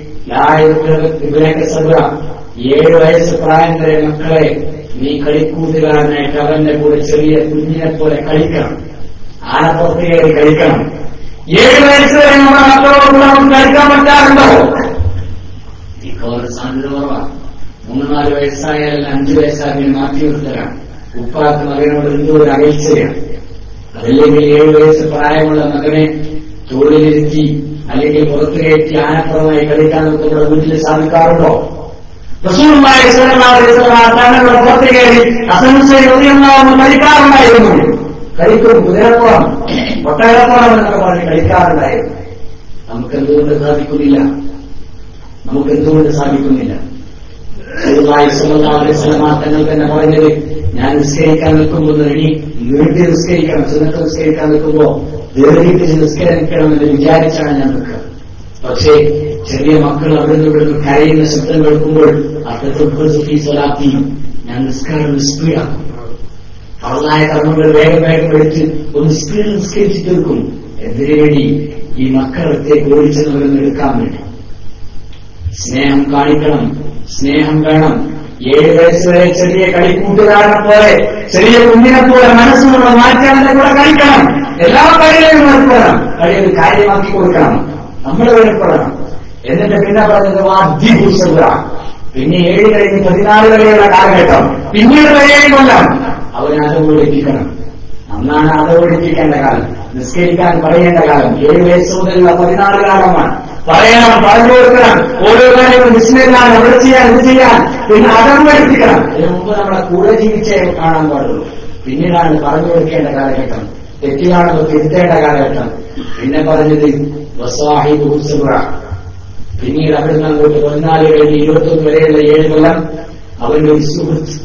Speaker 3: ഇവരൊക്കെ സബ്ര ഏഴ് വയസ്സ് പ്രായം വരെ മക്കളെ നീ കളിക്കൂട്ടുകാരനായിട്ട് അവന്റെ കൂടെ ചെറിയ കുഞ്ഞിനെ പോലെ കളിക്കണം ആനപ്പുറത്ത് കയറി കളിക്കണം ഏഴ് വയസ്സ് വരെ നമ്മുടെ മക്കളോട് നമുക്ക് കളിക്കാൻ പറ്റാറുണ്ടോ മിക്കവാറും സാധ്യത കുറവാണ് മൂന്ന് നാല് വയസ്സായാലും അഞ്ചു വയസ്സായാലും മാറ്റി നിർത്തലാണ് ഉപ്പാക്ക് മകനോട് എന്തോ ഒരു അകൽച്ചയാണ് അതല്ലെങ്കിൽ ഏഴു വയസ്സ് പ്രായമുള്ള മകനെ തോളിലിരുത്തി അല്ലെങ്കിൽ പുറത്തു കയറ്റി ആനപ്പുറമായി കളിക്കാൻ നമ്മുടെ വീട്ടിൽ സാധിക്കാറുണ്ടോ റസൂലുള്ളാഹി സ്വല്ലല്ലാഹു അലൈഹി വസല്ലം തങ്ങളുടെ പുറത്ത് കയറി അസംശയം ഒന്നിയൊന്നാവുന്ന കളിക്കാറുണ്ടായിരുന്നു കളിക്കും കുതിരപ്പുറം ഒട്ടകപ്പുറം എന്നൊക്കെ പറഞ്ഞ് കളിക്കാറുണ്ടായിരുന്നു നമുക്ക് എന്തുകൊണ്ട് സാധിക്കുന്നില്ല നമുക്ക് എന്തുകൊണ്ട് സാധിക്കുന്നില്ല റസൂലുള്ളാഹി സ്വല്ലല്ലാഹു അലൈഹി വസല്ലം തങ്ങൾ തന്നെ പറഞ്ഞത് ഞാൻ നിസ്കരിക്കാൻ നിൽക്കുമ്പോൾ എണി നീട്ടി നിസ്കരിക്കണം സുന്നത്ത് നിസ്കരിക്കാൻ നിൽക്കുമ്പോ ദീർഘിപ്പിച്ച് നിസ്കരിക്കണമെന്ന് വിചാരിച്ചാണ് ഞാൻ നിൽക്കുക പക്ഷേ ചെറിയ മക്കൾ അവിടെ നിന്ന് ഇവിടുന്ന് കരയുന്ന ശബ്ദം കേൾക്കുമ്പോൾ അർത്ഥി സ്വലാത്തി ഞാൻ നിസ്കാരം സ്പീഡാക്കും ഫറലായ കർമ്മങ്ങൾ വേഗം വേഗം എടുത്ത് ഒന്ന് സ്പീഡ് നിസ്കരിച്ച് തീർക്കും എന്തിനു വേണ്ടി ഈ മക്കളത്തേക്ക് ഓടിച്ചെന്നവരൊന്ന് എടുക്കാൻ വേണ്ടി സ്നേഹം കാണിക്കണം സ്നേഹം വേണം ഏഴ് വയസ്സ് വരെ ചെറിയ കളിക്കൂട്ടുകാരനെ പോലെ ചെറിയ കുഞ്ഞിനെ പോലെ മനസ്സുള്ള മാറ്റാനെ കൂടെ കളിക്കണം എല്ലാ കാര്യങ്ങളും ഏർപ്പെടണം കളി ഒരു കാര്യമാക്കി കൊടുക്കണം നമ്മൾ ഏർപ്പെടണം എന്നിട്ട് പിന്നെ പറഞ്ഞത് അധിഭൂഷക പിന്നെ ഏഴ് കഴിഞ്ഞ് പതിനാല് വരെയുള്ള കാലഘട്ടം പിന്നീട് വരെയും കൊല്ലം അവനെ അതോടിപ്പിക്കണം അന്നാണ് അതോടിപ്പിക്കേണ്ട കാലം നിസ്കരിക്കാൻ പറയേണ്ട കാലം ഏഴ് വയസ്സ് മുതലുള്ള പതിനാല് കാലമാണ് പറയണം പറഞ്ഞു കൊടുക്കണം ഓരോ കാര്യങ്ങളും വിസ്മരിക്കാൻ അവിടെ ചെയ്യാൻ ഇത് ചെയ്യാൻ പിന്നെ അതം പഠിപ്പിക്കണം അതിന് മുമ്പ് നമ്മളെ കൂടെ ജീവിച്ചേ കാണാൻ പാടുള്ളൂ പിന്നീടാണ് പറഞ്ഞു കൊടുക്കേണ്ട കാലഘട്ടം തെറ്റിലാണെന്ന് തിരുത്തേണ്ട കാലഘട്ടം പിന്നെ പറഞ്ഞത് വസാഹിബ് ഹുസുറ പിന്നീട് അവിടുന്ന് അങ്ങോട്ട് പതിനാല് കഴിഞ്ഞ് ഇരുപത്തൊന്ന് വരെയുള്ള ഏഴ് കൊല്ലം അവന്റെ ഒരു സുഹൃത്ത്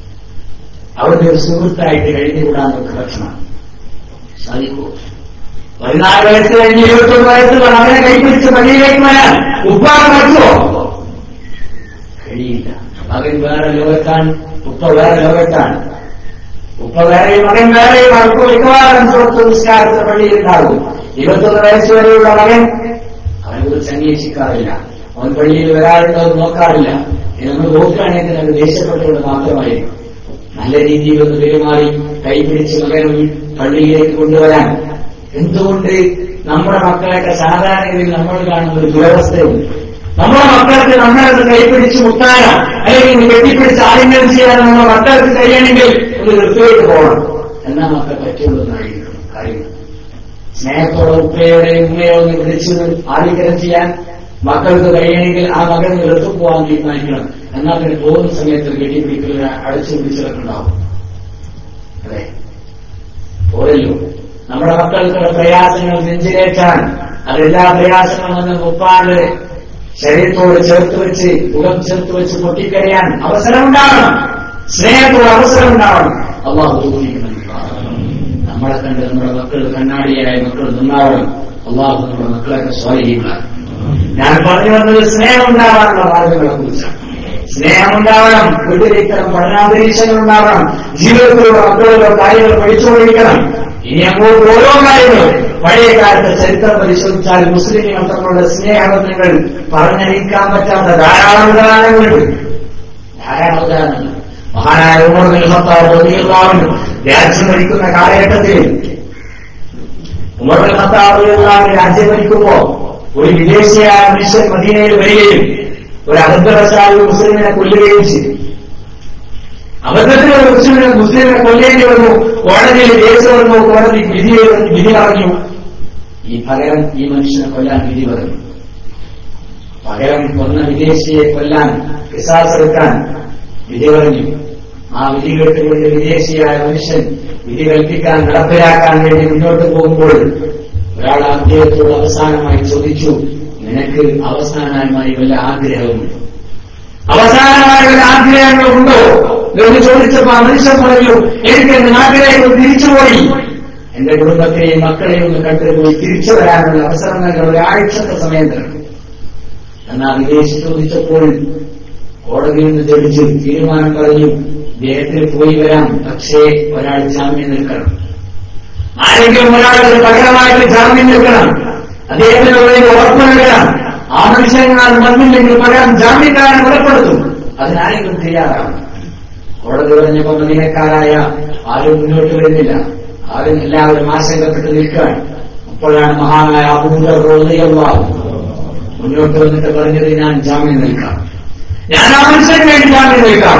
Speaker 3: അവന്റെ ഒരു സുഹൃത്തായിട്ട് കഴിഞ്ഞുകൂടാൻ നമുക്ക് ഭക്ഷണം സാധിക്കുമോ പതിനാല് വയസ്സ് കഴിഞ്ഞ് ഇരുപത്തൊന്ന് വയസ്സുള്ള മകനെ കൈപിടിച്ച് പള്ളിയിലേക്ക് വരാൻ ഉപ്പാക്ക് പറ്റുമോ കഴിയില്ല മകൻ വേറെ ലോകത്താണ് ഉപ്പ വേറെ ലോകത്താണ് ഉപ്പ വേറെയും മകൻ വേറെയും അവർക്ക് മിക്കവാറും സുഹൃത്ത് നിസ്കാരത്തെ പള്ളിയിൽ ഉണ്ടാകും ഇരുപത്തൊന്ന് വയസ്സ് വരെയുള്ള മകൻ അവനെ കുറിച്ച് അന്വേഷിക്കാറില്ല അവൻ പള്ളിയിൽ വരാറുണ്ടോ എന്ന് നോക്കാറില്ല ഇത് നമ്മൾ നോക്കുകയാണെങ്കിൽ അത് ദേഷ്യപ്പെട്ടുകൊണ്ട് മാത്രമായിരിക്കും നല്ല രീതിയിൽ ഒന്ന് പെരുമാറി കൈപിടിച്ച് മകനും പള്ളിയിലേക്ക് കൊണ്ടുവരാൻ എന്തുകൊണ്ട് നമ്മുടെ മക്കളൊക്കെ സാധാരണഗതിയിൽ നമ്മൾ കാണുന്ന ഒരു ദുരവസ്ഥയുണ്ട് നമ്മുടെ മക്കൾക്ക് നമ്മളത് കൈപിടിച്ച് മുട്ടാനോ അല്ലെങ്കിൽ കെട്ടിപ്പിടിച്ച് ആലിംഗനം ചെയ്യാനോ നമ്മുടെ മക്കൾക്ക് കഴിയണമെങ്കിൽ ഒന്ന് നിർത്തിയിട്ട് പോകണം എന്നാ മക്കൾ പറ്റുള്ളൂ എന്നായിരിക്കണം കാര്യം സ്നേഹത്തോടെ ഉപ്പയോടെയും ഉമ്മയോ ഒന്ന് വിളിച്ച് ആലിംഗനം ചെയ്യാൻ മക്കൾക്ക് കഴിയണമെങ്കിൽ ആ മകൻ നിർത്തി പോകാൻ തീരുമാനിക്കണം എന്നാൽ പിന്നെ പോകുന്ന സമയത്ത് കെട്ടിപ്പിടിക്കൽ അടച്ചു പിടിച്ചതൊക്കെ ഉണ്ടാവും അതെ പോരല്ലോ നമ്മുടെ മക്കൾക്കുള്ള പ്രയാസങ്ങൾ നെഞ്ചിലേറ്റാൻ അതെല്ലാ പ്രയാസങ്ങളും വന്ന് ഉപ്പാന്റെ ശരീരത്തോട് ചേർത്ത് വെച്ച് മുഖം ചേർത്ത് വെച്ച് പൊട്ടിക്കരയാൻ അവസരമുണ്ടാവണം സ്നേഹത്തോട് അവസരമുണ്ടാവണം അള്ളാഹു തോന്നിക്കണം നമ്മളെ കണ്ട് നമ്മുടെ മക്കൾ കണ്ണാടിയായ മക്കൾ നന്നാവണം അള്ളാഹു നമ്മുടെ മക്കളൊക്കെ സ്വാധീനമാണ് ഞാൻ പറഞ്ഞു വന്നത് സ്നേഹം ഉണ്ടാവാനുള്ള മാർഗങ്ങളെ കുറിച്ചാണ് സ്നേഹമുണ്ടാവണം വീട്ടിലിത്തരം പഠനാന്തരീക്ഷങ്ങൾ ഉണ്ടാവണം ജീവിതത്തിലുള്ള മക്കളുടെ കാര്യങ്ങൾ പഠിച്ചുകൊണ്ടിരിക്കണം ഇനി അങ്ങോട്ട് ഓരോ കാര്യങ്ങളും പഴയ കാലത്തെ ചരിത്രം പരിശോധിച്ചാൽ മുസ്ലിം തമ്മിലുള്ള സ്നേഹബന്ധങ്ങൾ പറഞ്ഞറിയിക്കാൻ പറ്റാത്ത ധാരാളം ഉദാഹരണങ്ങളുണ്ട് ധാരാളം ഉദാഹരണങ്ങൾ മഹാനായ ഉമർ ബിൻ ഖത്താബ് റളിയല്ലാഹു അൻഹു രാജ്യം ഭരിക്കുന്ന കാലഘട്ടത്തിൽ ഉമർ ബിൻ ഖത്താബ് റളിയല്ലാഹു അൻഹു രാജ്യം ഭരിക്കുമ്പോ ഒരു വിദേശിയായ മനുഷ്യൻ മദീനയിൽ വരികയും ഒരു അബദ്ധവശാൽ മുസ്ലിമിനെ കൊല്ലുകയും ചെയ്തു അബദ്ധത്തിൽ ഒരു മുസ്ലിമിനെ മുസ്ലിമിനെ കൊല്ലേണ്ടി വന്നു കോടതിയിൽ കേസ് വന്നു കോടതി വിധി വിധി പറഞ്ഞു ഈ പകരം ഈ മനുഷ്യനെ കൊല്ലാൻ വിധി പറഞ്ഞു പകരം കൊന്ന വിദേശിയെ കൊല്ലാൻ എടുക്കാൻ വിധി പറഞ്ഞു ആ വിധി കേട്ടുകൊണ്ട് വിദേശിയായ മനുഷ്യൻ വിധി കൽപ്പിക്കാൻ നടപ്പിലാക്കാൻ വേണ്ടി മുന്നോട്ട് പോകുമ്പോൾ ഒരാൾ അദ്ദേഹത്തോട് അവസാനമായി ചോദിച്ചു നിനക്ക് അവസാനമായി വല്ല ആഗ്രഹവുമുണ്ട് അവസാനമായ വല്ല ആഗ്രഹങ്ങളുണ്ടോ എന്ന് ചോദിച്ചപ്പോ ആ മനുഷ്യൻ പറഞ്ഞു എനിക്ക് എന്റെ നാട്ടിലേക്ക് തിരിച്ചുപോയി എന്റെ കുടുംബത്തെയും മക്കളെയും ഒന്ന് കണ്ടുപോയി തിരിച്ചു വരാനുള്ള അവസരം നൽകുന്ന ഒരാഴ്ചത്തെ സമയം തരണം എന്നാ വിദേശി ചോദിച്ചപ്പോൾ കോടതിയിൽ നിന്ന് ജഡ്ജ് തീരുമാനം പറഞ്ഞു ഇദ്ദേഹത്തിന് പോയി വരാം പക്ഷേ ഒരാൾ ജാമ്യം നിൽക്കണം ആരെങ്കിലും ഒരാൾ പകരമായിട്ട് ജാമ്യം നിൽക്കണം അദ്ദേഹത്തിന് ഒരു ഉറപ്പ് നൽകണം ആ മനുഷ്യനാൽ വന്നില്ലെങ്കിൽ പകരം ജാമ്യക്കാരൻ കൊലപ്പെടുത്തും അതിനാരെങ്കിലും തയ്യാറാണ് കോടതി പറഞ്ഞപ്പോ മദീനക്കാരായ ആരും മുന്നോട്ട് വരുന്നില്ല ആരും എല്ലാവരും ആശങ്കപ്പെട്ട് നിൽക്കാൻ അപ്പോഴാണ് മഹാനായ അബൂദർവാഹു മുന്നോട്ട് വന്നിട്ട് പറഞ്ഞത് ഞാൻ ജാമ്യം നിൽക്കാം ഞാൻ ആ മനുഷ്യന് വേണ്ടി ജാമ്യം നിൽക്കാം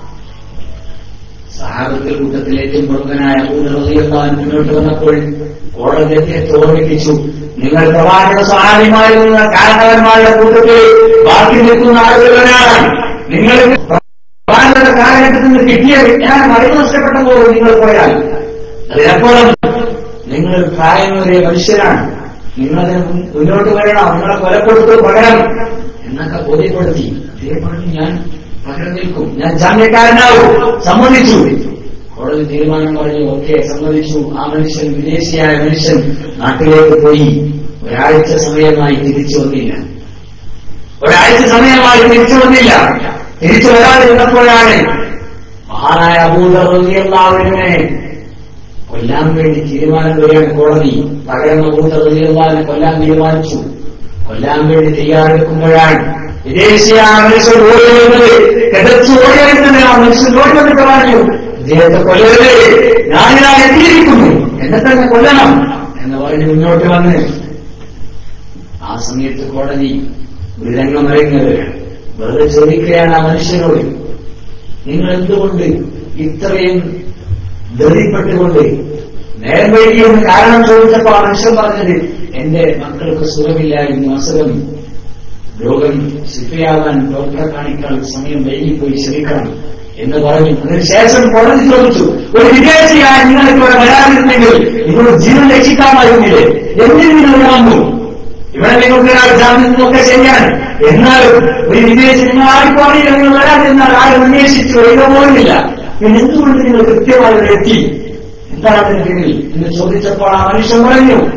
Speaker 3: സഹാബത്തിൽ കൂട്ടത്തിൽ ഏറ്റവും പ്രമുഖനായ അബൂദർവാഹു മുന്നോട്ട് വന്നപ്പോൾ കോടതി അദ്ദേഹത്തെ ഓർമ്മിപ്പിച്ചു നിങ്ങൾ പ്രവാചക സഹായിമാരിൽ നിന്ന് കാരണവന്മാരുടെ കൂട്ടത്തിൽ ബാക്കി നിൽക്കുന്ന ആളുകളാണ് നിങ്ങൾ പ്രവാചക കാലഘട്ടത്തിൽ നിന്ന് കിട്ടിയ വിജ്ഞാനം അറിവ് നഷ്ടപ്പെട്ടപ്പോൾ നിങ്ങൾ പോയാൽ അതിനപ്പുറം നിങ്ങൾ പ്രായമേറിയ മനുഷ്യരാണ് നിങ്ങളതിന് മുന്നോട്ട് വരണം നിങ്ങളെ കൊലപ്പെടുത്തു പകരം എന്നൊക്കെ ബോധ്യപ്പെടുത്തി അതേ പറഞ്ഞു ഞാൻ പകരം നിൽക്കും ഞാൻ ജാമ്യക്കാരനാവും സമ്മതിച്ചു കോടതി തീരുമാനം പറഞ്ഞു ഓക്കെ സമ്മതിച്ചു ആ മനുഷ്യൻ വിദേശിയായ മനുഷ്യൻ നാട്ടിലേക്ക് പോയി ഒരാഴ്ച സമയമായി തിരിച്ചു വന്നില്ല ഒരാഴ്ച സമയമായി തിരിച്ചു വന്നില്ല തിരിച്ചു വരാതിരുന്നപ്പോഴാണ് മഹാനായ അബൂദറിനെ കൊല്ലാൻ വേണ്ടി തീരുമാനം വരികയാണ് കോടതി പകരം അബൂദറിനെ കൊല്ലാൻ തീരുമാനിച്ചു കൊല്ലാൻ വേണ്ടി തയ്യാറെടുക്കുമ്പോഴാണ് വിദേശിയായ മനുഷ്യൻ ഓടി വരുന്നത് കിടച്ചു ഓടി വരുന്നത് ആ മനുഷ്യൻ ഓടി വന്നിട്ട് പറഞ്ഞു ഇദ്ദേഹത്തെ കൊല്ലരുത് ഞാനിതാ എത്തിയിരിക്കുന്നു എന്നെ തന്നെ കൊല്ലണം എന്ന് പറഞ്ഞ് മുന്നോട്ട് വന്ന് ആ സമയത്ത് കോടതി ഒരു രംഗം അറിയുന്നത് വെറുതെ ചോദിക്കുകയാണ് ആ മനുഷ്യനോട് നിങ്ങൾ എന്തുകൊണ്ട് ഇത്രയും ധൃതിപ്പെട്ടുകൊണ്ട് നേരം വൈകിയെന്ന് കാരണം ചോദിച്ചപ്പോ ആ മനുഷ്യൻ പറഞ്ഞത് എന്റെ മക്കൾക്ക് സുഖമില്ലായിരുന്നു അസുഖം രോഗം ശിഫയാവാൻ ഡോക്ടറെ കാണിക്കാൻ സമയം വൈകിപ്പോയി ശ്രമിക്കണം എന്ന് പറഞ്ഞു അതിനുശേഷം കോടതി ചോദിച്ചു ഒരു വിദേശിയായ നിങ്ങൾക്ക് ഇവിടെ വരാതിരുന്നെങ്കിൽ നിങ്ങളുടെ ജീവൻ രക്ഷിക്കാമായിരുന്നില്ലേ എന്തിനു നിങ്ങൾ വന്നു ഇവിടെ നിങ്ങൾക്ക് ഒരാൾ ജാമ്യം ഒക്കെ ശരിയാണ് എന്നാലും ഒരു വിദേശി നിങ്ങൾ ആർക്കും അറിയില്ല നിങ്ങൾ വരാതിരുന്നാൽ ആരും അന്വേഷിച്ചു എഴുത പോകുന്നില്ല പിന്നെ എന്തുകൊണ്ട് നിങ്ങൾ കൃത്യമായി ഇവിടെ എത്തി എന്താണ് അതിന് പിന്നിൽ എന്ന് ചോദിച്ചപ്പോൾ ആ മനുഷ്യൻ പറഞ്ഞു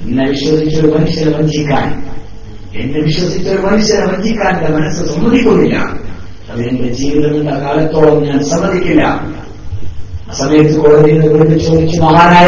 Speaker 3: എന്നെ വിശ്വസിച്ചൊരു മനുഷ്യനെ വഞ്ചിക്കാൻ എന്നെ വിശ്വസിച്ചൊരു മനുഷ്യനെ വഞ്ചിക്കാൻ എന്റെ മനസ്സ് സമ്മതിക്കുന്നില്ല അത് എന്റെ ജീവിതത്തിന്റെ കാലത്തോളം ഞാൻ സമ്മതിക്കില്ല ആ സമയത്ത് കോടതിയിൽ നിന്ന് വിളിച്ച് ചോദിച്ചു മഹാനായ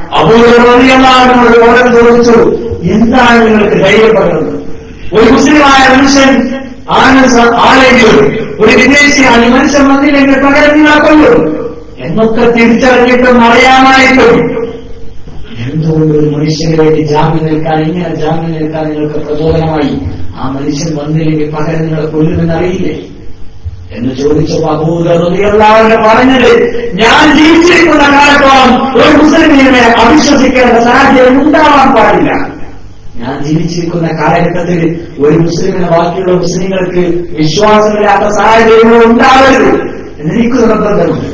Speaker 3: അപൂർവോട് കോടതി ചോദിച്ചു എന്താണ് നിങ്ങൾക്ക് ധൈര്യം പകർന്നത് ഒരു മുസ്ലിമായ മനുഷ്യൻ ആണ് സ- ആരെങ്കിലും ഒരു വിദേശിയാണ് ഈ മനുഷ്യൻ വന്നില്ലെങ്കിൽ പകരം നിങ്ങളെ കൊല്ലും എന്നൊക്കെ തിരിച്ചറിഞ്ഞിട്ടും അറിയാമായിട്ടും എന്തുകൊണ്ട് ഒരു മനുഷ്യന് വേണ്ടി ജാമ്യം നിൽക്കാൻ ഇങ്ങനെ ജാമ്യം നിൽക്കാൻ നിങ്ങൾക്ക് പ്രചോദനമായി ആ മനുഷ്യൻ വന്നില്ലെങ്കിൽ പകരം നിങ്ങളെ കൊല്ലുമെന്ന് അറിയില്ലേ എന്ന് ചോദിച്ചപ്പോ അബൂദറിയാവനെ പറഞ്ഞത് ഞാൻ ജീവിച്ചിരിക്കുന്ന കാലത്തോളം ഒരു മുസ്ലിമിനെ അവിശ്വസിക്കേണ്ട സാഹചര്യം ഉണ്ടാവാൻ പാടില്ല ഞാൻ ജീവിച്ചിരിക്കുന്ന കാലഘട്ടത്തിൽ ഒരു മുസ്ലിമിനെ ബാക്കിയുള്ള മുസ്ലിങ്ങൾക്ക് വിശ്വാസമില്ലാത്ത സാഹചര്യങ്ങൾ ഉണ്ടാവരുത് എന്നെനിക്ക് നിർബന്ധമുണ്ട്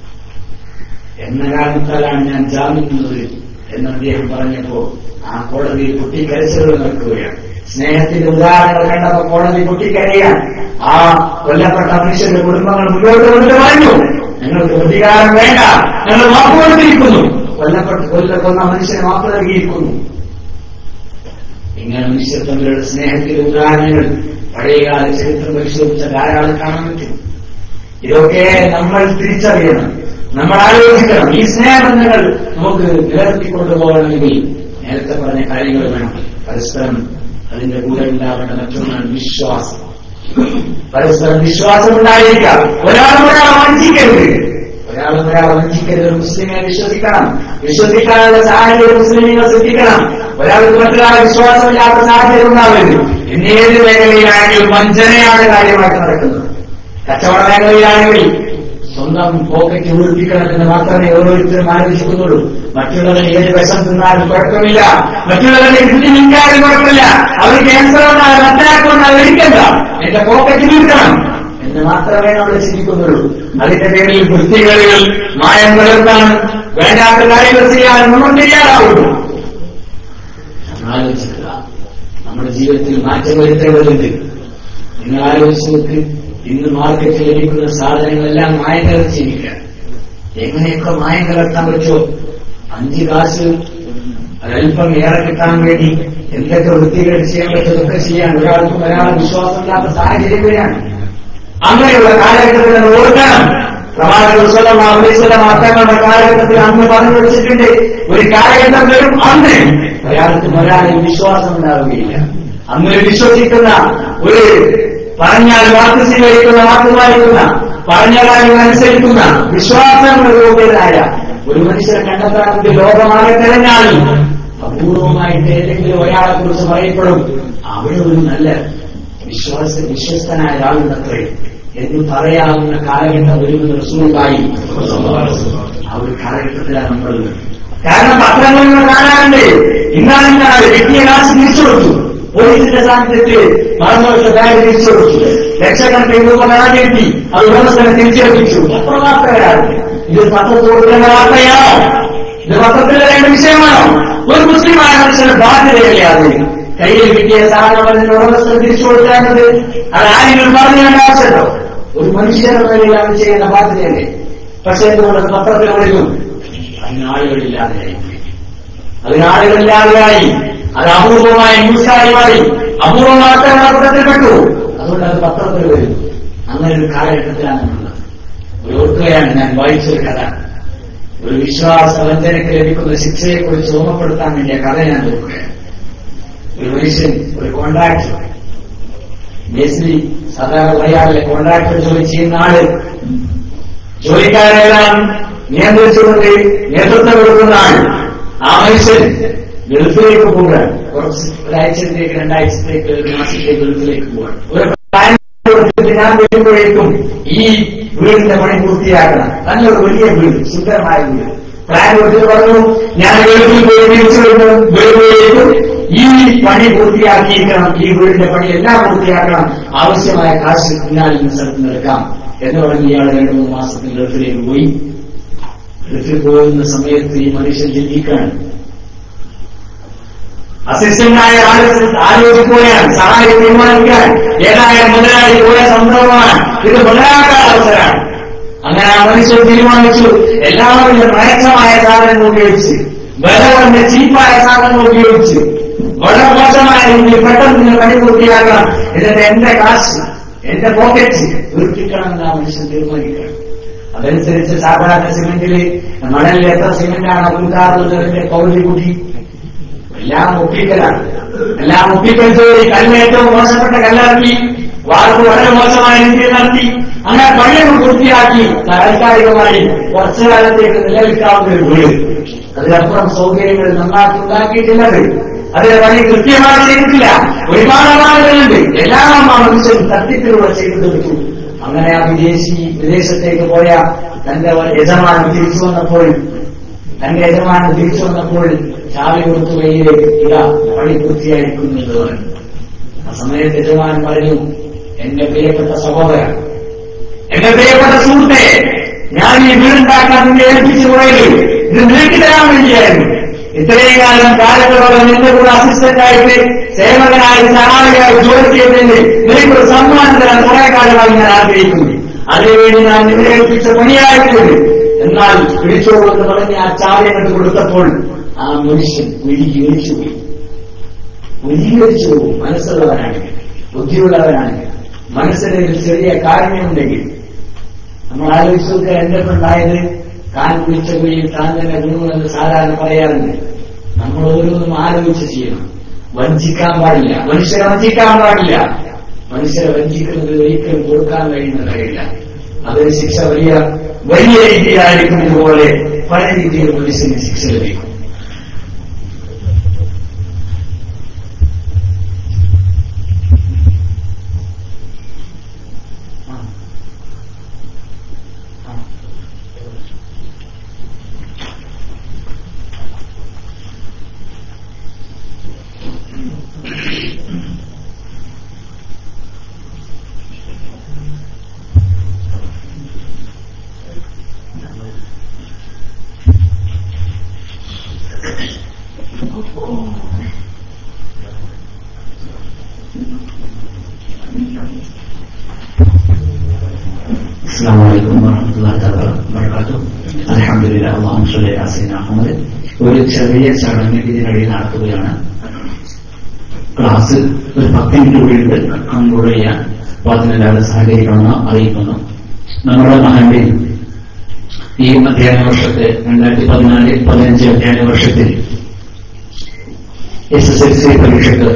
Speaker 3: എന്ന കാരണത്താലാണ് ഞാൻ ജാമ്യം നിന്നത് എന്ന് അദ്ദേഹം പറഞ്ഞപ്പോ ആ കോടതിയിൽ പൊട്ടിക്കരച്ചുകൾ നടക്കുകയാണ് സ്നേഹത്തിന്റെ ഉദാഹരണങ്ങൾ കണ്ടപ്പോ കോടതി പൊട്ടിക്കരയാൻ ആ കൊല്ലപ്പെട്ട മനുഷ്യന്റെ കുടുംബങ്ങൾ മുന്നോട്ട് കൊണ്ട് പറഞ്ഞു ഞങ്ങൾക്ക് പ്രതികാരം വേണ്ട ഞങ്ങൾ മാപ്പ് കൊടുത്തിരിക്കുന്നു കൊല്ലപ്പെട്ട കൊല്ല കൊന്ന മനുഷ്യനെ മാപ്പ് നൽകിയിരിക്കുന്നു ഇങ്ങനെ മനുഷ്യർ തമ്മിലുള്ള സ്നേഹത്തിന്റെ ഉദാഹരണങ്ങൾ പഴയകാല ചരിത്രം പരിശോധിച്ച ധാരാളം കാണാൻ പറ്റും ഇതൊക്കെ നമ്മൾ തിരിച്ചറിയണം നമ്മൾ ആലോചിക്കണം ഈ സ്നേഹബന്ധങ്ങൾ നമുക്ക് നിലനിർത്തിക്കൊണ്ടുപോകണമെങ്കിൽ നേരത്തെ പറഞ്ഞ കാര്യങ്ങൾ വേണം പരസ്പരം അതിന്റെ കൂടെ ഉണ്ടാവേണ്ട മറ്റൊന്നാണ് വിശ്വാസം പരസ്പരം വിശ്വാസം ഉണ്ടായിരിക്കാം ഒരാളും ഒരാളെ വഞ്ചിക്കരുത് ഒരാളും ഒരാളെ വഞ്ചിക്കരുത് ഒരു മുസ്ലിമിനെ വിശ്വസിക്കണം വിശ്വസിക്കാനുള്ള സാഹചര്യം മുസ്ലിമിനെ ശ്രദ്ധിക്കണം ഒരാൾക്ക് മറ്റൊരാളെ വിശ്വാസമില്ലാത്ത സാഹചര്യം ഉണ്ടാവരുത് ഇന്ന് ഏത് മേഖലയിലാണെങ്കിലും വഞ്ചനയാണ് കാര്യമായിട്ട് നടക്കുന്നത് കച്ചവട മേഖലയിലാണെങ്കിൽ സ്വന്തം പോക്കറ്റ് വീർപ്പിക്കണമെന്ന് മാത്രമേ ഓരോരുത്തരും ആലോചിക്കുന്നുള്ളൂ മറ്റുള്ളവരെ ഏത് വിഷം തിന്നാലും കുഴപ്പമില്ല മറ്റുള്ളവരെ രുചി നിൽക്കാനും കുഴപ്പമില്ല അവർ ക്യാൻസർ വന്നാൽ അറ്റാക്ക് വന്നാൽ ഒരിക്കണ്ട എന്റെ പോക്കറ്റ് വീർക്കണം എന്ന് മാത്രമേ നമ്മൾ ചിന്തിക്കുന്നുള്ളൂ അതിന്റെ പേരിൽ വൃത്തികളിൽ മായം കലർത്താൻ വേണ്ടാത്ത കാര്യങ്ങൾ ചെയ്യാൻ നമ്മൾ തയ്യാറാവുള്ളൂ ആലോചിക്കുക നമ്മുടെ ജീവിതത്തിൽ മാറ്റം വരുത്തേണ്ടതുണ്ട് നിങ്ങൾ ആലോചിച്ച് നോക്ക് ഇന്ന് മാർക്കറ്റിൽ ലഭിക്കുന്ന സാധനങ്ങളെല്ലാം മായം കലർത്തിയിരിക്കുക എങ്ങനെയൊക്കെ മായം കലർത്താൻ പറ്റുമോ അഞ്ച് കാശ് ഒരല്പം ഏറെ കിട്ടാൻ വേണ്ടി എന്തൊക്കെ വൃത്തികൾ ചെയ്യാൻ പറ്റുന്നതൊക്കെ ചെയ്യാൻ ഒരാൾക്കും ഒരാളെ വിശ്വാസമില്ലാത്ത സാഹചര്യം വരികയാണ് അങ്ങനെയുള്ള കാലഘട്ടത്തിൽ നമ്മൾ ഓർക്കണം പ്രവാചകസ്വലം അത്തങ്ങളുടെ കാലഘട്ടത്തിൽ അന്ന് പറഞ്ഞു വെച്ചിട്ടുണ്ട് ഒരു കാലഘട്ടം വരും അന്ന് ഒരാൾക്കും ഒരാളിൽ വിശ്വാസം ഉണ്ടാവുകയില്ല അന്ന് വിശ്വസിക്കുന്ന ഒരു പറഞ്ഞാൽ വാക്ക് സ്വീകരിക്കുന്ന വാക്ക് പാലിക്കുന്ന പറഞ്ഞ കാര്യങ്ങൾ അനുസരിക്കുന്ന വിശ്വാസങ്ങളുടേതായ ഒരു മനുഷ്യരെ കണ്ടെത്താൻ വേണ്ടി ലോകമാകെ തിരഞ്ഞാലും അപൂർവമായിട്ട് ഏതെങ്കിലും ഒരാളെ കുറിച്ച് പറയപ്പെടും അവിടെ ഒരു നല്ല വിശ്വാസ വിശ്വസ്തനായ ആളുണ്ടത്രേ എന്ന് പറയാവുന്ന കാലഘട്ടം വരുമെന്ന് റസൂലായി ആ ഒരു കാലഘട്ടത്തിലാണ് നമ്മൾ കാരണം പത്രങ്ങളിൽ കാണാറുണ്ട് ഇന്നാണ് കിട്ടിയ കാശ് തിരിച്ചു കൊടുത്തു പോലീസിന്റെ സാന്നിധ്യത്തിൽ മറന്നുവെച്ച ബാഗ് തിരിച്ചു കൊടുത്തു ലക്ഷക്കണക്കിന് രൂപ കടം കിട്ടി അത് ഉടമസ്ഥനെ തിരിച്ചേൽപ്പിച്ചു എത്ര വാർത്തകളാണ് ഇത് പത്രത്തോടുള്ള വാർത്തയാണോ ഇത് പത്രത്തിലെ രണ്ട് വിഷയമാണോ ഒരു മുസ്ലിമായ മനുഷ്യന് ബാധ്യതയല്ലേ അത് കയ്യിൽ കിട്ടിയ സാധനം അതിന്റെ ഉടമസ്ഥന് തിരിച്ചു കൊടുക്കാനത് അത് ആരെങ്കിലും പറഞ്ഞു വേണ്ട ആവശ്യമല്ലോ ഒരു മനുഷ്യന്റെ നിലയിലാണ് ചെയ്യുന്ന ബാധ്യതയല്ലേ പക്ഷെ എന്തുകൊണ്ട് പത്രത്തിൽ വിളിക്കും അതിന് ആളുകളില്ലാതെയായി അതിന് ആളുകളില്ലാതെയായി അത് അപൂർവമായ ന്യൂസായി മാറി അപൂർവ വാർത്തകൾ പത്രത്തിൽപ്പെട്ടു അതുകൊണ്ട് അത് പത്രത്തിൽ വരും അങ്ങനെ ഒരു കാലഘട്ടത്തിലാണ് ഉള്ളത് ഒരു ഓർക്കുകയാണ് ഞാൻ വായിച്ചൊരു കഥ ഒരു വിശ്വാസ വഞ്ചനയ്ക്ക് ലഭിക്കുന്ന ശിക്ഷയെക്കുറിച്ച് ഓർമ്മപ്പെടുത്താൻ വേണ്ടിയ കഥ ഞാൻ നോക്കുകയാണ് ഒരു മനുഷ്യൻ ഒരു കോൺട്രാക്ടർ മേസ്ലി സാധാരണ പറയാറില്ല കോൺട്രാക്ടർ ജോലി ചെയ്യുന്ന ആള് ജോലിക്കാരെല്ലാം നിയന്ത്രിച്ചുകൊണ്ട് നേതൃത്വം കൊടുക്കുന്ന ആൾ ആ മനുഷ്യൻ ഗൾഫിലേക്ക് പോവുകയാണ് കുറച്ച് ഒരാഴ്ചത്തേക്ക് രണ്ടാഴ്ചത്തേക്ക് ഒരു മാസത്തേക്ക് ഗൾഫിലേക്ക് പോവാണ് ഒരു പ്ലാൻ കൊടുത്തിട്ട് ഞാൻ വരുമ്പോഴേക്കും ഈ വീടിന്റെ പണി പൂർത്തിയാക്കണം നല്ലൊരു വലിയ വീട് സുന്ദരമായ വീട് പ്ലാൻ കൊടുത്തിട്ട് പറഞ്ഞു ഞാൻ ഗൾഫിൽ പോയി തിരിച്ചു വരുമ്പോഴേക്കും ഈ പണി പൂർത്തിയാക്കിയിരിക്കണം ഈ വീടിന്റെ പണി എല്ലാം പൂർത്തിയാക്കണം ആവശ്യമായ കാശ് പിന്നാലിൽ നിന്ന് സ്ഥലത്ത് നിന്ന് എടുക്കാം എന്ന് പറഞ്ഞ് ഇയാൾ രണ്ടു മൂന്ന് മാസത്തിൽ ഗൾഫിലേക്ക് പോയി ഗൾഫിൽ പോകുന്ന സമയത്ത് ഈ മനുഷ്യൻ ചിന്തിക്കുകയാണ് അസിസ്റ്റന്റായ ആള് ആലോചിക്കുകയാണ് സഹായം തീരുമാനിക്കാൻ ഏതായാലും മുതലാളി പോയ സംഭവമാണ് ഇത് മുതലാക്കാൻ അവസരമാണ് അങ്ങനെ ആ മനുഷ്യൻ തീരുമാനിച്ചു എല്ലാവരും മയക്കമായ സാധനങ്ങൾ ഉപയോഗിച്ച് വില കുറഞ്ഞ ചീപ്പായ സാധനങ്ങൾ ഉപയോഗിച്ച് വളരെ മോശമായ രീതിയിൽ പെട്ടെന്ന് നിങ്ങൾ പണി പൂർത്തിയാക്കണം എന്നിട്ട് എന്റെ കാശ് എന്റെ പോക്കറ്റ് വീർപ്പിക്കണം ആ മനുഷ്യൻ തീരുമാനിക്കണം അതനുസരിച്ച് സാധാരണ സിമെന്റില് മണലിൽ എത്ര സിമെന്റാണ് കൂട്ടാറുള്ളതിന്റെ പൗരി കൂട്ടി എല്ലാം ഒപ്പിക്കലാണ് എല്ലാം ഒപ്പിക്കൽ ജോലി കല്ല് ഏറ്റവും മോശപ്പെട്ട കല്ലിറക്കി വാർപ്പ് വളരെ മോശമായ രീതിയിൽ നടത്തി അങ്ങനെ പണികൾ പൂർത്തിയാക്കി താൽക്കാലികമായി കുറച്ചു കാലത്തേക്ക് നിലനിൽക്കാവുന്ന ഒരു വീട് അതിനപ്പുറം സൗകര്യങ്ങൾ നന്നാക്കി ഉണ്ടാക്കിയിട്ടില്ലത് അതിന്റെ പണി കൃത്യമായി ചെയ്തിട്ടില്ല ഒരുപാട് അപാകതകളുണ്ട് എല്ലാം ആ മനുഷ്യൻ തട്ടിപ്പിലൂടെ ചെയ്തു തീർത്തു അങ്ങനെ ആ വിദേശി വിദേശത്തേക്ക് പോയ തന്റെ യജമാനൻ തിരിച്ചു വന്നപ്പോൾ തന്റെ യജമാനൻ തിരിച്ചു വന്നപ്പോൾ ചാവി കൊടുത്തു കയ്യിലേക്ക് ഇതാ പണി പൂർത്തിയായിരിക്കുന്നത് പറഞ്ഞു ആ സമയത്ത് യജമാനൻ പറഞ്ഞു എന്റെ പ്രിയപ്പെട്ട സഹോദരൻ എന്റെ പ്രിയപ്പെട്ട സുഹൃത്തെ ഞാൻ ഈ വീടുണ്ടാക്കാൻ നിന്നെ ഏൽപ്പിച്ചു പോയത് ഇത് നിനക്ക് തരാൻ വേണ്ടിയായിരുന്നു ഇത്രയും കാലം കാലങ്ങളോളം നിന്റെ കൂടെ അസിസ്റ്റന്റ് ആയിട്ട് സേവകനായി സഹായിയായി ജോലി ചെയ്തതിന് നിനക്കൊരു സമ്മാനം തരാൻ കുറെ കാലമായി ഞാൻ ആഗ്രഹിക്കുന്നു അതിനുവേണ്ടി ഞാൻ നിന്നെ ഏൽപ്പിച്ച പണിയായിട്ടുണ്ട് എന്നാൽ പിടിച്ചോളൂ എന്ന് പറഞ്ഞ് ആ ചായ കണ്ടു കൊടുത്തപ്പോൾ ആ മനുഷ്യൻ ഉരുകി ഒഴിച്ചുപോയി ഉരുകിവരിച്ചു പോകും മനസ്സുള്ളവനാണെങ്കിൽ ബുദ്ധിയുള്ളവനാണെങ്കിൽ മനസ്സിന് ഒരു ചെറിയ കാരുണ്യമുണ്ടെങ്കിൽ നമ്മൾ ആലോചിച്ച് നോക്കുക എന്റെ ഉണ്ടായത് കാൻ കുഴിച്ച കുഴിയിൽ താൻ തന്നെ ഗുണമെന്ന് സാധാരണ പറയാറുണ്ട് നമ്മൾ ഓരോന്നും ആലോചിച്ച് ചെയ്യണം വഞ്ചിക്കാൻ പാടില്ല മനുഷ്യരെ വഞ്ചിക്കാൻ പാടില്ല മനുഷ്യരെ വഞ്ചിക്കുന്നത് ഒരിക്കലും കൊടുക്കാൻ കഴിയുന്ന കാര്യമില്ല അതൊരു ശിക്ഷ വലിയ വലിയ രീതിയിലായിരിക്കും ഇതുപോലെ പല രീതിയിൽ മനുഷ്യന് ശിക്ഷ ലഭിക്കും
Speaker 2: السلام عليكم ورحمة الله تعالى وبركاته الحمد لله اللهم صل على سيدنا محمد ഒരു ചെറിയ ചടങ്ങ് ഇതിനിടയിൽ നടത്തുകയാണ് ക്ലാസ് ഒരു പത്ത് മിനിറ്റ് കൂടിയിട്ട് കൺക്ലൂഡ് ചെയ്യാൻ അപ്പോൾ അതിനെല്ലാവരും സഹകരിക്കണമെന്ന് അറിയിക്കുന്നു നമ്മുടെ മഹലിൽ ഈ അധ്യയന വർഷത്തെ രണ്ടായിരത്തി പതിനാല് പതിനഞ്ച് അധ്യയന വർഷത്തിൽ എസ് എസ് എൽ സി പരീക്ഷയ്ക്ക്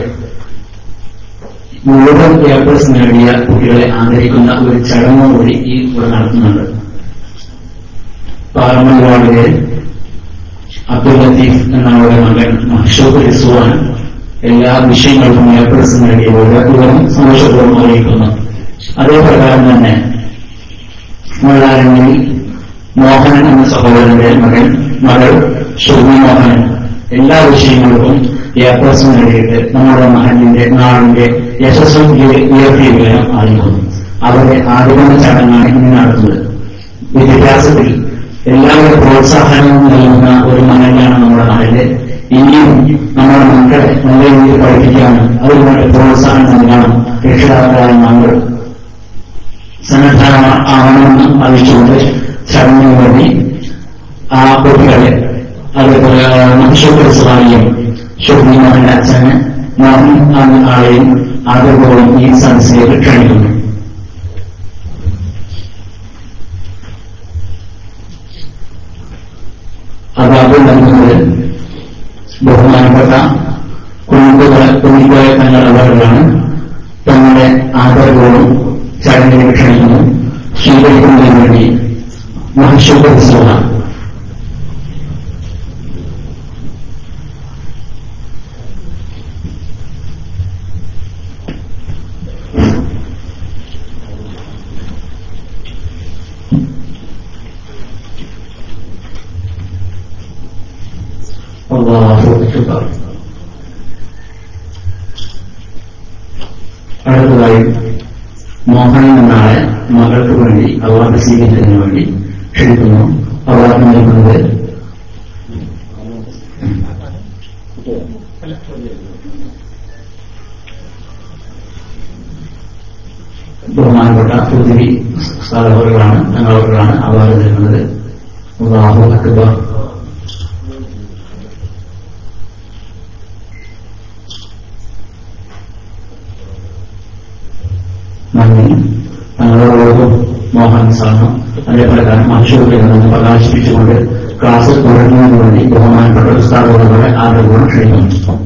Speaker 2: മുഴുവൻ എ പ്ലസ് നേടിയ കുട്ടികളെ ആദരിക്കുന്ന ഒരു ചടങ്ങ് കൂടി ഈ ഇവിടെ നടത്തുന്നുണ്ട് പാർലമെന്റ് വാർഡിലെ അബ്ദുൽ ലത്തീഫ് എന്ന അവരുടെ മകൻ മഹ്ഷൂഖ് റിസുവാൻ എല്ലാ വിഷയങ്ങൾക്കും എ പ്ലസ് നേടിയവരുടെ വിവരം സന്തോഷപൂർവ്വം അറിയിക്കുന്നു അതേ പ്രകാരം തന്നെ മുള്ളാരങ്ങളിൽ മോഹനൻ എന്ന സഹോദരന്റെ മകൻ മകൾ ഷുർമി മോഹനൻ എല്ലാ വിഷയങ്ങൾക്കും എ പ്ലസ് നേടിയിട്ട് നമ്മുടെ മഹലിന്റെ നാടിന്റെ യശസ്സും ഉയർത്തിയ വിവരം അറിയിക്കുന്നു അവരെ ആഗമന ചടങ്ങാണ് ഇന്ന് നടത്തുന്നത് വിദ്യാഭ്യാസത്തിൽ എല്ലാവരും പ്രോത്സാഹനവും നൽകുന്ന ഒരു മഹലാണ് നമ്മുടെ മഹല് ഇനിയും നമ്മുടെ മക്കളെ നല്ല രീതിയിൽ പഠിപ്പിക്കാനും അതിനുവേണ്ടി പ്രോത്സാഹനം നൽകാനും രക്ഷിതാക്കളായ നമ്മൾ സന്നദ്ധ ആവണമെന്ന് അറിയിച്ചുകൊണ്ട് ചടങ്ങിന് വേണ്ടി ആ കുട്ടികളെ അതുപോലെ മനുഷ്യർക്ക് സഹായിയും ഷുഹി മോഹന്റെ അച്ഛന് മോഹൻ എന്ന ആളെയും ആദരപൂർവ്വം ഈ സദസ്സിലേക്ക് ക്ഷണിക്കുന്നു അതാത് നൽകുന്നത് ബഹുമാനപ്പെട്ട കുഞ്ഞുകുല കുഞ്ഞുകോയ തങ്ങൾ അവர்களാണ് തങ്ങളുടെ ആദരപൂർവ്വം ചടങ്ങിന് ക്ഷണിക്കുന്നു സ്വീകരിക്കുന്നതിന് വേണ്ടി മഹശുഭ സുഖം അള്ളാഹു അക്ബർ അടുത്തതായി മോഹൻ എന്നാളെ മകൾക്ക് വേണ്ടി അവാർഡ് സ്വീകരിക്കുന്നതിന് വേണ്ടി ക്ഷണിക്കുന്നു അവാർഡ് നൽകുന്നത് ബഹുമാനപ്പെട്ട പൃഥ്വി സ്ഥാപകர்களാണ് ഞങ്ങളവർക്കാണ് അവാർഡ് നൽകുന്നത് അള്ളാഹു അക്ബർ
Speaker 3: താമസമാണ് അതേപോലെ തന്നെ മനുഷ്യരുടെ നിന്ന് പ്രകാശിപ്പിച്ചുകൊണ്ട് ക്ലാസ് തുടങ്ങുന്നതിന് വേണ്ടി ബഹുമാനപ്പെട്ട ഉസ്താദുകളെ ആരോഗ്യം ക്ഷണിക്കുന്നു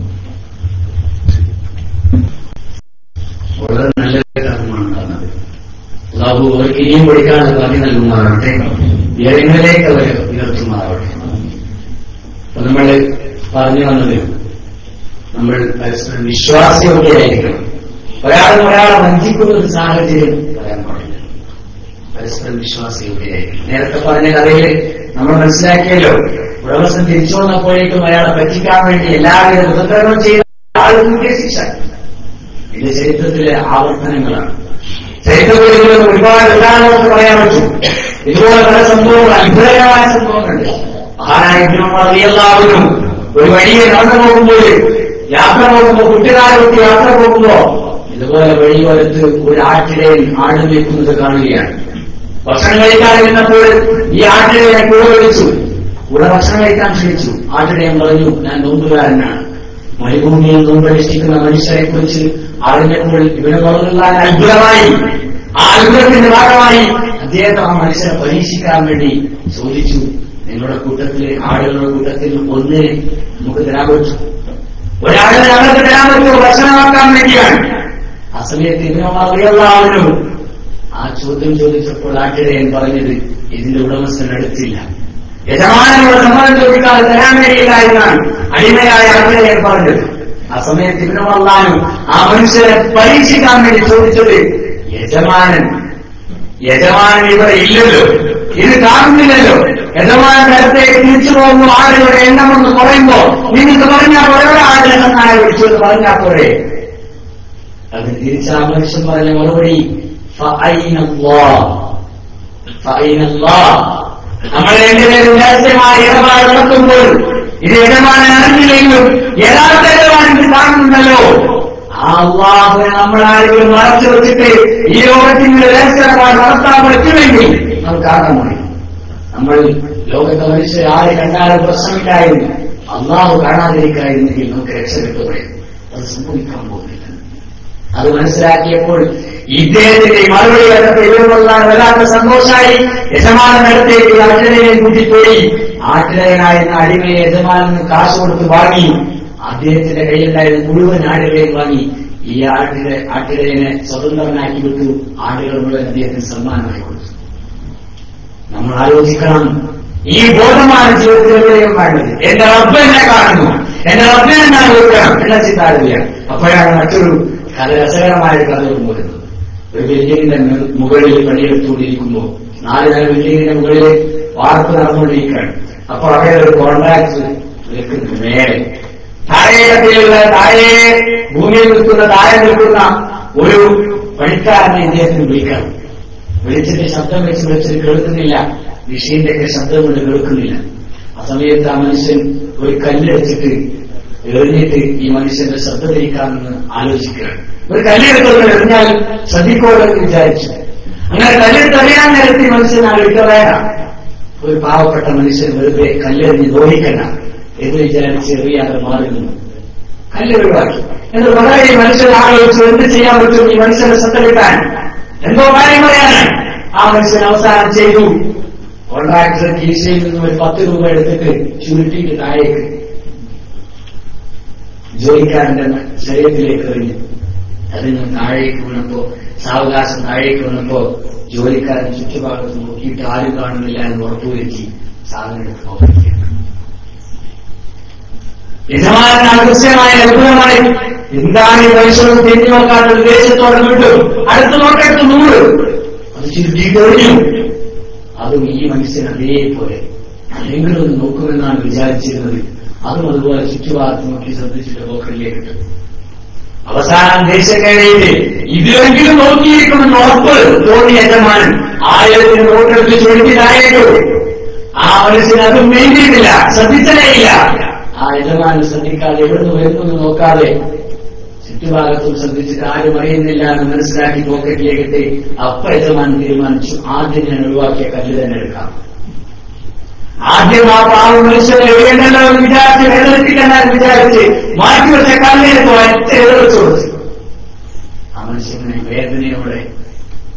Speaker 2: വളരെ നല്ല കർമ്മമാണ് നടന്നത് അള്ളാഹു അവർക്ക് ഇനിയും പഠിക്കാനുള്ള ഭാഗ്യം നൽകുമാറാവട്ടെ ഏതെങ്കിലേക്ക് അവരെ ഉയർത്തുമാറാവട്ടെ അപ്പൊ നമ്മൾ പറഞ്ഞു വന്നത് നമ്മൾ പരസ്പരം വിശ്വാസയോഗ്യരായിരിക്കണം ഒരാളും ഒരാളെ വഞ്ചിക്കുന്ന ഒരു സാഹചര്യം പറയാൻ പാടില്ല പരസ്പരം വിശ്വാസയോഗ്യരായിരിക്കണം നേരത്തെ പറഞ്ഞ കഥയിൽ നമ്മൾ മനസ്സിലാക്കിയല്ലോ ഉടമസ്ഥൻ തിരിച്ചു വന്നപ്പോഴേക്കും അയാളെ പറ്റിക്കാൻ വേണ്ടി എല്ലാവിധ ഉപദ്രവം ചെയ്ത ആളുകൾ ഉദ്ദേശിച്ചാൽ ഇത് ചരിത്രത്തിലെ ആവർത്തനങ്ങളാണ് ചരിത്രത്തിൽ ഒരുപാട് ഉദാഹരണങ്ങൾ പറയാൻ പറ്റും ഇതുപോലെ പല സംഭവങ്ങൾ അത്ഭുതകരമായ സംഭവങ്ങളുണ്ട് മഹാനായ എല്ലാവരും ഒരു വഴിയെ നടന്നു പോകുമ്പോൾ യാത്ര പോകുമ്പോൾ കുട്ടികാലത്ത് യാത്ര പോകുമ്പോ ഇതുപോലെ വഴിയോരത്ത് ഒരു ആട്ടിടയിൽ ആട് വെക്കുന്നത് കാണുകയാണ് ഭക്ഷണം കഴിക്കാൻ ഇരുന്നപ്പോൾ ഈ ആട്ടിടയെ കൂടെ വിളിച്ചു കൂടെ ഭക്ഷണം കഴിക്കാൻ ക്ഷണിച്ചു ആട്ടിടയൻ പറഞ്ഞു ഞാൻ നോമ്പുകാരനാണ് മരുഭൂമിയിൽ നോമ്പനുഷ്ഠിക്കുന്ന മനുഷ്യരെ കുറിച്ച് അറിഞ്ഞപ്പോൾ ഇവന് പറഞ്ഞുള്ള അത്ഭുതമായി ആ അത്ഭുതത്തിന്റെ ഭാഗമായി അദ്ദേഹം ആ മനുഷ്യരെ പരീക്ഷിക്കാൻ വേണ്ടി ചോദിച്ചു നിങ്ങളുടെ കൂട്ടത്തില് ആളുകളുടെ കൂട്ടത്തിൽ ഒന്നിന് നമുക്ക് തരാൻ പറ്റും ഒരാളിനെ ഞങ്ങൾക്ക് തരാൻ പറ്റുമോ ഭക്ഷണമാക്കാൻ വേണ്ടിയാണ് ആ സമയത്ത് ഇതിനറിയാവുന്നു ആ ചോദ്യം ചോദിച്ചപ്പോൾ ആട്ടിടയൻ പറഞ്ഞത് ഇതിന്റെ ഉടമസ്ഥൻ അടുത്തില്ല യജമാനോട് സമ്മതം ചോദിക്കാതെ തരാൻ കഴിയില്ല എന്നാണ് അടിമയായ ആട്ടിടയൻ പറഞ്ഞത് ആ സമയത്ത് ഇതിനമല്ലാനും ആ മനുഷ്യരെ പരീക്ഷിക്കാൻ വേണ്ടി ചോദിച്ചത് യജമാനൻ യജമാനൻ ഇവിടെ ഇല്ലല്ലോ ഇത് കാണുന്നില്ലല്ലോ യജമാനന്റെ അടുത്തേക്ക് തിരിച്ചു പോകുന്നു ആളുകളുടെ എണ്ണം ഒന്ന് കുറയുമ്പോ നിങ്ങൾക്ക് പറഞ്ഞാൽ പോരെ ആളുകളെ നന്നായി വിളിച്ചു എന്ന് പറഞ്ഞാൽ പോരെ അത് തിരിച്ച ആ മനുഷ്യൻ പറഞ്ഞ മറുപടി ഫഅൈനല്ലാഹ്. ഫഅൈനല്ലാഹ്. നമ്മൾ രണ്ടുപേരും രഹസ്യമായ ഇടപാട് നടത്തുമ്പോൾ ഇത് യജമാനൻ അറിഞ്ഞില്ലെങ്കിലും യഥാർത്ഥ യജമാനൻ ഇത് കാണുന്നുണ്ടല്ലോ ആ അള്ളാഹുവിനെ നമ്മളാരെങ്കിലും മറച്ചു വെച്ചിട്ട് ഈ ലോകത്തിന്റെ രഹസ്യമായി നടത്താൻ പറ്റുമെങ്കിൽ നമുക്ക് കാണാൻ മതി നമ്മൾ ലോകത്തെ മനുഷ്യർ ആരെ കണ്ടാലും പ്രശ്നമില്ലായിരുന്നു അള്ളാഹു കാണാതിരിക്കായിരുന്നെങ്കിൽ നമുക്ക് രക്ഷപ്പെട്ടുപോയത് അത് സംഭവിക്കാൻ പോകുന്നില്ല അത് മനസ്സിലാക്കിയപ്പോൾ ഇദ്ദേഹത്തിന്റെ ഈ മറുപടി കണ്ടപ്പോൾ ഇവരുള്ള വല്ലാത്ത സന്തോഷമായി യജമാനടുത്തേക്ക് അച്ഛനെ കൂട്ടിപ്പോയി ആട്ടിടയനായിരുന്ന അടിമയെ യജമാനെന്ന് കാശ് കൊടുത്ത് വാങ്ങി അദ്ദേഹത്തിന്റെ കയ്യിലുണ്ടായിരുന്ന മുഴുവൻ ആടുകളെയും വാങ്ങി ഈ ആട്ടിടെ ആട്ടിടയനെ സ്വതന്ത്രനാക്കി വിട്ടു ആടുകൾ മുഴുവൻ അദ്ദേഹത്തിന് സമ്മാനമായി കൊടുത്തു നമ്മൾ ആലോചിക്കണം ഈ ബോധമാണ് ജീവിതത്തിൽ എവിടെയും വേണ്ടത് എന്റെ റബ്ബ് എന്നെ കാണുന്നു എന്റെ റബ്ബിനെ ഞാൻ ഓർക്കണം എന്ന ചിന്താഗതിയാണ് അപ്പോഴാണ് മറ്റൊരു കഥ രസകരമായ ഒരു കഥ വരുന്നത് ഒരു ബിൽഡിങ്ങിന്റെ മെ- മുകളിൽ പണിയെടുത്തുകൊണ്ടിരിക്കുമ്പോൾ നാല് നില ബിൽഡിങ്ങിന്റെ മുകളിൽ വാർപ്പ് നടന്നുകൊണ്ടിരിക്കുകയാണ് അപ്പോൾ അവിടെ ഒരു കോൺട്രാക്ട് നിൽക്കുന്നു മേലെ താഴെ തട്ടിലുള്ള താഴെ ഭൂമിയിൽ നിൽക്കുന്ന താഴെ നിൽക്കുന്ന ഒരു പണിക്കാരനെ ഇദ്ദേഹത്തിന് വിളിക്കണം വിളിച്ചിട്ട് ശബ്ദം വെച്ച് വിളിച്ചിട്ട് കേൾക്കുന്നില്ല മെഷീന്റെ ഒക്കെ ശബ്ദം കൊണ്ട് കേൾക്കുന്നില്ല ആ സമയത്ത് ആ മനുഷ്യൻ ഒരു കല്ലെടുത്തിട്ട് എറിഞ്ഞിട്ട് ഈ മനുഷ്യന്റെ ശ്രദ്ധ തിരിക്കാമെന്ന് ആലോചിക്കുകയാണ് ഒരു കല്ലെടുത്തൊന്ന് എറിഞ്ഞാൽ ശ്രദ്ധിക്കോളൂ എന്ന് വിചാരിച്ചു അങ്ങനെ കല്ലെടുത്ത് അറിയാൻ നേരത്തെ ഈ മനുഷ്യൻ ആലോചിക്കുക വേണം ഒരു പാവപ്പെട്ട മനുഷ്യൻ വെറുതെ കല്ലെറിഞ്ഞ് ദോഹിക്കണ്ട എന്ന് വിചാരിച്ച് എറിയാതെ മാറി നിന്നു കല്ല് ഒഴിവാക്കി എന്ന് വളരെ ഈ മനുഷ്യൻ ആലോചിച്ചു എന്ത് ചെയ്യാൻ പറ്റും ഈ മനുഷ്യനെ ശ്രദ്ധ കിട്ടാൻ എന്തോ കാര്യം പറയാനാണ് ആ മനുഷ്യൻ അവസാനം ചെയ്തു കോൺട്രാക്ടർ കീശയിൽ നിന്നും ഒരു പത്ത് രൂപ എടുത്തിട്ട് ചുരുട്ടിയിട്ട് താഴേക്ക് ജോലിക്കാരന്റെ ശരീരത്തിലേക്ക് എറിഞ്ഞു അതിന് താഴേക്ക് വീണപ്പോ സാവകാശം താഴേക്ക് വീണപ്പോ ജോലിക്കാരൻ ചുറ്റുഭാഗത്ത് നോക്കിയിട്ട് ആരും കാണുന്നില്ല എന്ന് ഉറപ്പുവരുത്തി സാധനം എടുത്ത് പോയിരിക്കുകയാണ് യജമാനൻ ആകർഷകമായ അത്ഭുതമായി എന്താണ് ഈ മനുഷ്യർക്ക് തിരിഞ്ഞു നോക്കാൻ ഉദ്ദേശത്തോടെ വിട്ടു അടുത്ത് നോക്കടുത്ത് നൂറ് അത് ചുരുട്ടി കഴിഞ്ഞു അതും ഈ മനുഷ്യൻ അതേപോലെ ആരെങ്കിലും ഒന്ന് നോക്കുമെന്നാണ് വിചാരിച്ചിരുന്നത് അതും അതുപോലെ ചുറ്റുഭാഗത്ത് നോക്കി ശ്രദ്ധിച്ചിട്ട് പോക്കറിലേക്ക് അവസാനം ദേശക്കേരയില് ഇതിലെങ്കിലും നോക്കിയിരിക്കുമെന്ന് ഉറപ്പ് തോന്നി യജമാനൻ ആയിരത്തിന് നോട്ടെടുത്ത് ചുരുട്ടി താഴേക്ക് ആ മനുഷ്യൻ അതും വേണ്ടിയിട്ടില്ല ശ്രദ്ധിച്ചതേയില്ല ആ യജമാനൻ ശ്രദ്ധിക്കാതെ എവിടുന്ന് വരുന്നു നോക്കാതെ ചുറ്റുഭാഗത്തും ശ്രദ്ധിച്ചിട്ട് ആരും അറിയുന്നില്ല എന്ന് മനസ്സിലാക്കി പോക്കറ്റിലേക്കിട്ട് അപ്പ യജമാനൻ തീരുമാനിച്ചു ആദ്യം ഞാൻ ഒഴിവാക്കിയ കല്ല് തന്നെ എടുക്കാം ആദ്യം ആ പാവ മനുഷ്യനെ എഴുതണ്ടല്ലോ എന്ന് വിചാരിച്ച് എഴുതിക്കണ്ട എന്ന് വിചാരിച്ച് മാറ്റിവെച്ച കല്ലിന് ഒറ്റ എഴുതിച്ചു കൊടുത്തു ആ മനുഷ്യനെ വേദനയോടെ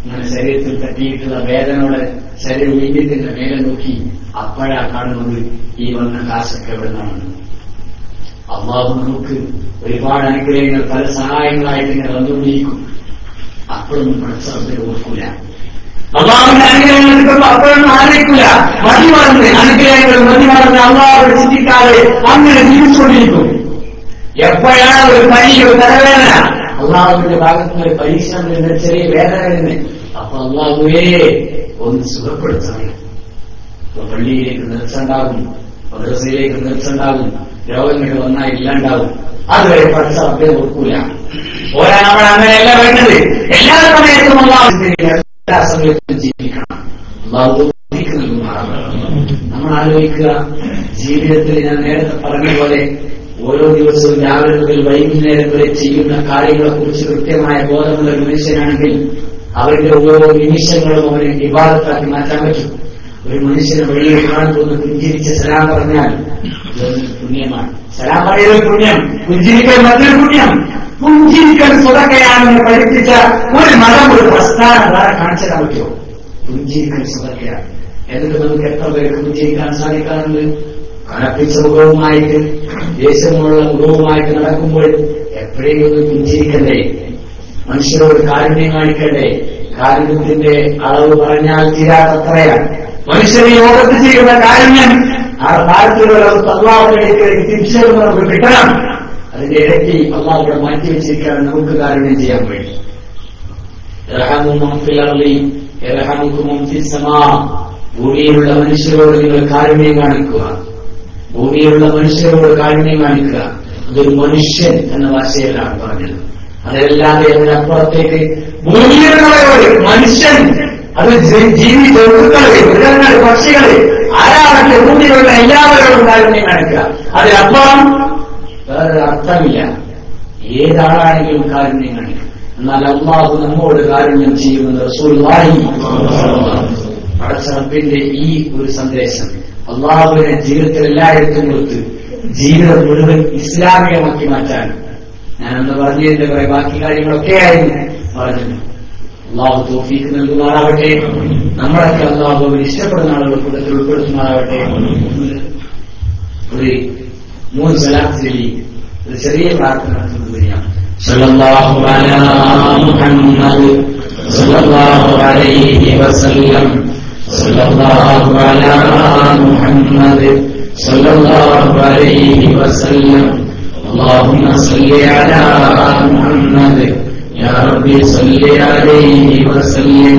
Speaker 3: അങ്ങനെ ശരീരത്തിൽ തട്ടിയിട്ടുള്ള വേദനയുടെ ശരീരം ലിംഗത്തിന്റെ മേലെ നോക്കി അപ്പോഴാ കാണുന്നത് ഈ വന്ന കാശൊക്കെ എവിടെ നിന്നാണ് അള്ളാഹു നമുക്ക് ഒരുപാട് അനുഗ്രഹങ്ങൾ പല സഹായങ്ങളായിട്ട് ഇങ്ങനെ വന്നുകൊണ്ടിരിക്കും അപ്പോഴൊന്നും പഠിച്ചവർക്ക് ഓർക്കൂല അള്ളാഹുവിന്റെ അനുഗ്രഹങ്ങൾ കിട്ടുമ്പോൾ അപ്പോഴൊന്നും ആലോചിക്കൂല മതി മറന്ന് അനുഗ്രഹങ്ങൾ മതി മറന്ന് അള്ളാഹുടെ ചിന്തിക്കാതെ അങ്ങനെ ജീവിച്ചുകൊണ്ടിരിക്കും എപ്പോഴാണ് ഒരു പനി ഒരു തലവേദന അള്ളാഹുവിന്റെ ഭാഗത്ത് നിന്ന് ഒരു പരീക്ഷണം വരുന്ന ചെറിയ വേദന വരുന്നത് അപ്പൊ അള്ളാഹുവേ ഒന്ന് സുഖപ്പെടുത്തണം ഇപ്പൊ പള്ളിയിലേക്ക് നേർച്ചുണ്ടാകും മദ്രസയിലേക്ക് നേർച്ചുണ്ടാകും രോഗങ്ങൾ വന്നാൽ ഇല്ലാണ്ടാവും അതുവരെ പഠിച്ച അഭ്യ കൊടുക്കൂല പോരാ നമ്മൾ അങ്ങനെയല്ല വേണ്ടത് എല്ലാ സമയത്തും അള്ളാഹുവിന്റെ എല്ലാ സമയത്തും ജീവിക്കണം അള്ളാഹു തൗഫീഖ് നൽകുമാറാകണം. നമ്മൾ ആലോചിക്കുക ജീവിതത്തിൽ ഞാൻ നേരത്തെ പറഞ്ഞ പോലെ ഓരോ ദിവസവും രാവിലെ മുതൽ വൈകുന്നേരം വരെ ചെയ്യുന്ന കാര്യങ്ങളെ കുറിച്ച് കൃത്യമായ ബോധമുള്ള ഒരു മനുഷ്യനാണെങ്കിൽ അവരുടെ ഓരോ നിമിഷങ്ങളും അവന് വിവാദത്താക്കി മാറ്റാൻ പറ്റും ഒരു മനുഷ്യനെ വഴിയിൽ കാണാൻ തോന്നുന്ന പുഞ്ചിരിച്ച് സലാം പറഞ്ഞാൽ ഇതൊരു പുണ്യമാണ് സലാം പറയുന്നത് പുണ്യം പുഞ്ചിരിക്കൽ മറ്റൊരു പുണ്യം പുഞ്ചിരിക്കൽ സുതക്കയാണെന്ന് പഠിപ്പിച്ച ഒരു മതം ഒരു പ്രസ്ഥാനം വേറെ കാണിച്ചു തരാൻ പറ്റുമോ പുഞ്ചിരിക്കൽ സുതക്കയാണ് എന്നിട്ട് നമുക്ക് എത്ര പേർക്ക് പുഞ്ചിരിക്കാൻ സാധിക്കാറുണ്ട് കനപ്പിച്ച മുഖവുമായിട്ട് ദേശമുള്ള മുഖവുമായിട്ട് നടക്കുമ്പോൾ എപ്പോഴെങ്കിലും ഒന്ന് പുഞ്ചിരിക്കണ്ടേ മനുഷ്യരോട് കാരുണ്യം കാണിക്കണ്ടേ കാരുണ്യത്തിന്റെ അളവ് പറഞ്ഞാൽ തീരാത്തത്രയാണ് മനുഷ്യർ ഈ ലോകത്ത് ചെയ്യുന്ന കാരുണ്യം ആ താരത്തിലുള്ള അള്ളാഹുവിലേക്ക് തിരിച്ചറിവ് നമുക്ക് കിട്ടണം അതിന്റെ ഇരട്ടി അള്ളാഹുവിടെ മാറ്റി വെച്ചിരിക്കാൻ നമുക്ക് കാരുണ്യം ചെയ്യാൻ വേണ്ടി ഇർഹമു മൻ ഫിൽ അർളി ഇർഹമുക്കും മൻ ഫിസ് സമാ ഭൂമിയിലുള്ള മനുഷ്യരോട് നിങ്ങൾ കാരുണ്യം കാണിക്കുക ഭൂമിയിലുള്ള മനുഷ്യരോട് കാരുണ്യം കാണിക്കുക അതൊരു മനുഷ്യൻ എന്ന ഭാഷയിലാണ് പറഞ്ഞത് അതല്ലാതെ അതിനപ്പുറത്തേക്ക് ഭൂമിയിലുള്ളവരോട് മനുഷ്യൻ അത് ജി- ജീവി ജന്തുക്കള് മൃഗങ്ങൾ പക്ഷികള് ആരാകട്ടെ ഭൂമിയിലുള്ള എല്ലാവരോടും കാരുണ്യം കാണിക്കുക അതിനപ്പുറം വേറൊരു അർത്ഥമില്ല ഏതാളാണെങ്കിലും കാരുണ്യം കാണിക്കും എന്നാൽ അള്ളാഹു നമ്മോട് കാരുണ്യം ചെയ്യുമെന്ന് റസൂലുള്ളാഹി പടച്ചറപ്പിന്റെ ഈ ഒരു സന്ദേശം അള്ളാഹുവിനെ ജീവിതത്തിൽ എല്ലായിടത്തും കൊടുത്ത് ജീവിതം മുഴുവൻ ഇസ്ലാമികമാക്കി മാറ്റാൻ ഞാനന്ന് പറഞ്ഞതിന്റെ കുറെ ബാക്കി കാര്യങ്ങളൊക്കെ ആയിരുന്നു പറഞ്ഞത് അള്ളാഹു തോഫീക്ക് നൽകുമാറാവട്ടെ നമ്മളൊക്കെ അള്ളാഹു ഇഷ്ടപ്പെടുന്ന ആളുകൾ കൂട്ടത്തിൽ ഉൾപ്പെടുത്തുമാറാവട്ടെ ഒരു മൂന്ന് സലാത്ത് ചൊല്ലി ഒരു ചെറിയ പ്രാർത്ഥന നടത്തുന്നതിനാണ് صلى الله على محمد صلى الله عليه وسلم صلى الله على محمد صلى الله عليه وسلم اللهم صل على محمد يا ربي صل عليه وسلم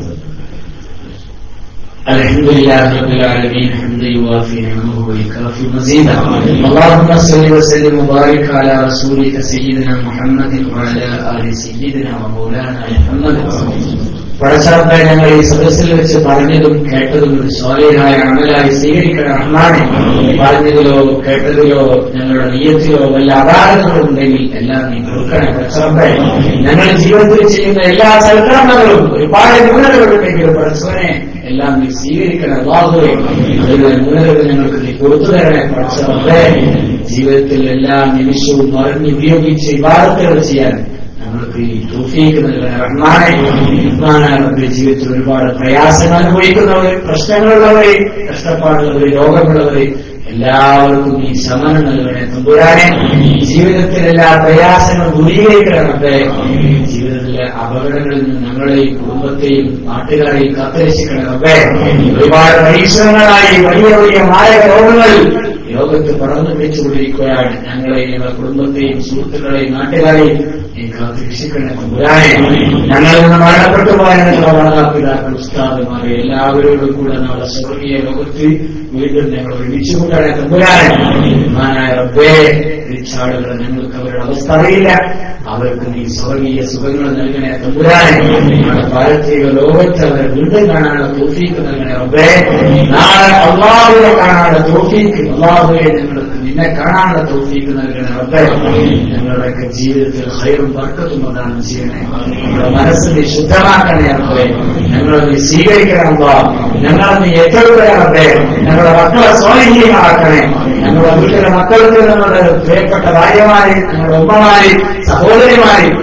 Speaker 3: الحمد لله رب العالمين حمدا يوافي نعمه ويكافي مزيدا اللهم صل وسلم وبارك على رسولك سيدنا محمد وعلى ال سيدنا ومولانا محمد പടച്ചാപ്പ ഞങ്ങൾ ഈ സദസ്സിൽ വെച്ച് പറഞ്ഞതും കേട്ടതും ഒരു സ്വാലിഹായ അമലായി സ്വീകരിക്കണം റഹ്മാനെ പറഞ്ഞതിലോ കേട്ടതിലോ ഞങ്ങളുടെ നീയത്തിലോ വല്ല അപാരങ്ങളും ഉണ്ടെങ്കിൽ എല്ലാം നീ കൊടുക്കണേ പടച്ചാപ്പ ഞങ്ങൾ ജീവിതത്തിൽ ചെയ്യുന്ന എല്ലാ സൽക്കർമ്മങ്ങളും ഒരുപാട് ന്യൂനതകളുണ്ടെങ്കിലും പടച്ചവനെ എല്ലാം നീ സ്വീകരിക്കണം അള്ളാഹുവേ അതിനുള്ള ന്യൂനതകൾ ഞങ്ങൾക്ക് നീ കൊടുത്തു തരണേ പടച്ചവേ ജീവിതത്തിൽ എല്ലാ നിമിഷവും മറിഞ്ഞ് ഉപയോഗിച്ച് വിവാദത്തുകൾ ചെയ്യാൻ ഞങ്ങൾക്ക് ഈ തൗഫീഖ് നൽകണേ റഹ്മാനെ റഹ്മാനായ റബ്ബേ ജീവിതത്തിൽ ഒരുപാട് പ്രയാസങ്ങൾ അനുഭവിക്കുന്നവർ പ്രശ്നങ്ങളുള്ളവര് കഷ്ടപ്പാടുള്ളവര് രോഗമുള്ളവര് എല്ലാവർക്കും ഈ ശമനം നൽകണേ തമ്പുരാനെ ജീവിതത്തിൽ എല്ലാ പ്രയാസങ്ങളും ദൂരീകരിക്കണം റബ്ബേ ജീവിതത്തിലെ അപകടങ്ങളിൽ നിന്ന് ഞങ്ങളെയും കുടുംബത്തെയും നാട്ടുകാരെയും കത്തരക്ഷിക്കണം റബ്ബേ ഒരുപാട് പരീക്ഷണങ്ങളായി വലിയ വലിയ മാരക രോഗങ്ങൾ ലോകത്ത് പടർന്നു പിടിച്ചുകൊണ്ടിരിക്കുകയാണ് ഞങ്ങളെയും ഞങ്ങളുടെ കുടുംബത്തെയും സുഹൃത്തുക്കളെയും നാട്ടുകാരെയും നീ കാത്തിരക്ഷിക്കണേ തമ്പുരാനെ ഞങ്ങളിൽ നിന്ന് മരണപ്പെട്ടു പോയ ഞങ്ങളുടെ മാതാപിതാക്കൾ ഉസ്താദുമാരെ എല്ലാവരോടും കൂടെ നാളെ സ്വർഗീയ ലോകത്ത് വീണ്ടും ഞങ്ങൾ ഒരുമിച്ച് കൂട്ടണേ തമ്പുരാനെ മാനായ റബ്ബേ തിരിച്ചാളുകൾ ഞങ്ങൾക്ക് അവരുടെ അവസ്ഥ അറിയില്ല അവർക്ക് നീ സ്വർഗീയ സുഖങ്ങൾ നൽകണേ തമ്പുരാനെ ഞങ്ങളുടെ പാരത്രിക ലോകത്ത് അവരെ വീണ്ടും കാണാനുള്ള തോഫീക്ക് നൽകണേ റബ്ബേ നാളെ അള്ളാഹുവിനെ കാണാനുള്ള തോഫീക്ക് അള്ളാഹുവെ ഞങ്ങൾക്ക് നിന്നെ കാണാനുള്ള തോഫീക്ക് നൽകണേ റബ്ബേ ഞങ്ങളുടെയൊക്കെ ജീവിതത്തിൽ ഹൈറും വർക്കത്തും പ്രദാനം ചെയ്യണേ ഞങ്ങളുടെ മനസ്സിനെ ശുദ്ധമാക്കണേ റബ്ബേ ഞങ്ങളെ നീ സ്വീകരിക്കണം അല്ലാ. ഞങ്ങളെ നീ ഏറ്റെടുക്കണേ റബ്ബേ ഞങ്ങളുടെ മക്കളെ സ്വാധീനമാക്കണേ ഞങ്ങളുടെ വീട്ടിലെ മക്കൾക്ക് ഞങ്ങളുടെ പ്രിയപ്പെട്ട ഭാര്യമാര് ഞങ്ങളുടെ ഉമ്മമാര് സഹോദരിമാര് അവർക്ക്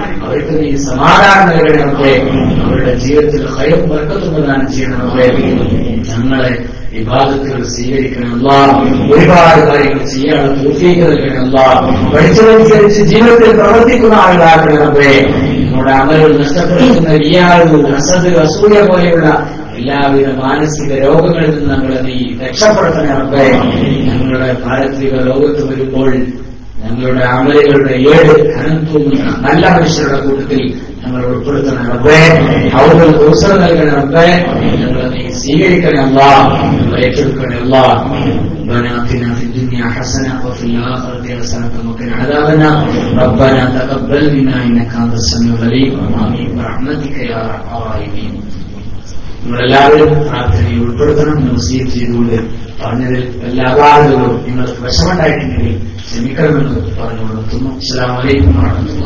Speaker 3: അവർക്ക് നീ സമാധാനം നൽകണമേ അവരുടെ ജീവിതത്തിൽ ഹയം വർക്കത്തും പ്രദാനം ചെയ്യണമേ ഞങ്ങളെ വിവാദത്തുകൾ സ്വീകരിക്കണമല്ല ഒരുപാട് കാര്യങ്ങൾ ചെയ്യാനുള്ള പൂർത്തീക നൽകണമല്ല പഠിച്ചതനുസരിച്ച് ജീവിതത്തിൽ പ്രവർത്തിക്കുന്ന ആളുകളാക്കണമേ നമ്മുടെ അമലുകൾ നഷ്ടപ്പെടുത്തുന്ന റിയാദ് അസദ് അസൂയ പോലെയുള്ള എല്ലാവിധ മാനസിക രോഗങ്ങളിൽ നിന്ന് ഞങ്ങളെ നീ രക്ഷപ്പെടുത്തണേ റബ്ബേ ഞങ്ങളുടെ പാരത്രിക ലോകത്ത് വരുമ്പോൾ ഞങ്ങളുടെ അമലുകളുടെ ഏഴ് ധനം തൂങ്ങുന്ന നല്ല മനുഷ്യരുടെ കൂട്ടത്തിൽ ഞങ്ങൾ ഉൾപ്പെടുത്തണേ റബ്ബേ അവർക്ക് അവസരം നൽകണേ റബ്ബേ ഞങ്ങളെ നീ സ്വീകരിക്കണേ അല്ലാ ഞങ്ങളെ ഏറ്റെടുക്കണേ അല്ലാ ربنا اتنا في الدنيا حسنه وفي الاخره حسنه وقنا عذاب النار ربنا تقبل منا انك انت السميع العليم امين برحمتك يا ارحم الراحمين നിങ്ങളെല്ലാവരും പ്രാർത്ഥനയിൽ ഉൾപ്പെടുത്തണം നസീബ് ചെയ്തുകൊണ്ട് പറഞ്ഞതിൽ എല്ലാ അപാകതകളും നിങ്ങൾക്ക് വിഷമുണ്ടായിട്ടുണ്ടെങ്കിൽ ക്ഷമിക്കണമെന്ന് പറഞ്ഞു നിർത്തുന്നു അസ്സാം വലൈക്കും വാഹമത്തുള്ള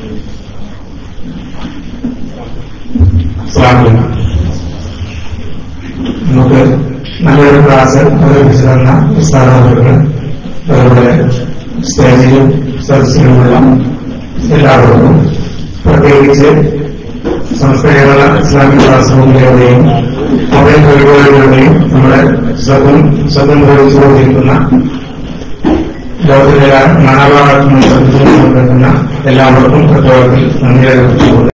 Speaker 4: സ്വാഗതം നമുക്ക് നല്ലൊരു ക്ലാസ് അവതരിപ്പിച്ചു തന്ന സ്ഥാനാർത്ഥികൾ അതുപോലെ സ്റ്റേജിലും സദസ്സിലുമുള്ള എല്ലാവർക്കും പ്രത്യേകിച്ച് സംസ്ഥാന ഇസ്ലാമിക് ക്ലാസ് റൂമിലെയും മൊബൈൽ പരിപാടികളുടെയും നമ്മുടെ സ്വതം സ്വതം പ്രയോഗിച്ചുകൊണ്ടിരിക്കുന്ന ലോകത്തിലെ നാനാഭാഗത്തുനിന്ന് ശ്രദ്ധിച്ചുകൊണ്ടിരിക്കുന്ന എല്ലാവർക്കും പ്രത്യേകത്തിൽ നന്ദി രേഖപ്പെടുത്തുന്നു